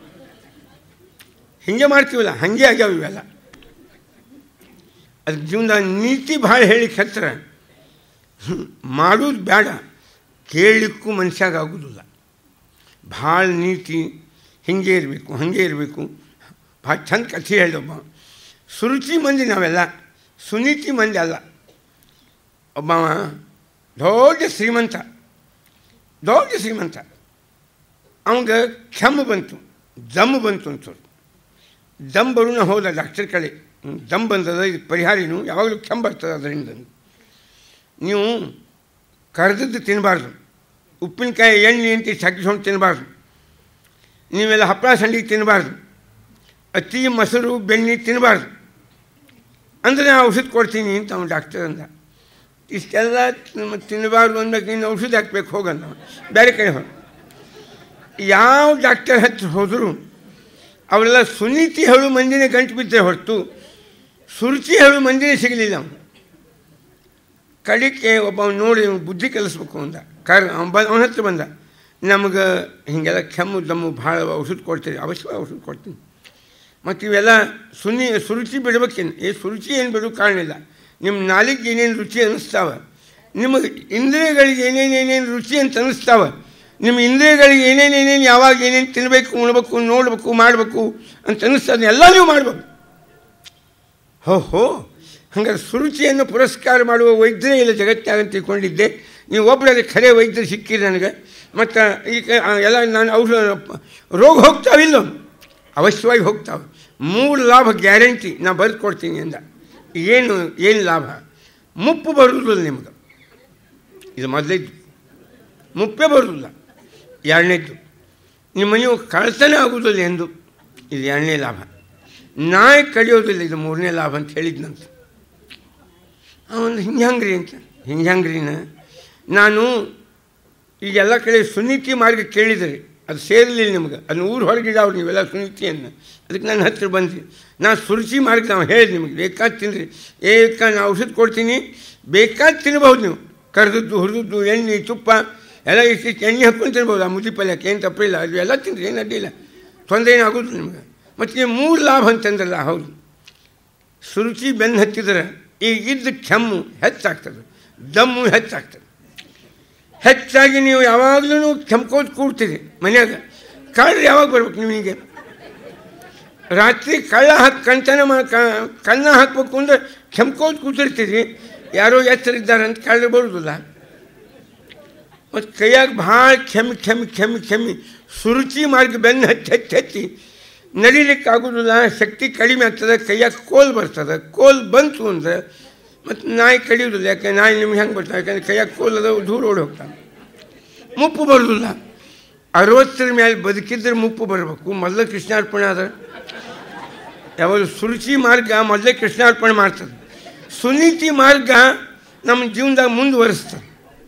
ಹಿಂಗೆ ಮಾಡ್ತೀವಲ್ಲ ಹಾಗೆ ಆಗ್ಯಾವ ಇವೆಲ್ಲ ಅದಕ್ಕೆ ಜೀವನದಾಗ ನೀತಿ ಭಾಳ ಹೇಳಿಕ್ಕೆ ಹತ್ತಿರ ಮಾಡೋದು ಬೇಡ ಕೇಳಲಿಕ್ಕೂ ಮನುಷ್ಯಾಗ ಆಗೋದಿಲ್ಲ ಭಾಳ ನೀತಿ ಹಿಂಗೆ ಇರಬೇಕು ಹಾಗೆ ಇರಬೇಕು ಭಾಳ ಚಂದ ಕಥೆ ಹೇಳಿದೊಬ್ಬ ಸುರುಚಿ ಮಂದಿ ನಾವೆಲ್ಲ ಸುನೀತಿ ಮಂದಿ ಅಲ್ಲ ಒಬ್ಬವ ದೊಡ್ಡ ಶ್ರೀಮಂತ ದೊಡ್ಡ ಶ್ರೀಮಂತ ಅವಂಗೆ ಕೆಮ್ಮು ಬಂತು ದಮ್ಮು ಬಂತು ಅಂತ ದಮ್ ಬರೋಣ ಹೋದ ಡಾಕ್ಟರ್ ಕಡೆ ಹ್ಮ್, ದಮ್ ಬಂದದ ಇದು ಪರಿಹಾರಿನು ಯಾವಾಗಲೂ ಕೆಮ್ಮು ಬರ್ತದೆ ಅದರಿಂದ ನೀವು ಕರೆದದ್ದು ತಿನ್ನಬಾರ್ದು ಉಪ್ಪಿನಕಾಯಿ ಎಣ್ಣೆ ಅಂತ ಹಾಕಿಸ್ಕೊಂಡು ತಿನ್ನಬಾರ್ದು ನೀವೆಲ್ಲ ಹಪ್ಪಳ ಸಂಡಿಗೆ ತಿನ್ನಬಾರ್ದು ಅತಿ ಮೊಸರು ಬೆಣ್ಣೆ ತಿನ್ನಬಾರ್ದು ಅಂದರೆ ನಾನು ಔಷಧ ಕೊಡ್ತೀನಿ ಅಂತ ಅವ್ನು ಡಾಕ್ಟರ್ ಅಂದ ಇಷ್ಟೆಲ್ಲ ತಿನ್- ತಿನ್ನಬಾರ್ದು ಅಂದಾಗ ಇನ್ನು ಔಷಧ ಹಾಕ್ಬೇಕು ಹೋಗಲ್ಲ ಬೇರೆ ಕಡೆ ಹೋಗಿ ಯಾವ ಡಾಕ್ಟರ್ ಹತ್ರ ಹೋದರೂ ಅವರೆಲ್ಲ ಸುನೀತಿ ಹೇಳು ಮಂದಿನೇ ಗಂಟು ಬಿದ್ದರೆ ಹೊರತು ಸುರುಚಿ ಹೇಳು ಮಂದಿನೇ ಸಿಗಲಿಲ್ಲ ಅವನು ಕಡಿಕೆ ಒಬ್ಬ ಅವ್ನು ನೋಡಿ ಅವ್ನು ಬುದ್ಧಿ ಕಲಿಸ್ಬೇಕು ಅಂದ ಕಾರಣ ಅವ್ನು ಬ ಅವನ ಹತ್ರ ಬಂದ ನಮಗೆ ಹೀಗೆಲ್ಲ ಕೆಮ್ಮು ದಮ್ಮು ಭಾಳ ಔಷಧ ಕೊಡ್ತೀರಿ ಅವಶ್ಯವಾಗಿ ಔಷಧ ಕೊಡ್ತೀನಿ ಮತ್ತು ಇವೆಲ್ಲ ಸುನಿ ಸುರುಚಿ ಬಿಡ್ಬೇಕೇನು ಈ ಸುರುಚಿ ಏನು ಬಿಡೋ ಕಾರಣ ಇಲ್ಲ ನಿಮ್ಮ ನಾಲಿಗೆ ಏನೇನು ರುಚಿ ಅನ್ನಿಸ್ತಾವ ನಿಮಗೆ ಇಂದ್ರಿಯಗಳಿಗೆ ಏನೇನು ಏನೇನು ರುಚಿ ಅಂತ ಅನ್ನಿಸ್ತಾವ ನಿಮ್ಮ ಇಂದ್ರಿಯಗಳಿಗೆ ಏನೇನು ಏನೇನು ಯಾವಾಗ ಏನೇನು ತಿನ್ನಬೇಕು ಉಣ್ಬೇಕು ನೋಡಬೇಕು ಮಾಡಬೇಕು ಅಂತ ಅನ್ನಿಸ್ತದೆ ಎಲ್ಲ ನೀವು ಮಾಡಬೇಕು ಹೋ ಹೋ ಹಂಗಾರೆ ಸುರುಚಿಯನ್ನು ಪುರಸ್ಕಾರ ಮಾಡುವ ವೈದ್ಯರೇ ಇಲ್ಲ ಜಗತ್ತಾಗ ಅಂತ ತಿಳ್ಕೊಂಡಿದ್ದೆ ನೀವು ಒಬ್ಬರಲ್ಲಿ ಖರೆ ವೈದ್ಯರು ಸಿಕ್ಕಿರಿ ನನಗೆ ಮತ್ತು ಈಗ ಆ, ಎಲ್ಲ ನಾನು ಔಷಧ ರೋಗ ಹೋಗ್ತಾವಿಲ್ಲ ಅವಶ್ಯವಾಗಿ ಹೋಗ್ತಾವೆ ಮೂರು ಲಾಭ ಗ್ಯಾರಂಟಿ ನಾ ಬರೆದು ಕೊಡ್ತೀನಿ ಅಂದ ಏನು ಏನು ಲಾಭ ಮುಪ್ಪು ಬರುವುದಿಲ್ಲ ನಿಮ್ಗೆ ಇದು ಮೊದಲೇದ್ದು ಮುಪ್ಪೇ ಬರುವುದಿಲ್ಲ ಎರಡನೇದ್ದು ನಿಮ್ಮ ನೀವು ಕಳ್ತನ ಆಗುವುದಿಲ್ಲ ಎಂದು ಇದು ಎರಡನೇ ಲಾಭ ನಾಯಿ ಕಡಿಯೋದಿಲ್ಲ ಇದು ಮೂರನೇ ಲಾಭ ಅಂತ ಹೇಳಿದ್ನಂತ ಅವನು ಹಿಂಗೆ ಹಂಗ್ರಿ ಅಂತ ಹಿಂಗೆ ಹಂಗ್ರಿನ ನಾನು ಈಗೆಲ್ಲ ಕಡೆ ಸುನೀತಿ ಮಾರ್ಗ ಕೇಳಿದರೆ ಅದು ಸೇರಲಿಲ್ಲ ನಿಮ್ಗೆ ಅದನ್ನ ಊರು ಹೊರಗಿಡಾವ್ರು ನೀವೆಲ್ಲ ಸುನೀತಿಯನ್ನು ಅದಕ್ಕೆ ನನ್ನ ಹತ್ತಿರ ಬಂದ್ರಿ ನಾನು ಸುರುಚಿ ಮಾರ್ಗ ನಾವು ಹೇಳಿದೆ ನಿಮಗೆ ಬೇಕಾದ ತಿನ್ನಿರಿ ಏಕ ನಾನು ಔಷಧ ಕೊಡ್ತೀನಿ ಬೇಕಾದ ತಿನ್ಬಹುದು ನೀವು ಕರೆದದ್ದು ಹುರಿದದ್ದು ಎಣ್ಣೆ ತುಪ್ಪ ಎಲ್ಲ ಇಷ್ಟಿಷ್ಟು ಎಣ್ಣೆ ಹಾಕ್ಕೊಂಡು ತಿನ್ಬೋದು ಆ ಮುದ್ದಿ ಪಲ್ಯಕ್ಕೆ ಏನು ತಪ್ಪಿಲ್ಲ ಅದು ಎಲ್ಲ ತಿನ್ನಿರಿ ಏನು ಅಡ್ಡಿಲ್ಲ ತೊಂದರೆ ಏನು ಆಗೋದು ನಿಮ್ಗೆ ಮತ್ತು ಈ ಮೂರು ಲಾಭ ಅಂತಂದ್ರಲ್ಲ ಹೌದು ಸುರುಚಿ ಬೆನ್ನು ಹತ್ತಿದ್ರೆ ಈ ಇದ್ದ ಕೆಮ್ಮು ಹೆಚ್ಚಾಗ್ತದೆ ದಮ್ಮು ಹೆಚ್ಚಾಗ್ತದೆ ಹೆಚ್ಚಾಗಿ ನೀವು ಯಾವಾಗಲೂ ಕೆಮ್ಕೋದು ಕೂಡ್ತೀರಿ ಮನ್ಯಾಗ ಕಳ್ರು ಯಾವಾಗ ಬರ್ಬೇಕು ನಿಮಗೆ ರಾತ್ರಿ ಕಳ್ಳ ಹಾಕಿ ಕಣ್ತನ ಮಾ ಕ- ಕನ್ನ ಹಾಕ್ಬೇಕು ಅಂದ್ರೆ ಕೆಮ್ಕೋದು ಕೂತಿರ್ತೀರಿ ಯಾರೋ ಎಚ್ಚರಿದ್ದಾರೆ ಅಂತ ಕಳ್ಳು ಬರೋದಿಲ್ಲ ಮತ್ತು ಕೈಯಾಗ ಭಾಳ ಕೆಮ್ಮಿ ಕೆಮ್ಮಿ ಕೆಮ್ಮಿ ಕೆಮ್ಮಿ ಸುರುಚಿ ಮಾರ್ಗ ಬೆನ್ನು ಹಚ್ಚಿ ಹಚ್ಚಿ ಹಚ್ಚಿ ನಡಿಲಿಕ್ಕೆ ಆಗೋದಿಲ್ಲ ಶಕ್ತಿ ಕಡಿಮೆ ಆಗ್ತದೆ ಕೈಯಾಗ ಕೋಲ್ ಬರ್ತದೆ ಕೋಲ್ ಬಂತು ಅಂದರೆ ಮತ್ತು ನಾಯಿ ಕಡಿಯೋದಿಲ್ಲ ಯಾಕೆ ನಾಯಿ ನಿಮ್ಗೆ ಹೆಂಗೆ ಬರ್ತಾವೆ ಯಾಕಂದ್ರೆ ಕೈಯಾಗ ಕೋಲ್ ಅದ ದೂರ ಓಡಿ ಹೋಗ್ತಾನೆ ಮುಪ್ಪು ಬರೋದಿಲ್ಲ ಅರವತ್ತರ ಮೇಲೆ ಬದುಕಿದ್ರೆ ಮುಪ್ಪು ಬರಬೇಕು ಮೊದಲು ಕೃಷ್ಣಾರ್ಪಣೆ ಆದ್ರೆ ಯಾವಾಗ ಸುರುಚಿ ಮಾರ್ಗ ಮೊದಲೇ ಕೃಷ್ಣಾರ್ಪಣೆ ಮಾಡ್ತದೆ ಸುನೀತಿ ಮಾರ್ಗ ನಮ್ಮ ಜೀವನದಾಗ ಮುಂದುವರಿಸ್ತದೆ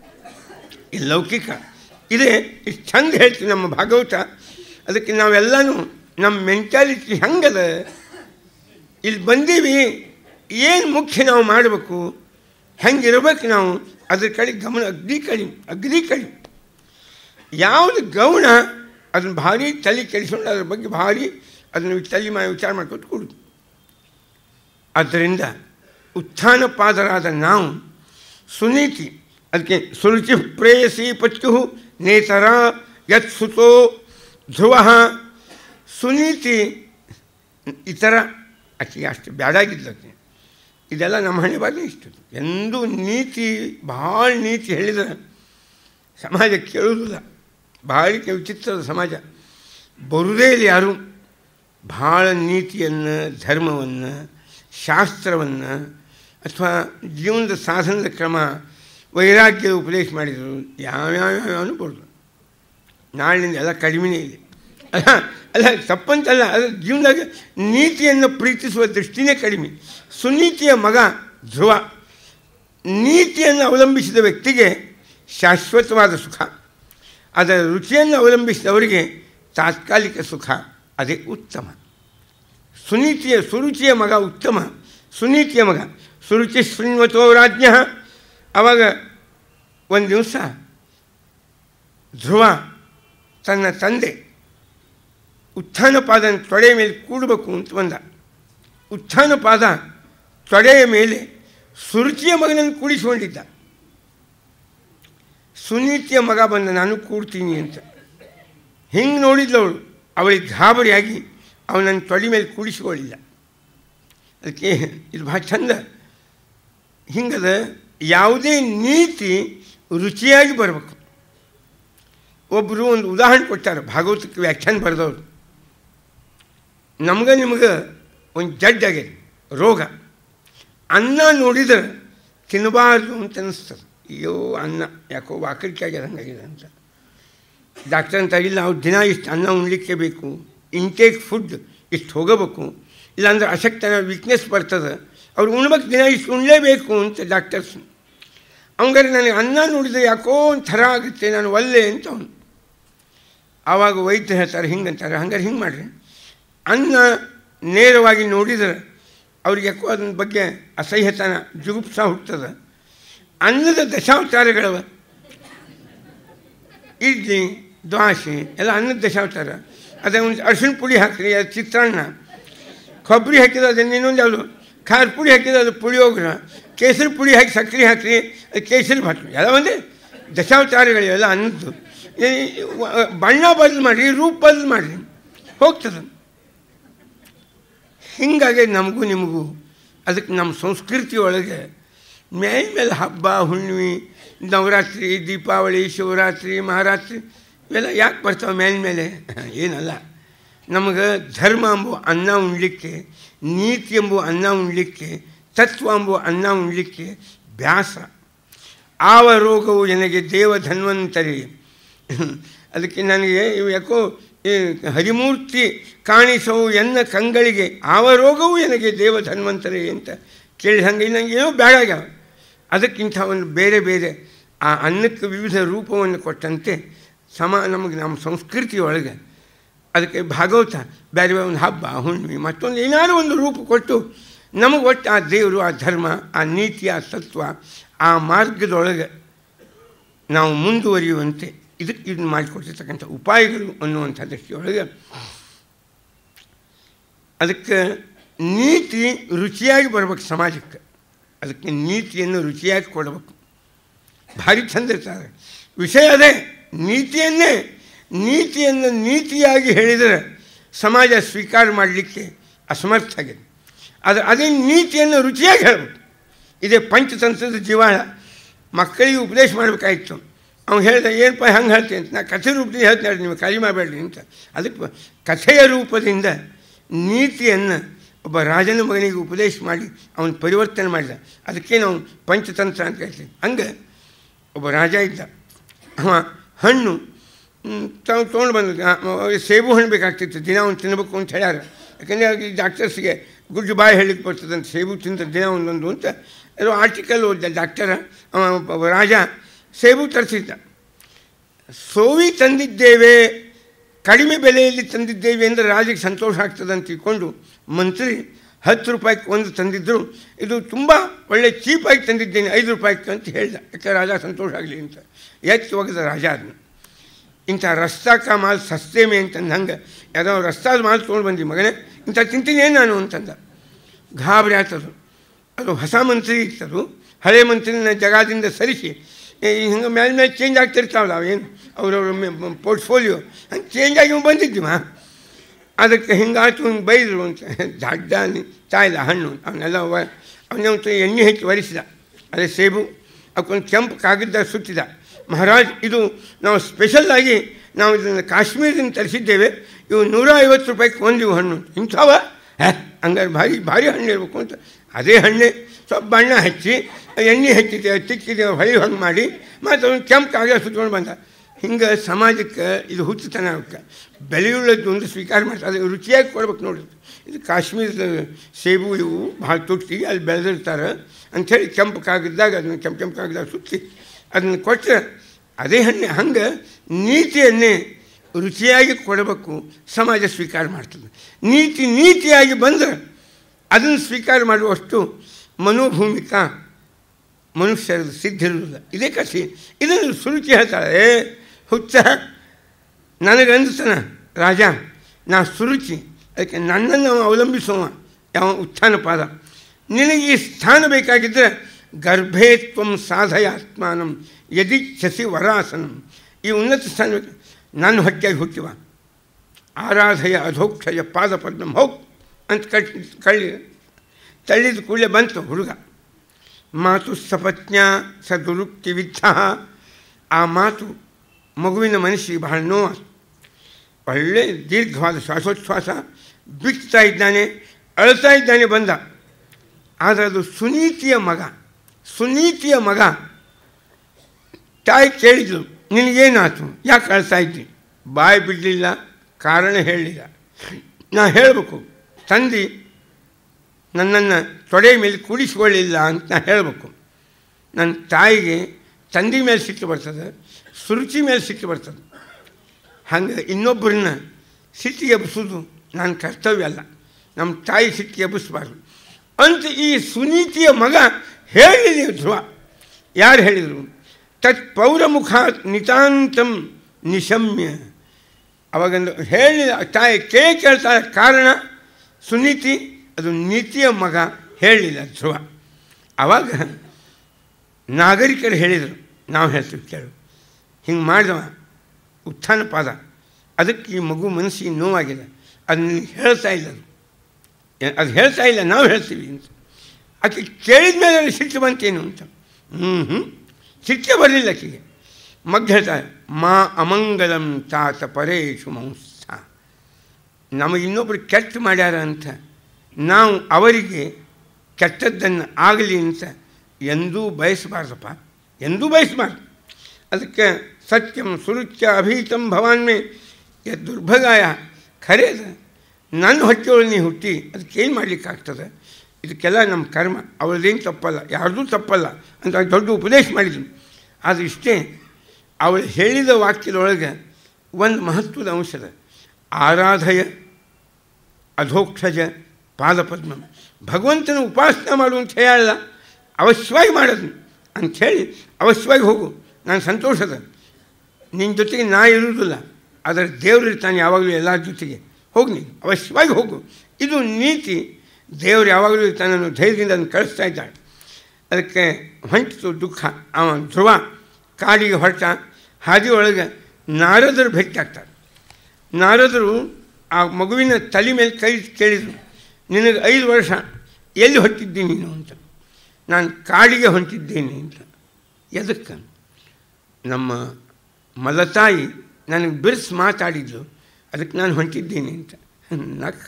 ಈ ಲೌಕಿಕ ಇದೇ ಇಷ್ಟು ಚಂದ ಹೇಳ್ತೀವಿ ನಮ್ಮ ಭಾಗವತ ಅದಕ್ಕೆ ನಾವೆಲ್ಲನೂ ನಮ್ಮ ಮೆಂಟ್ಯಾಲಿಟಿ ಹೆಂಗದ ಇಲ್ಲಿ ಬಂದೀವಿ ಏನು ಮುಖ್ಯ ನಾವು ಮಾಡಬೇಕು ಹೆಂಗಿರ್ಬೇಕು ನಾವು ಅದ್ರ ಕಡೆ ಗಮನ ಅಗ್ದಿ ಕಡಿಮೆ ಅಗ್ದಿ ಕಡಿಮೆ ಯಾವುದು ಗೌಣ ಅದನ್ನು ಭಾರಿ ತಲೆ ಕೆಡಿಸ್ಕೊಂಡು ಅದ್ರ ಬಗ್ಗೆ ಭಾರಿ ಅದನ್ನು ತಲೆ ಮಾ ವಿಚಾರ ಮಾಡ್ಕೊಂಡು ಕೊಡುದು ಆದ್ದರಿಂದ ಉತ್ಥಾನ ಪಾದರಾದ ನಾವು ಸುನೀತಿ ಅದಕ್ಕೆ ಸುರುಚಿ ಪ್ರೇಯಸಿ ಪಚ್ಚು ನೇತರ ಯತ್ ಸುತೋ ಧ್ರುವ ಸುನೀತಿ ಈ ಥರ ಆಕೆಗೆ ಅಷ್ಟು ಬ್ಯಾಡಾಗಿದ್ದಕ್ಕೆ ಇದೆಲ್ಲ ನಮ್ಮ ಹಣೆ ಬಾಗಿ ಇಷ್ಟು ಎಂದೂ ನೀತಿ ಭಾಳ ನೀತಿ ಹೇಳಿದರೆ ಸಮಾಜ ಕೇಳುವುದಿಲ್ಲ ಭಾಳ ವಿಚಿತ್ರದ ಸಮಾಜ ಬರುವುದೇ ಇಲ್ಲ ಯಾರು ಭಾಳ ನೀತಿಯನ್ನು ಧರ್ಮವನ್ನು ಶಾಸ್ತ್ರವನ್ನು ಅಥವಾ ಜೀವನದ ಸಾಧನದ ಕ್ರಮ ವೈರಾಗ್ಯದ ಉಪದೇಶ ಮಾಡಿದರು ಯಾವ್ಯಾವ್ಯಾವನು ಬರೋದು ನಾಳಿನಿಂದ ಎಲ್ಲ ಕಡಿಮೆನೇ ಇದೆ ಅಲ್ಲ ಅಲ್ಲ ತಪ್ಪಂತಲ್ಲ ಅದು ಜೀವನದಾಗ ನೀತಿಯನ್ನು ಪ್ರೀತಿಸುವ ದೃಷ್ಟಿನೇ ಕಡಿಮೆ ಸುನೀತಿಯ ಮಗ ಧ್ರುವ ನೀತಿಯನ್ನು ಅವಲಂಬಿಸಿದ ವ್ಯಕ್ತಿಗೆ ಶಾಶ್ವತವಾದ ಸುಖ ಅದರ ರುಚಿಯನ್ನು ಅವಲಂಬಿಸಿದವರಿಗೆ ತಾತ್ಕಾಲಿಕ ಸುಖ ಅದೇ ಉತ್ತಮ ಸುನೀತಿಯ ಸುರುಚಿಯ ಮಗ ಉತ್ತಮ ಸುನೀತಿಯ ಮಗ ಸುರುಚಿ ಶೃಣ್ವತೋ ರಾಜ್ಞ ಆವಾಗ ಒಂದು ದಿವಸ ಧ್ರುವ ತನ್ನ ತಂದೆ ಉತ್ಥಾನಪಾದನ ತೊಡೆಯ ಮೇಲೆ ಕೂಡಬೇಕು ಅಂತ ಬಂದ ಉತ್ಥಾನಪಾದ ತೊಡೆಯ ಮೇಲೆ ಸುರುಚಿಯ ಮಗನನ್ನು ಕೂಡಿಸಿಕೊಂಡಿದ್ದ ಸುನೀತಿಯ ಮಗ ಬಂದ ನಾನು ಕೂಡ್ತೀನಿ ಅಂತ ಹಿಂಗೆ ನೋಡಿದ್ಲವಳು ಅವಳಿಗೆ ಗಾಬರಿಯಾಗಿ ಅವನನ್ನು ತೊಡೆ ಮೇಲೆ ಕೂಡಿಸಿಕೊಳ್ಳಿಲ್ಲ ಅದಕ್ಕೆ ಇದು ಭಾಳ ಚಂದ ಹಿಂಗದ ಯಾವುದೇ ನೀತಿ ರುಚಿಯಾಗಿ ಬರಬೇಕು ಒಬ್ಬರು ಒಂದು ಉದಾಹರಣೆ ಕೊಟ್ಟಾರೆ ಭಾಗವತಕ್ಕೆ ವ್ಯಾಖ್ಯಾನ ಬರೆದವರು ನಮ್ಗೆ ನಿಮ್ಗೆ ಒಂದು ಜಡ್ಡ್ ಆಗ್ಯದ ರೋಗ ಅನ್ನ ನೋಡಿದ್ರೆ ತಿನ್ನಬಾರ್ದು ಅಂತ ಅನ್ನಿಸ್ತದೆ ಅಯ್ಯೋ ಅನ್ನ ಯಾಕೋ ವಾಕರಿಕೆ ಆಗ್ಯದ ಹಂಗಾಗಿದೆ ಅಂತ ಡಾಕ್ಟರ್ ಅಂತ ಇಲ್ಲ ಅವ್ರು ದಿನ ಇಷ್ಟು ಅನ್ನ ಉಣ್ಲಿಕ್ಕೆ ಬೇಕು ಇಂಟೇಕ್ ಫುಡ್ ಇಷ್ಟು ಹೋಗಬೇಕು ಇಲ್ಲಾಂದ್ರೆ ಅಶಕ್ತನ ವೀಕ್ನೆಸ್ ಬರ್ತದೆ ಅವ್ರು ಉಣ್ಬೇಕು ದಿನ ಇಷ್ಟು ಉಣ್ಲೇಬೇಕು ಅಂತ ಡಾಕ್ಟರ್ಸ್ ಅವಂಗಾರೆ ನನಗೆ ಅನ್ನ ನೋಡಿದರೆ ಯಾಕೋ ಒಂಥರ ಆಗುತ್ತೆ ನಾನು ಒಲ್ಲೆ ಅಂತ ಅವನು ಆವಾಗ ವೈದ್ಯ ಹೇಳ್ತಾರೆ ಹಿಂಗೆ ಅಂತಾರೆ ಹಂಗಾರೆ ಹಿಂಗೆ ಮಾಡಿರಿ ಅನ್ನ ನೇರವಾಗಿ ನೋಡಿದರೆ ಅವ್ರಿಗೆ ಯಾಕೋ ಅದನ್ನ ಬಗ್ಗೆ ಅಸಹ್ಯತನ ಜುಗುಪ್ಸ ಹುಟ್ಟದ ಅನ್ನದ ದಶಾವತಾರಗಳವ ಇಡ್ಲಿ ದ್ವಾಸೆ ಎಲ್ಲ ಅನ್ನದ ದಶಾವತಾರ ಅದೇ ಒಂದು ಅರಿಶಿಣ ಪುಡಿ ಹಾಕಿರಿ ಅದು ಚಿತ್ರಾನ್ನ ಕೊಬ್ಬರಿ ಹಾಕಿದ್ರೆ ಅದನ್ನು ಇನ್ನೊಂದು ಯಾವುದು ಖಾರ ಪುಡಿ ಹಾಕಿದ್ರೆ ಅದು ಪುಳಿಯೋಗರ ಕೇಸರಿ ಪುಡಿ ಹಾಕಿ ಸಕ್ಕರೆ ಹಾಕಿರಿ ಅದು ಕೇಸರಿ ಭಾತ್ ಎಲ್ಲ ಒಂದೇ ದಶಾವತಾರಗಳಿವೆಲ್ಲ ಅನ್ನದ್ದು ಈ ವ- ಬಣ್ಣ ಬದಲು ಮಾಡಿರಿ ರೂಪ ಬದಲು ಮಾಡಿರಿ ಹೋಗ್ತದೆ ಹೀಗಾಗಿ ನಮಗೂ ನಿಮಗೂ ಅದಕ್ಕೆ ನಮ್ಮ ಸಂಸ್ಕೃತಿ ಒಳಗೆ ಮೇಲೆ ಮೇಲೆ ಹಬ್ಬ ಹುಣ್ಣಿಮೆ ನವರಾತ್ರಿ ದೀಪಾವಳಿ ಶಿವರಾತ್ರಿ ಮಹಾರಾತ್ರಿ ಇವೆಲ್ಲ ಯಾಕೆ ಬರ್ತಾವೆ ಮೇಲ್ಮೇಲೆ ಏನಲ್ಲ ನಮಗೆ ಧರ್ಮ ಎಂಬುವ ಅನ್ನ ಉಣ್ಲಿಕ್ಕೆ ನೀತಿ ಎಂಬುವ ಅನ್ನ ಉಣ್ಲಿಕ್ಕೆ ತತ್ವ ಎಂಬುವ ಅನ್ನ ಉಣ್ಲಿಕ್ಕೆ ಬ್ಯಾಸ ಆವ ರೋಗವು ನನಗೆ ದೇವ ಧನ್ವಂತರಿ ಅದಕ್ಕೆ ನನಗೆ ಇವು ಯಾಕೋ ಈ ಹರಿಮೂರ್ತಿ ಕಾಣಿಸವು ಎನ್ನ ಕಂಗಳಿಗೆ ಆವ ರೋಗವು ನನಗೆ ದೇವ ಧನ್ವಂತರಿ ಅಂತ ಕೇಳಿದ ಹಂಗೆ ನನಗೆ ಏನೋ ಬೇಡಾಗ್ಯಾವ ಅದಕ್ಕಿಂತ ಒಂದು ಬೇರೆ ಬೇರೆ ಆ ಅನ್ನಕ್ಕೆ ವಿವಿಧ ರೂಪವನ್ನು ಕೊಟ್ಟಂತೆ ಸಮ ನಮಗೆ ನಮ್ಮ ಸಂಸ್ಕೃತಿ ಒಳಗೆ ಅದಕ್ಕೆ ಭಾಗವತ ಬೇರೆ ಬೇರೆ ಒಂದು ಹಬ್ಬ ಹುಣ್ಣಿಮೆ ಮತ್ತೊಂದು ಏನಾದರೂ ಒಂದು ರೂಪ ಕೊಟ್ಟು ನಮಗೆ ಒಟ್ಟು ಆ ದೇವರು ಆ ಧರ್ಮ ಆ ನೀತಿ ಆ ತತ್ವ ಆ ಮಾರ್ಗದೊಳಗೆ ನಾವು ಮುಂದುವರಿಯುವಂತೆ ಇದಕ್ಕೆ ಇದನ್ನು ಮಾಡಿಕೊಟ್ಟಿರ್ತಕ್ಕಂಥ ಉಪಾಯಗಳು ಅನ್ನುವಂಥ ದೃಷ್ಟಿಯೊಳಗೆ ಅದಕ್ಕೆ ನೀತಿ ರುಚಿಯಾಗಿ ಬರ್ಬೇಕು ಸಮಾಜಕ್ಕೆ ಅದಕ್ಕೆ ನೀತಿಯನ್ನು ರುಚಿಯಾಗಿ ಕೊಡಬೇಕು ಭಾರಿ ಚಂದ ಇರ್ತಾರೆ ವಿಷಯ ಅದೇ ನೀತಿಯನ್ನೇ ನೀತಿಯನ್ನು ನೀತಿಯಾಗಿ ಹೇಳಿದರೆ ಸಮಾಜ ಸ್ವೀಕಾರ ಮಾಡಲಿಕ್ಕೆ ಅಸಮರ್ಥ ಆಗಿದೆ ಅದು ಅದೇ ನೀತಿಯನ್ನು ರುಚಿಯಾಗಿ ಹೇಳಬೇಕು ಇದೇ ಪಂಚತಂತ್ರದ ಜೀವಾಳ ಮಕ್ಕಳಿಗೆ ಉಪದೇಶ ಮಾಡಬೇಕಾಗಿತ್ತು ಅವ್ನು ಹೇಳ್ದೆ ಏನಪ್ಪ ಹಂಗೆ ಹೇಳ್ತೀನಿ ಅಂತ ನಾ ಕಥೆ ರೂಪದಿಂದ ಹೇಳ್ತೀನಿ ನೀವು ಕೈ ಮಾಡಬೇಡ್ರಿ ಅಂತ ಅದಕ್ಕೆ ಕಥೆಯ ರೂಪದಿಂದ ನೀತಿಯನ್ನು ಒಬ್ಬ ರಾಜನ ಮಗನಿಗೆ ಉಪದೇಶ ಮಾಡಿ ಅವನು ಪರಿವರ್ತನೆ ಮಾಡಿದ ಅದಕ್ಕೆ ನಾವು ಪಂಚತಂತ್ರ ಅಂತ ಹೇಳ್ತೀವಿ ಹಂಗೆ ಒಬ್ಬ ರಾಜ ಇದ್ದ ಅವ ಹಣ್ಣು ಹ್ಮ್, ತಾವು ತೊಗೊಂಡು ಬಂದ ಸೇಬು ಹಣ್ಣು ಬೇಕಾಗ್ತಿತ್ತು ದಿನ ಅವ್ನು ತಿನ್ನಬೇಕು ಅಂತ ಹೇಳ್ಯಾರ ಯಾಕಂದರೆ ಈ ಡಾಕ್ಟರ್ಸ್ಗೆ ಗುಡ್ಡು ಬಾಯಿ ಹೇಳಿಕ್ಕೆ ಬರ್ತದಂತ ಸೇಬು ತಿಂದ ದಿನ ಒಂದೊಂದು ಅಂತ ಏನೋ ಆರ್ಟಿಕಲ್ ಓದಿದ ಡಾಕ್ಟರ ಅವ ಒಬ್ಬ ರಾಜ ಸೇಬು ತರಿಸಿದ್ದ ಸೋವಿ ತಂದಿದ್ದೇವೆ ಕಡಿಮೆ ಬೆಲೆಯಲ್ಲಿ ತಂದಿದ್ದೇವೆ ಅಂದರೆ ರಾಜಿಗೆ ಸಂತೋಷ ಆಗ್ತದೆ ಅಂತ ತಿಳ್ಕೊಂಡು ಮಂತ್ರಿ ಹತ್ತು ರೂಪಾಯಿಗೆ ಒಂದು ತಂದಿದ್ದರು ಇದು ತುಂಬ ಒಳ್ಳೆ ಚೀಪಾಗಿ ತಂದಿದ್ದೇನೆ ಐದು ರೂಪಾಯಿಗೆ ಅಂತ ಹೇಳ್ದ ಯಾಕೆ ರಾಜ ಸಂತೋಷ ಆಗಲಿ ಅಂತ ಎತ್ತು ಒಗೆದ ರಾಜ ಅದನ್ನು ಇಂಥ ರಸ್ತಾಕ ಮಾಲ್ ಸಸ್ತೇಮೆ ಅಂತಂದು ಹಂಗೆ ಯಾವುದೋ ರಸ್ತಾದ ಮಾಲ್ ತೊಗೊಂಡು ಬಂದಿ ಮಗನೇ ಇಂಥ ತಿಂತೀನಿ ನಾನು ಅಂತಂದ ಗಾಬರಿ ಆಗ್ತದು ಅದು ಹೊಸ ಮಂತ್ರಿ ಇರ್ತದು ಹಳೆ ಮಂತ್ರಿನ ಜಗದಿಂದ ಸರಿಸಿ ಹಿಂಗೆ ಮೇಲೆ ಮೇಲೆ ಚೇಂಜ್ ಆಗ್ತಿರ್ತಾವಲ್ಲ ಅವೇನು ಅವ್ರವ್ರ ಪೋರ್ಟ್ಫೋಲಿಯೋ ಹಂಗೆ ಚೇಂಜ್ ಆಗಿ ಇವ್ ಬಂದಿದ್ದೀವ ಅದಕ್ಕೆ ಹಿಂಗಾಯ್ತು ಹಿಂಗೆ ಬೈದರು ಅಂತ ದಡ್ಡ ತಾಯಿಲ್ಲ ಹಣ್ಣು ಅವನ್ನೆಲ್ಲ ಅವನಂತೂ ಎಣ್ಣೆ ಹೆಚ್ಚು ಒರೆಸಿದ ಅದೇ ಸೇಬು ಅವಕ್ಕೊಂದು ಕೆಂಪು ಕಾಗದ ಸುತ್ತಿದ ಮಹಾರಾಜ್ ಇದು ನಾವು ಸ್ಪೆಷಲ್ಲಾಗಿ ನಾವು ಇದನ್ನು ಕಾಶ್ಮೀರದಿಂದ ತರಿಸಿದ್ದೇವೆ ಇವು ನೂರ ಐವತ್ತು ರೂಪಾಯಿಗೆ ಒಂದಿವು ಹಣ್ಣು ಇಂಥವ ಹ್ಯಾ ಹಂಗಾರೆ ಭಾರಿ ಭಾರಿ ಹಣ್ಣು ಇರಬೇಕು ಅಂತ ಅದೇ ಹಣ್ಣೆ ಸ್ವಲ್ಪ ಬಣ್ಣ ಹಚ್ಚಿ ಎಣ್ಣೆ ಹಚ್ಚಿದೆ ತಿಕ್ಕಿದೆ ಹೊಳಿ ಹಂಗೆ ಮಾಡಿ ಮತ್ತು ಅವ್ನು ಕೆಂಪು ಕಾಗದ ಸುತ್ಕೊಂಡು ಬಂದ ಹಿಂಗೆ ಸಮಾಜಕ್ಕೆ ಇದು ಹುಚ್ಚುತನ ಅವಕ್ಕೆ ಬೆಲೆಯುಳ್ಳದ್ದು ಒಂದು ಸ್ವೀಕಾರ ಮಾಡ್ತಾರೆ ಅದು ರುಚಿಯಾಗಿ ಕೊಡ್ಬೇಕು ನೋಡ್ರಿ ಇದು ಕಾಶ್ಮೀರದ ಸೇಬು ಇವು ಭಾಳ ತುಟ್ಟಿ ಅಲ್ಲಿ ಬೆಳೆದಿರ್ತಾರೆ ಅಂಥೇಳಿ ಕೆಂಪು ಕಾಗದಾಗ ಅದನ್ನು ಕೆಂಪು ಕೆಂಪು ಕಾಗದಾಗ ಸುತ್ತಿ ಅದನ್ನು ಕೊಟ್ಟರೆ ಅದೇ ಹಣ್ಣೆ ಹಂಗೆ ನೀತಿಯನ್ನೇ ರುಚಿಯಾಗಿ ಕೊಡಬೇಕು ಸಮಾಜ ಸ್ವೀಕಾರ ಮಾಡ್ತದೆ ನೀತಿ ನೀತಿಯಾಗಿ ಬಂದರೆ ಅದನ್ನು ಸ್ವೀಕಾರ ಮಾಡುವಷ್ಟು ಮನೋಭೂಮಿಕ ಮನುಷ್ಯರದ ಸಿದ್ಧಿರುವುದಿಲ್ಲ ಇದೇ ಕಥೆ ಇದನ್ನು ಸುರುಚಿ ಹೇಳ್ತಾಳೆ ಹುಚ್ಚ ನನಗೆ ಅಂದಿಸ್ತಾನ ರಾಜ ನಾ ಸುರುಚಿ ಅದಕ್ಕೆ ನನ್ನನ್ನು ಅವ ಅವಲಂಬಿಸುವ ಯಾವ ಉತ್ಥಾನ ಪಾದ ನಿನಗೆ ಈ ಸ್ಥಾನ ಬೇಕಾಗಿದ್ದರೆ ಗರ್ಭೇ ತ್ವಂ ಸಾಧಯಾತ್ಮಾನಂ ಯದಿಚ್ಛಸಿ ವರಾಸನಂ ಈ ಉನ್ನತ ಸ್ಥಾನ ಬೇಕು ನನ್ನ ಹೊಟ್ಟೆಗೆ ಹುಟ್ಟಿವ ಆರಾಧಯ ಅಧೋಕ್ಷಯ ಪಾದ ಪದ್ಮ ಹೋಗ್ ಅಂತ ಕಟ್ ಕಳ್ಳಿ ತಳ್ಳಿದ ಕೂಡಲೇ ಬಂತು ಹುಡುಗ ಮಾತು ಸಪತ್ನ ಸದುರುಕ್ತಿ ವಿದ್ಧ ಆ ಮಾತು ಮಗುವಿನ ಮನಸ್ಸಿಗೆ ಬಹಳ ನೋವು ಒಳ್ಳೆ ದೀರ್ಘವಾದ ಶ್ವಾಸೋಚ್ಛ್ವಾಸ ಬಿಡ್ತಾ ಇದ್ದಾನೆ ಅಳ್ತಾ ಇದ್ದಾನೆ ಬಂದ ಆದರೆ ಅದು ಸುನೀತಿಯ ಮಗ ಸುನೀತಿಯ ಮಗ ತಾಯಿ ಕೇಳಿದ್ಳು ನಿನಗೇನಾಯ್ತು ಯಾಕೆ ಅಳ್ತಾ ಇದ್ದಿ ಬಾಯಿ ಬಿಡಲಿಲ್ಲ ಕಾರಣ ಹೇಳಲಿಲ್ಲ ನಾ ಹೇಳಬೇಕು ತಂದೆ ನನ್ನನ್ನು ತೊಡೆ ಮೇಲೆ ಕೂಡಿಸ್ಕೊಳ್ಳಿಲ್ಲ ಅಂತ ನಾ ಹೇಳಬೇಕು ನನ್ನ ತಾಯಿಗೆ ತಂದೆ ಮೇಲೆ ಸಿಟ್ಟು ಬರ್ತದೆ ಸುರುಚಿ ಮೇಲೆ ಸಿಟ್ಟು ಬರ್ತದೆ ಹಂಗೆ ಇನ್ನೊಬ್ಬರನ್ನ ಸಿಟ್ಟಿಗೆ ಎಬ್ಬಿಸೋದು ನನ್ನ ಕರ್ತವ್ಯ ಅಲ್ಲ ನಮ್ಮ ತಾಯಿ ಸಿಟ್ಟಿಗೆ ಎಬ್ಬಿಸ್ಬಾರ್ದು ಅಂತ ಈ ಸುನೀತಿಯ ಮಗ ಹೇಳಿದೆ ಧ್ರುವ ಯಾರು ಹೇಳಿದರು ತತ್ ಪೌರಮುಖ ನಿತಾಂತಂ ನಿಶಮ್ಯ ಅವಾಗಂದು ಹೇಳಿದ ತಾಯಿ ಕೇಳಿ ಕೇಳ್ತಾಳೆ ಕಾರಣ ಸುನೀತಿ ಅದು ನೀತಿಯ ಮಗ ಹೇಳಿಲ್ಲ ಧ್ರುವ ಆವಾಗ ನಾಗರಿಕರು ಹೇಳಿದರು ನಾವು ಹೇಳ್ತೀವಿ ಕೇಳು ಹಿಂಗೆ ಮಾಡಿದವ ಉತ್ಥಾನ ಪಾದ ಅದಕ್ಕೆ ಈ ಮಗು ಮನಸ್ಸಿಗೆ ನೋವಾಗಿದೆ ಅದು ನಿನಗೆ ಹೇಳ್ತಾ ಇಲ್ಲ ಅದು ಏ- ಅದು ಹೇಳ್ತಾ ಇಲ್ಲ ನಾವು ಹೇಳ್ತೀವಿ ಅಂತ ಆಕೆ ಕೇಳಿದ ಮೇಲೆ ಅವ್ರಿಗೆ ಸಿಟ್ಟು ಬಂತೇನು ಅಂತ ಹ್ಞೂ ಹ್ಞೂ ಸಿಟ್ಟೆ ಬರಲಿಲ್ಲ ಆಕೆಗೆ ಮಗ್ ಹೇಳ್ತಾರೆ ಮಾ ಅಮಂಗಲಂ ತಾತ ಪರೇಶು ಮಂಸ ನಮಗೆ ಇನ್ನೊಬ್ರು ಕೆಟ್ಟ ಮಾಡ್ಯಾರ ಅಂತ ನಾವು ಅವರಿಗೆ ಕೆಟ್ಟದ್ದನ್ನು ಆಗಲಿ ಅಂತ ಎಂದೂ ಬಯಸಬಾರ್ದಪ್ಪ ಎಂದೂ ಬಯಸಬಾರ್ದು ಅದಕ್ಕೆ ಸತ್ಯಂ ಸುರುಚ್ಯ ಅಭೀತಂ ಭವಾನ್ಮೆ ಯ ದುರ್ಭಗಾಯ ಖರೆ ಅದ ನನ್ನ ಹೊಟ್ಟೆಯೊಳಗೆ ನೀ ಹುಟ್ಟಿ ಅದಕ್ಕೆ ಏನು ಮಾಡಲಿಕ್ಕಾಗ್ತದೆ ಇದಕ್ಕೆಲ್ಲ ನಮ್ಮ ಕರ್ಮ ಅವಳದೇನು ತಪ್ಪಲ್ಲ ಯಾರ್ದೂ ತಪ್ಪಲ್ಲ ಅಂತ ದೊಡ್ಡ ಉಪದೇಶ ಮಾಡಿದ್ರು ಆದರೆ ಇಷ್ಟೇ ಅವಳು ಹೇಳಿದ ವಾಕ್ಯದೊಳಗೆ ಒಂದು ಮಹತ್ವದ ಅಂಶದ ಆರಾಧಯ ಅಧೋಕ್ಷಜ ಪಾದಪದ್ಮ ಭಗವಂತನ ಉಪಾಸನೆ ಮಾಡು ಅಂತ ಹೇಳಲ್ಲ ಅವಶ್ಯವಾಗಿ ಮಾಡೋದು ಅಂಥೇಳಿ ಅವಶ್ಯವಾಗಿ ಹೋಗು ನಾನು ಸಂತೋಷದ ನಿನ್ನ ಜೊತೆಗೆ ನಾ ಇರುವುದಿಲ್ಲ ಆದರೆ ದೇವರು ಇರ್ತಾನೆ ಯಾವಾಗಲೂ ಎಲ್ಲರ ಜೊತೆಗೆ ಹೋಗಿ ನೀನು ಅವಶ್ಯವಾಗಿ ಹೋಗು ಇದು ನೀತಿ ದೇವರು ಯಾವಾಗಲೂ ಇರ್ತಾನೆ ಅನ್ನೋ ಧೈರ್ಯದಿಂದ ಅದನ್ನು ಕಳಿಸ್ತಾ ಇದ್ದಾಳೆ ಅದಕ್ಕೆ ಹೊಂಟಿತು ದುಃಖ ಅವ ಧ್ರುವ ಕಾಡಿಗೆ ಹೊರಟ ಹಾದಿ ಒಳಗೆ ನಾರದರು ಭೇಟಿ ಆಗ್ತಾರೆ ನಾರದರು ಆ ಮಗುವಿನ ತಲೆ ಮೇಲೆ ಕೈ ಕೇಳಿದರು ನಿನಗೆ ಐದು ವರ್ಷ ಎಲ್ಲಿ ಹೊಂಟಿದ್ದಿ ನೀನು ಅಂತ ನಾನು ಕಾಡಿಗೆ ಹೊಂಟಿದ್ದೇನೆ ಅಂತ ಎದಕ್ಕೆ ನಮ್ಮ ಮಲತಾಯಿ ನನಗೆ ಬಿರ್ಸ್ ಮಾತಾಡಿದ್ಲು ಅದಕ್ಕೆ ನಾನು ಹೊಂಟಿದ್ದೇನೆ ಅಂತ ನಕ್ಕ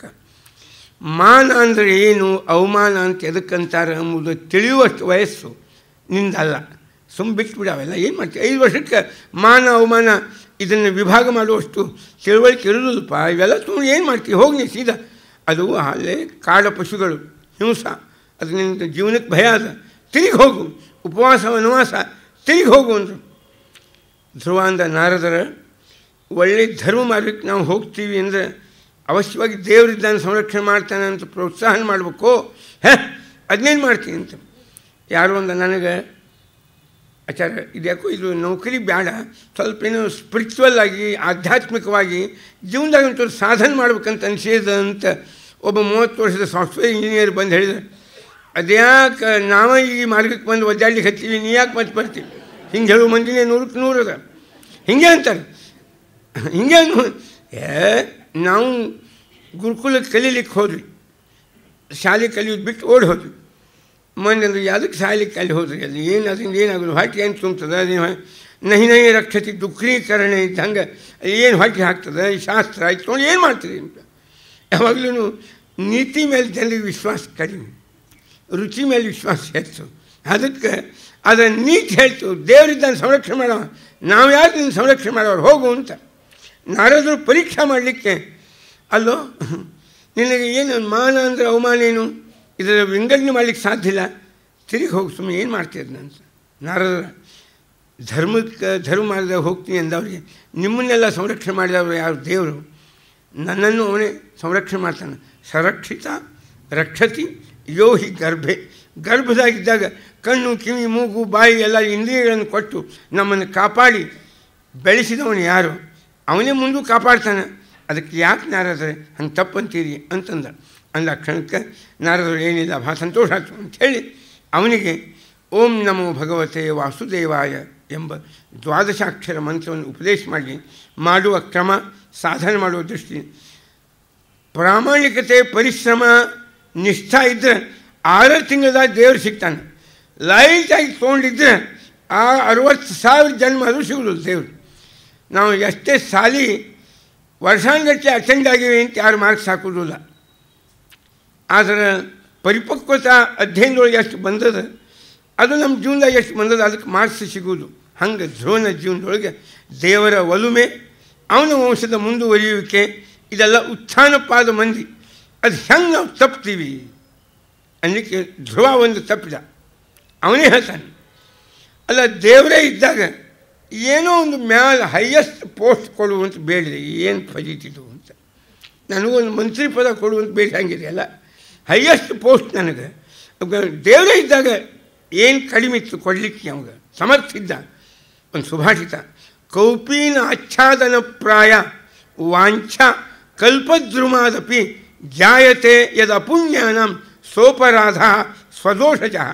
ಮಾನ ಅಂದರೆ ಏನು ಅವಮಾನ ಅಂತ ಎದಕ್ಕಂತಾರೆ ಎಂಬುದು ತಿಳಿಯುವಷ್ಟು ವಯಸ್ಸು ನಿಂದಲ್ಲ ಸುಮ್ಮ ಬಿಟ್ಬಿಡು ಅವೆಲ್ಲ ಏನು ಮಾಡ್ತೀವಿ ಐದು ವರ್ಷಕ್ಕೆ ಮಾನ ಅವಮಾನ ಇದನ್ನು ವಿಭಾಗ ಮಾಡುವಷ್ಟು ತಿಳುವಳಿಕೆ ಇರೋದಿಲ್ಲಪ್ಪ ಇವೆಲ್ಲ ತುಂಬ ಏನು ಮಾಡ್ತೀವಿ ಹೋಗಿ ನೀ ಸೀದಾ ಅದು ಅಲ್ಲೇ ಕಾಡ ಪಶುಗಳು ಹಿಂಸ ಅದು ನಿನ್ನ ಜೀವನಕ್ಕೆ ಭಯ ಅದ ತಿರುಗಿ ಹೋಗು ಉಪವಾಸ ವನವಾಸ ತಿರುಗಿ ಹೋಗು ಅಂದರು ಧ್ರುವ ಅಂದ ನಾರದರ ಒಳ್ಳೆ ಧರ್ಮ ಮಾರ್ಗಕ್ಕೆ ನಾವು ಹೋಗ್ತೀವಿ ಅಂದರೆ ಅವಶ್ಯವಾಗಿ ದೇವರಿದ್ದಾನೆ ಸಂರಕ್ಷಣೆ ಮಾಡ್ತಾನೆ ಅಂತ ಪ್ರೋತ್ಸಾಹ ಮಾಡಬೇಕು ಹೇ ಅದನ್ನೇನು ಮಾಡ್ತೀನಿ ಅಂತ ಯಾರೋ ಒಂದು ನನಗೆ ಆಚಾರ್ಯ ಇದ್ಯಾಕೋ ಇದು ನೌಕರಿ ಬೇಡ ಸ್ವಲ್ಪ ಏನೋ ಸ್ಪಿರಿಚುವಲ್ ಆಗಿ ಆಧ್ಯಾತ್ಮಿಕವಾಗಿ ಜೀವನದಾಗ ಒಂಚೂರು ಸಾಧನೆ ಮಾಡ್ಬೇಕಂತ ಅನಿಸಿದ ಅಂತ ಒಬ್ಬ ಮೂವತ್ತು ವರ್ಷದ ಸಾಫ್ಟ್ವೇರ್ ಇಂಜಿನಿಯರ್ ಬಂದು ಹೇಳಿದ ಅದ್ಯಾಕೆ ನಾವ ಈ ಮಾರ್ಗಕ್ಕೆ ಬಂದು ಒದ್ದಾಡ್ಲಿಕ್ಕೆ ಹತ್ತೀವಿ ನೀ ಯಾಕೆ ಮತ್ತೆ ಬರ್ತೀವಿ ಹಿಂಗೆ ಹೇಳುವ ಮಂದಿನೇ ನೂರಕ್ಕೆ ನೂರು ಅದ ಹಿಂಗೆ ಅಂತಾರೆ ಹಿಂಗೆ ಅನ್ನು ಏ ನಾವು ಗುರುಕುಲಕ್ಕೆ ಕಲೀಲಿಕ್ಕೆ ಹೋದ್ವಿ ಶಾಲೆ ಕಲಿಯೋದು ಬಿಟ್ಟು ಓಡಿ ಹೋದ್ವಿ ಮೊನ್ನೆ ಅಂದ್ರೆ ಯಾವುದಕ್ಕೆ ಶಾಲೆಗೆ ಅಲ್ಲಿ ಹೋದ್ರಿ ಅದು ಏನು ಅದರಿಂದ ಏನಾಗೋದು ಹೊಟ್ಟೆ ಏನು ತುಂಬ್ತದೆ ಅದು ನಹಿ ನಹಿ ರಕ್ಷತಿ ದುಃಖೀಕರಣ ಇದ್ದ ಹಂಗೆ ಏನು ಹೊಟ್ಟೆ ಹಾಕ್ತದೆ ಈ ಶಾಸ್ತ್ರ ಆಯ್ತು ಏನು ಮಾಡ್ತೀರಿ ಅಂತ ಯಾವಾಗಲೂ ನೀತಿ ಮೇಲೆ ಜನರಿಗೆ ವಿಶ್ವಾಸ ಕಡಿಮೆ ರುಚಿ ಮೇಲೆ ವಿಶ್ವಾಸ ಹೆಚ್ಚು ಅದಕ್ಕೆ ಅದರ ನೀತಿ ಹೇಳ್ತು ದೇವರಿದ್ದಾನೆ ಸಂರಕ್ಷಣೆ ಮಾಡವ ನಾವು ಯಾರು ನಿನ್ನ ಸಂರಕ್ಷಣೆ ಮಾಡೋರು ಹೋಗು ಅಂತ ನಾರಾದರೂ ಪರೀಕ್ಷೆ ಮಾಡಲಿಕ್ಕೆ ಅಲ್ಲೋ ನಿನಗೆ ಏನು ಮಾನ ಅಂದರೆ ಅವಮಾನ ಏನು ಇದರ ವಿಂಗಡಣೆ ಮಾಡಲಿಕ್ಕೆ ಸಾಧ್ಯ ಇಲ್ಲ ತಿರುಗಿ ಹೋಗಿ ಸುಮ್ಮನೆ ಏನು ಮಾಡ್ತಿದ್ನ ಅಂತ ನಾರದರ ಧರ್ಮಕ್ಕೆ ಧರ್ಮ ಮಾಡಿದಾಗ ಹೋಗ್ತೀನಿ ಅಂದವ್ರಿಗೆ ನಿಮ್ಮನ್ನೆಲ್ಲ ಸಂರಕ್ಷಣೆ ಮಾಡಿದವರು ಯಾರು ದೇವರು ನನ್ನನ್ನು ಅವನೇ ಸಂರಕ್ಷಣೆ ಮಾಡ್ತಾನೆ ಸಂರಕ್ಷಿತ ರಕ್ಷತಿ ಯೋ ಹಿ ಗರ್ಭೆ ಗರ್ಭದಾಗಿದ್ದಾಗ ಕಣ್ಣು ಕಿವಿ ಮೂಗು ಬಾಯಿ ಎಲ್ಲ ಇಂದ್ರಿಯಗಳನ್ನು ಕೊಟ್ಟು ನಮ್ಮನ್ನು ಕಾಪಾಡಿ ಬೆಳೆಸಿದವನು ಯಾರು ಅವನೇ ಮುಂದೂ ಕಾಪಾಡ್ತಾನೆ ಅದಕ್ಕೆ ಯಾಕೆ ನಾರದ್ರೆ ಹಂಗೆ ತಪ್ಪಂತೀರಿ ಅಂತಂದ ಅಂದ ಕ್ಷಣಕ್ಕೆ ನಾರದರು ಏನಿಲ್ಲ ಭಾಳ ಸಂತೋಷ ಆಯ್ತು ಅಂಥೇಳಿ ಅವನಿಗೆ ಓಂ ನಮೋ ಭಗವತೆ ವಾಸುದೇವಾಯ ಎಂಬ ದ್ವಾದಶಾಕ್ಷರ ಮಂತ್ರವನ್ನು ಉಪದೇಶ ಮಾಡಿ ಮಾಡುವ ಕ್ರಮ ಸಾಧನೆ ಮಾಡುವ ದೃಷ್ಟಿ ಪ್ರಾಮಾಣಿಕತೆ ಪರಿಶ್ರಮ ನಿಷ್ಠಾ ಇದ್ದರೆ ಆರು ತಿಂಗಳದಾಗ ದೇವರು ಸಿಗ್ತಾನೆ ಲೈಟಾಗಿ ತೊಗೊಂಡಿದ್ರೆ ಆ ಅರವತ್ತು ಸಾವಿರ ಜನ್ಮ ಅದು ಸಿಗೋದಿಲ್ಲ ದೇವರು ನಾವು ಎಷ್ಟೇ ಸಾಲಿ ವರ್ಷಾನುಗಟ್ಟಲೆ ಅಟೆಂಡ್ ಆಗಿವೆ ಅಂತ ಯಾರು ಮಾರ್ಕ್ಸ್ ಹಾಕೋದಿಲ್ಲ ಆದರೆ ಪರಿಪಕ್ವತಾ ಅಧ್ಯಯನದೊಳಗೆ ಎಷ್ಟು ಬಂದದ ಅದು ನಮ್ಮ ಜೀವನದಾಗ ಎಷ್ಟು ಬಂದದ ಅದಕ್ಕೆ ಮಾರ್ಕ್ಸ್ ಸಿಗೋದು ಹಂಗೆ ಧ್ರುವನ ಜೀವನದೊಳಗೆ ದೇವರ ಒಲುಮೆ ಅವನ ವಂಶದ ಮುಂದುವರಿಯುವಿಕೆ ಇದೆಲ್ಲ ಉತ್ಥಾನಪಾದ ಮಂದಿ ಅದು ಹೆಂಗೆ ನಾವು ತಪ್ತೀವಿ ಅನ್ನಲಿಕ್ಕೆ ಧ್ರುವ ಒಂದು ತಪ್ಪಿದ ಅವನೇ ಹೇಳ್ತಾನೆ ಅಲ್ಲ ದೇವರೇ ಇದ್ದಾಗ ಏನೋ ಒಂದು ಮ್ಯಾಲ ಹೈಯೆಸ್ಟ್ ಪೋಸ್ಟ್ ಕೊಡುವಂತ ಬೇಡಿದೆ ಏನು ಫಜಿತಿದು ಅಂತ ನನಗೊಂದು ಮಂತ್ರಿ ಪದ ಕೊಡುವಂತ ಬೇಡಂಗಿದೆ ಅಲ್ಲ ಹೈಯೆಸ್ಟ್ ಪೋಸ್ಟ್ ನನಗೆ ದೇವರೇ ಇದ್ದಾಗ ಏನು ಕಡಿಮೆ ಇತ್ತು ಕೊಡಲಿಕ್ಕೆ ಅವಾಗ ಸಮರ್ಥ ಇದ್ದ ಒಂದು ಸುಭಾಷಿತ ಕೌಪೀನ ಆಚ್ಛಾದನ ಪ್ರಾಯ ವಾಂಛ ಕಲ್ಪದ್ರುಮಾದಪಿ ಜಾಯತೆ ಯದಪುಣ್ಯಾನ ಸೋಪರಾಧ ಸ್ವದೋಷಜ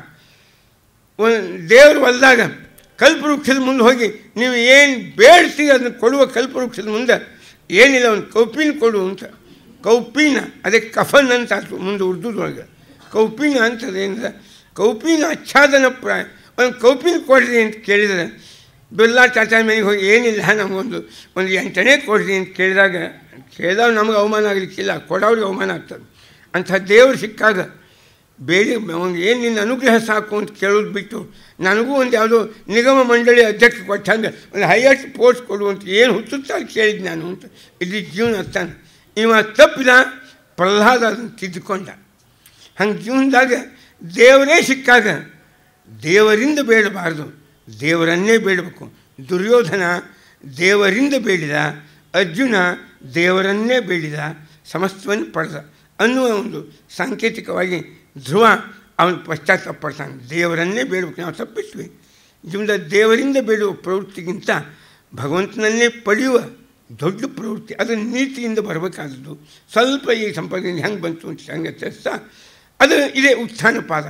ಒಂದು ದೇವರು ಒಲ್ದಾಗ ಕಲ್ಪವೃಕ್ಷದ ಮುಂದೆ ಹೋಗಿ ನೀವು ಏನು ಬೇಡ್ತೀವಿ ಅದನ್ನು ಕೊಡುವ ಕಲ್ಪವೃಕ್ಷದ ಮುಂದೆ ಏನಿಲ್ಲ ಒಂದು ಕೌಪಿನ ಕೊಡು ಅಂತ ಕೌಪಿನ ಅದಕ್ಕೆ ಕಫನ್ ಅಂತ ಆಯ್ತು ಮುಂದೆ ಉರ್ದುದೊಳಗೆ ಕೌಪಿನ ಅಂತದೇನಿದೆ ಕೌಪಿನ ಆಚ್ಛಾದನ ಪ್ರಾಯ ಒಂದು ಕೌಪಿನ ಕೊಡ್ರಿ ಅಂತ ಕೇಳಿದರೆ ಬಿರ್ಲಾ ಟಾಟಾ ಮನೆಗೆ ಹೋಗಿ ಏನಿಲ್ಲ ನಮಗೊಂದು ಒಂದು ಎಂಟನೇ ಕೊಡ್ರಿ ಅಂತ ಕೇಳಿದಾಗ ಕೇಳಿದವ್ರು ನಮಗೆ ಅವಮಾನ ಆಗಲಿಕ್ಕಿಲ್ಲ ಕೊಡೋರಿಗೆ ಅವಮಾನ ಆಗ್ತದೆ ಅಂಥ ದೇವರು ಸಿಕ್ಕಾಗ ಬೇಡಿ ಅವ್ನು ಏನು ನಿನ್ನ ಅನುಗ್ರಹ ಸಾಕು ಅಂತ ಕೇಳೋದು ಬಿಟ್ಟು ನನಗೂ ಒಂದು ಯಾವುದೋ ನಿಗಮ ಮಂಡಳಿ ಅಧ್ಯಕ್ಷ ಕೊಟ್ಟಂಗೆ ಒಂದು ಹೈಯೆಸ್ಟ್ ಪೋಸ್ಟ್ ಕೊಡುವಂತ ಏನು ಹುಚ್ಚುತ್ತಾರೆ ಕೇಳಿದ್ದು ನಾನು ಅಂತ ಇಲ್ಲಿ ಜೀವನ ಹತ್ತಾನೆ ಇವ ತಪ್ಪಿದ ಪ್ರಹ್ಲಾದ ಅದನ್ನು ತಿದ್ದುಕೊಂಡ ಹಂಗೆ ಜೀವನದಾಗ ದೇವರೇ ಸಿಕ್ಕಾಗ ದೇವರಿಂದ ಬೇಡಬಾರ್ದು ದೇವರನ್ನೇ ಬೇಡಬೇಕು ದುರ್ಯೋಧನ ದೇವರಿಂದ ಬೇಡಿದ ಅರ್ಜುನ ದೇವರನ್ನೇ ಬೇಡಿದ ಸಮಸ್ತವನ್ನು ಪಡೆದ ಅನ್ನುವ ಒಂದು ಸಾಂಕೇತಿಕವಾಗಿ ಧ್ರುವ ಅವನು ಪಶ್ಚಾತ್ತಾಪ ಪಡ್ತಾನೆ ದೇವರನ್ನೇ ಬೇಡಬೇಕು ನಾವು ತಪ್ಪಿಸ್ವಿ ಜೀವನದ ದೇವರಿಂದ ಬೇಡುವ ಪ್ರವೃತ್ತಿಗಿಂತ ಭಗವಂತನನ್ನೇ ಪಡೆಯುವ ದೊಡ್ಡ ಪ್ರವೃತ್ತಿ ಅದು ನೀತಿಯಿಂದ ಬರಬೇಕಾದದ್ದು ಸ್ವಲ್ಪ ಈ ಸಂಪಾದನೆ ಹೆಂಗೆ ಬಂತು ಅಂತ ಹಂಗೆ ತಿಳಿಸ್ತಾ ಅದು ಇದೇ ಉತ್ಥಾನ ಪಾದ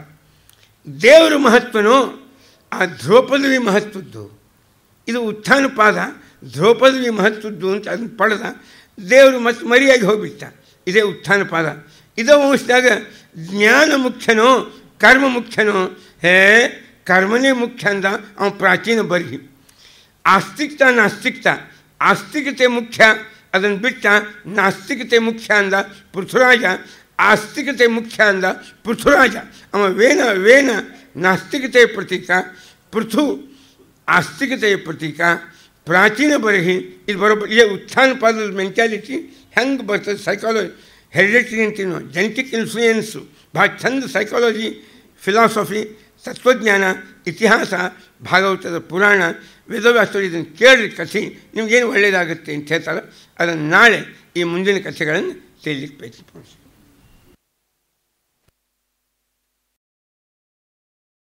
ದೇವರ ಮಹತ್ವನೋ ಆ ಧ್ರುವಪದವಿ ಮಹತ್ವದ್ದು ಇದು ಉತ್ಥಾನ ಪಾದ ಧ್ರುವಪದವಿ ಮಹತ್ವದ್ದು ಅಂತ ಅದನ್ನು ಪಡೆದ ದೇವರು ಮತ್ತೆ ಮರಿಯಾಗಿ ಹೋಗ್ಬಿಟ್ಟ ಇದೇ ಉತ್ಥಾನ ಪಾದ ಇದೇ ವಂಶದಾಗ ಜ್ಞಾನ ಮುಖ್ಯನೋ ಕರ್ಮ ಮುಖ್ಯನೋ ಹೇ ಕರ್ಮನೇ ಮುಖ್ಯ ಅಂದ ಅವ ಪ್ರಾಚೀನ ಬರ್ಹಿ ಆಸ್ತಿಕತ ನಾಸ್ತಿಕತ ಆಸ್ತಿಕತೆ ಮುಖ್ಯ ಅದನ್ನು ಬಿಟ್ಟ ನಾಸ್ತಿಕತೆ ಮುಖ್ಯ ಅಂದ ಪೃಥ್ವಿರಾಜ ಆಸ್ತಿಕತೆ ಮುಖ್ಯ ಅಂದ ಪೃಥ್ವಿರಾಜ ಅವ ವೇನ ವೇನ ನಾಸ್ತಿಕತೆಯ ಪ್ರತೀಕ ಪೃಥು ಆಸ್ತಿಕತೆಯ ಪ್ರತೀಕ ಪ್ರಾಚೀನ ಬರಹಿ ಇದು ಬರೋಬ್ಬರ ಇದೇ ಉತ್ಥಾನ ಪಾದದ ಮೆಂಟ್ಯಾಲಿಟಿ ಹೆಂಗೆ ಬರ್ತದೆ ಸೈಕಾಲಜಿ ಹೆರಿಡಿಟರಿ ಅಂತೀವಿ ನಾವು ಜೆನೆಟಿಕ್ ಇನ್ಫ್ಲೂಯೆನ್ಸು ಭಾಳ ಚಂದ ಸೈಕಾಲಜಿ ಫಿಲಾಸಫಿ ತತ್ವಜ್ಞಾನ ಇತಿಹಾಸ ಭಾಗವತದ ಪುರಾಣ ವೇದವ್ಯಾಸರು ಇದನ್ನು ಕೇಳ್ರಿ ಕಥೆ ನಿಮಗೇನು ಒಳ್ಳೆಯದಾಗುತ್ತೆ ಅಂತ ಹೇಳ್ತಾರೆ ಅದನ್ನು ನಾಳೆ ಈ ಮುಂದಿನ ಕಥೆಗಳನ್ನು ತಿಳಿಲಿಕ್ಕೆ ಪ್ರಯತ್ನ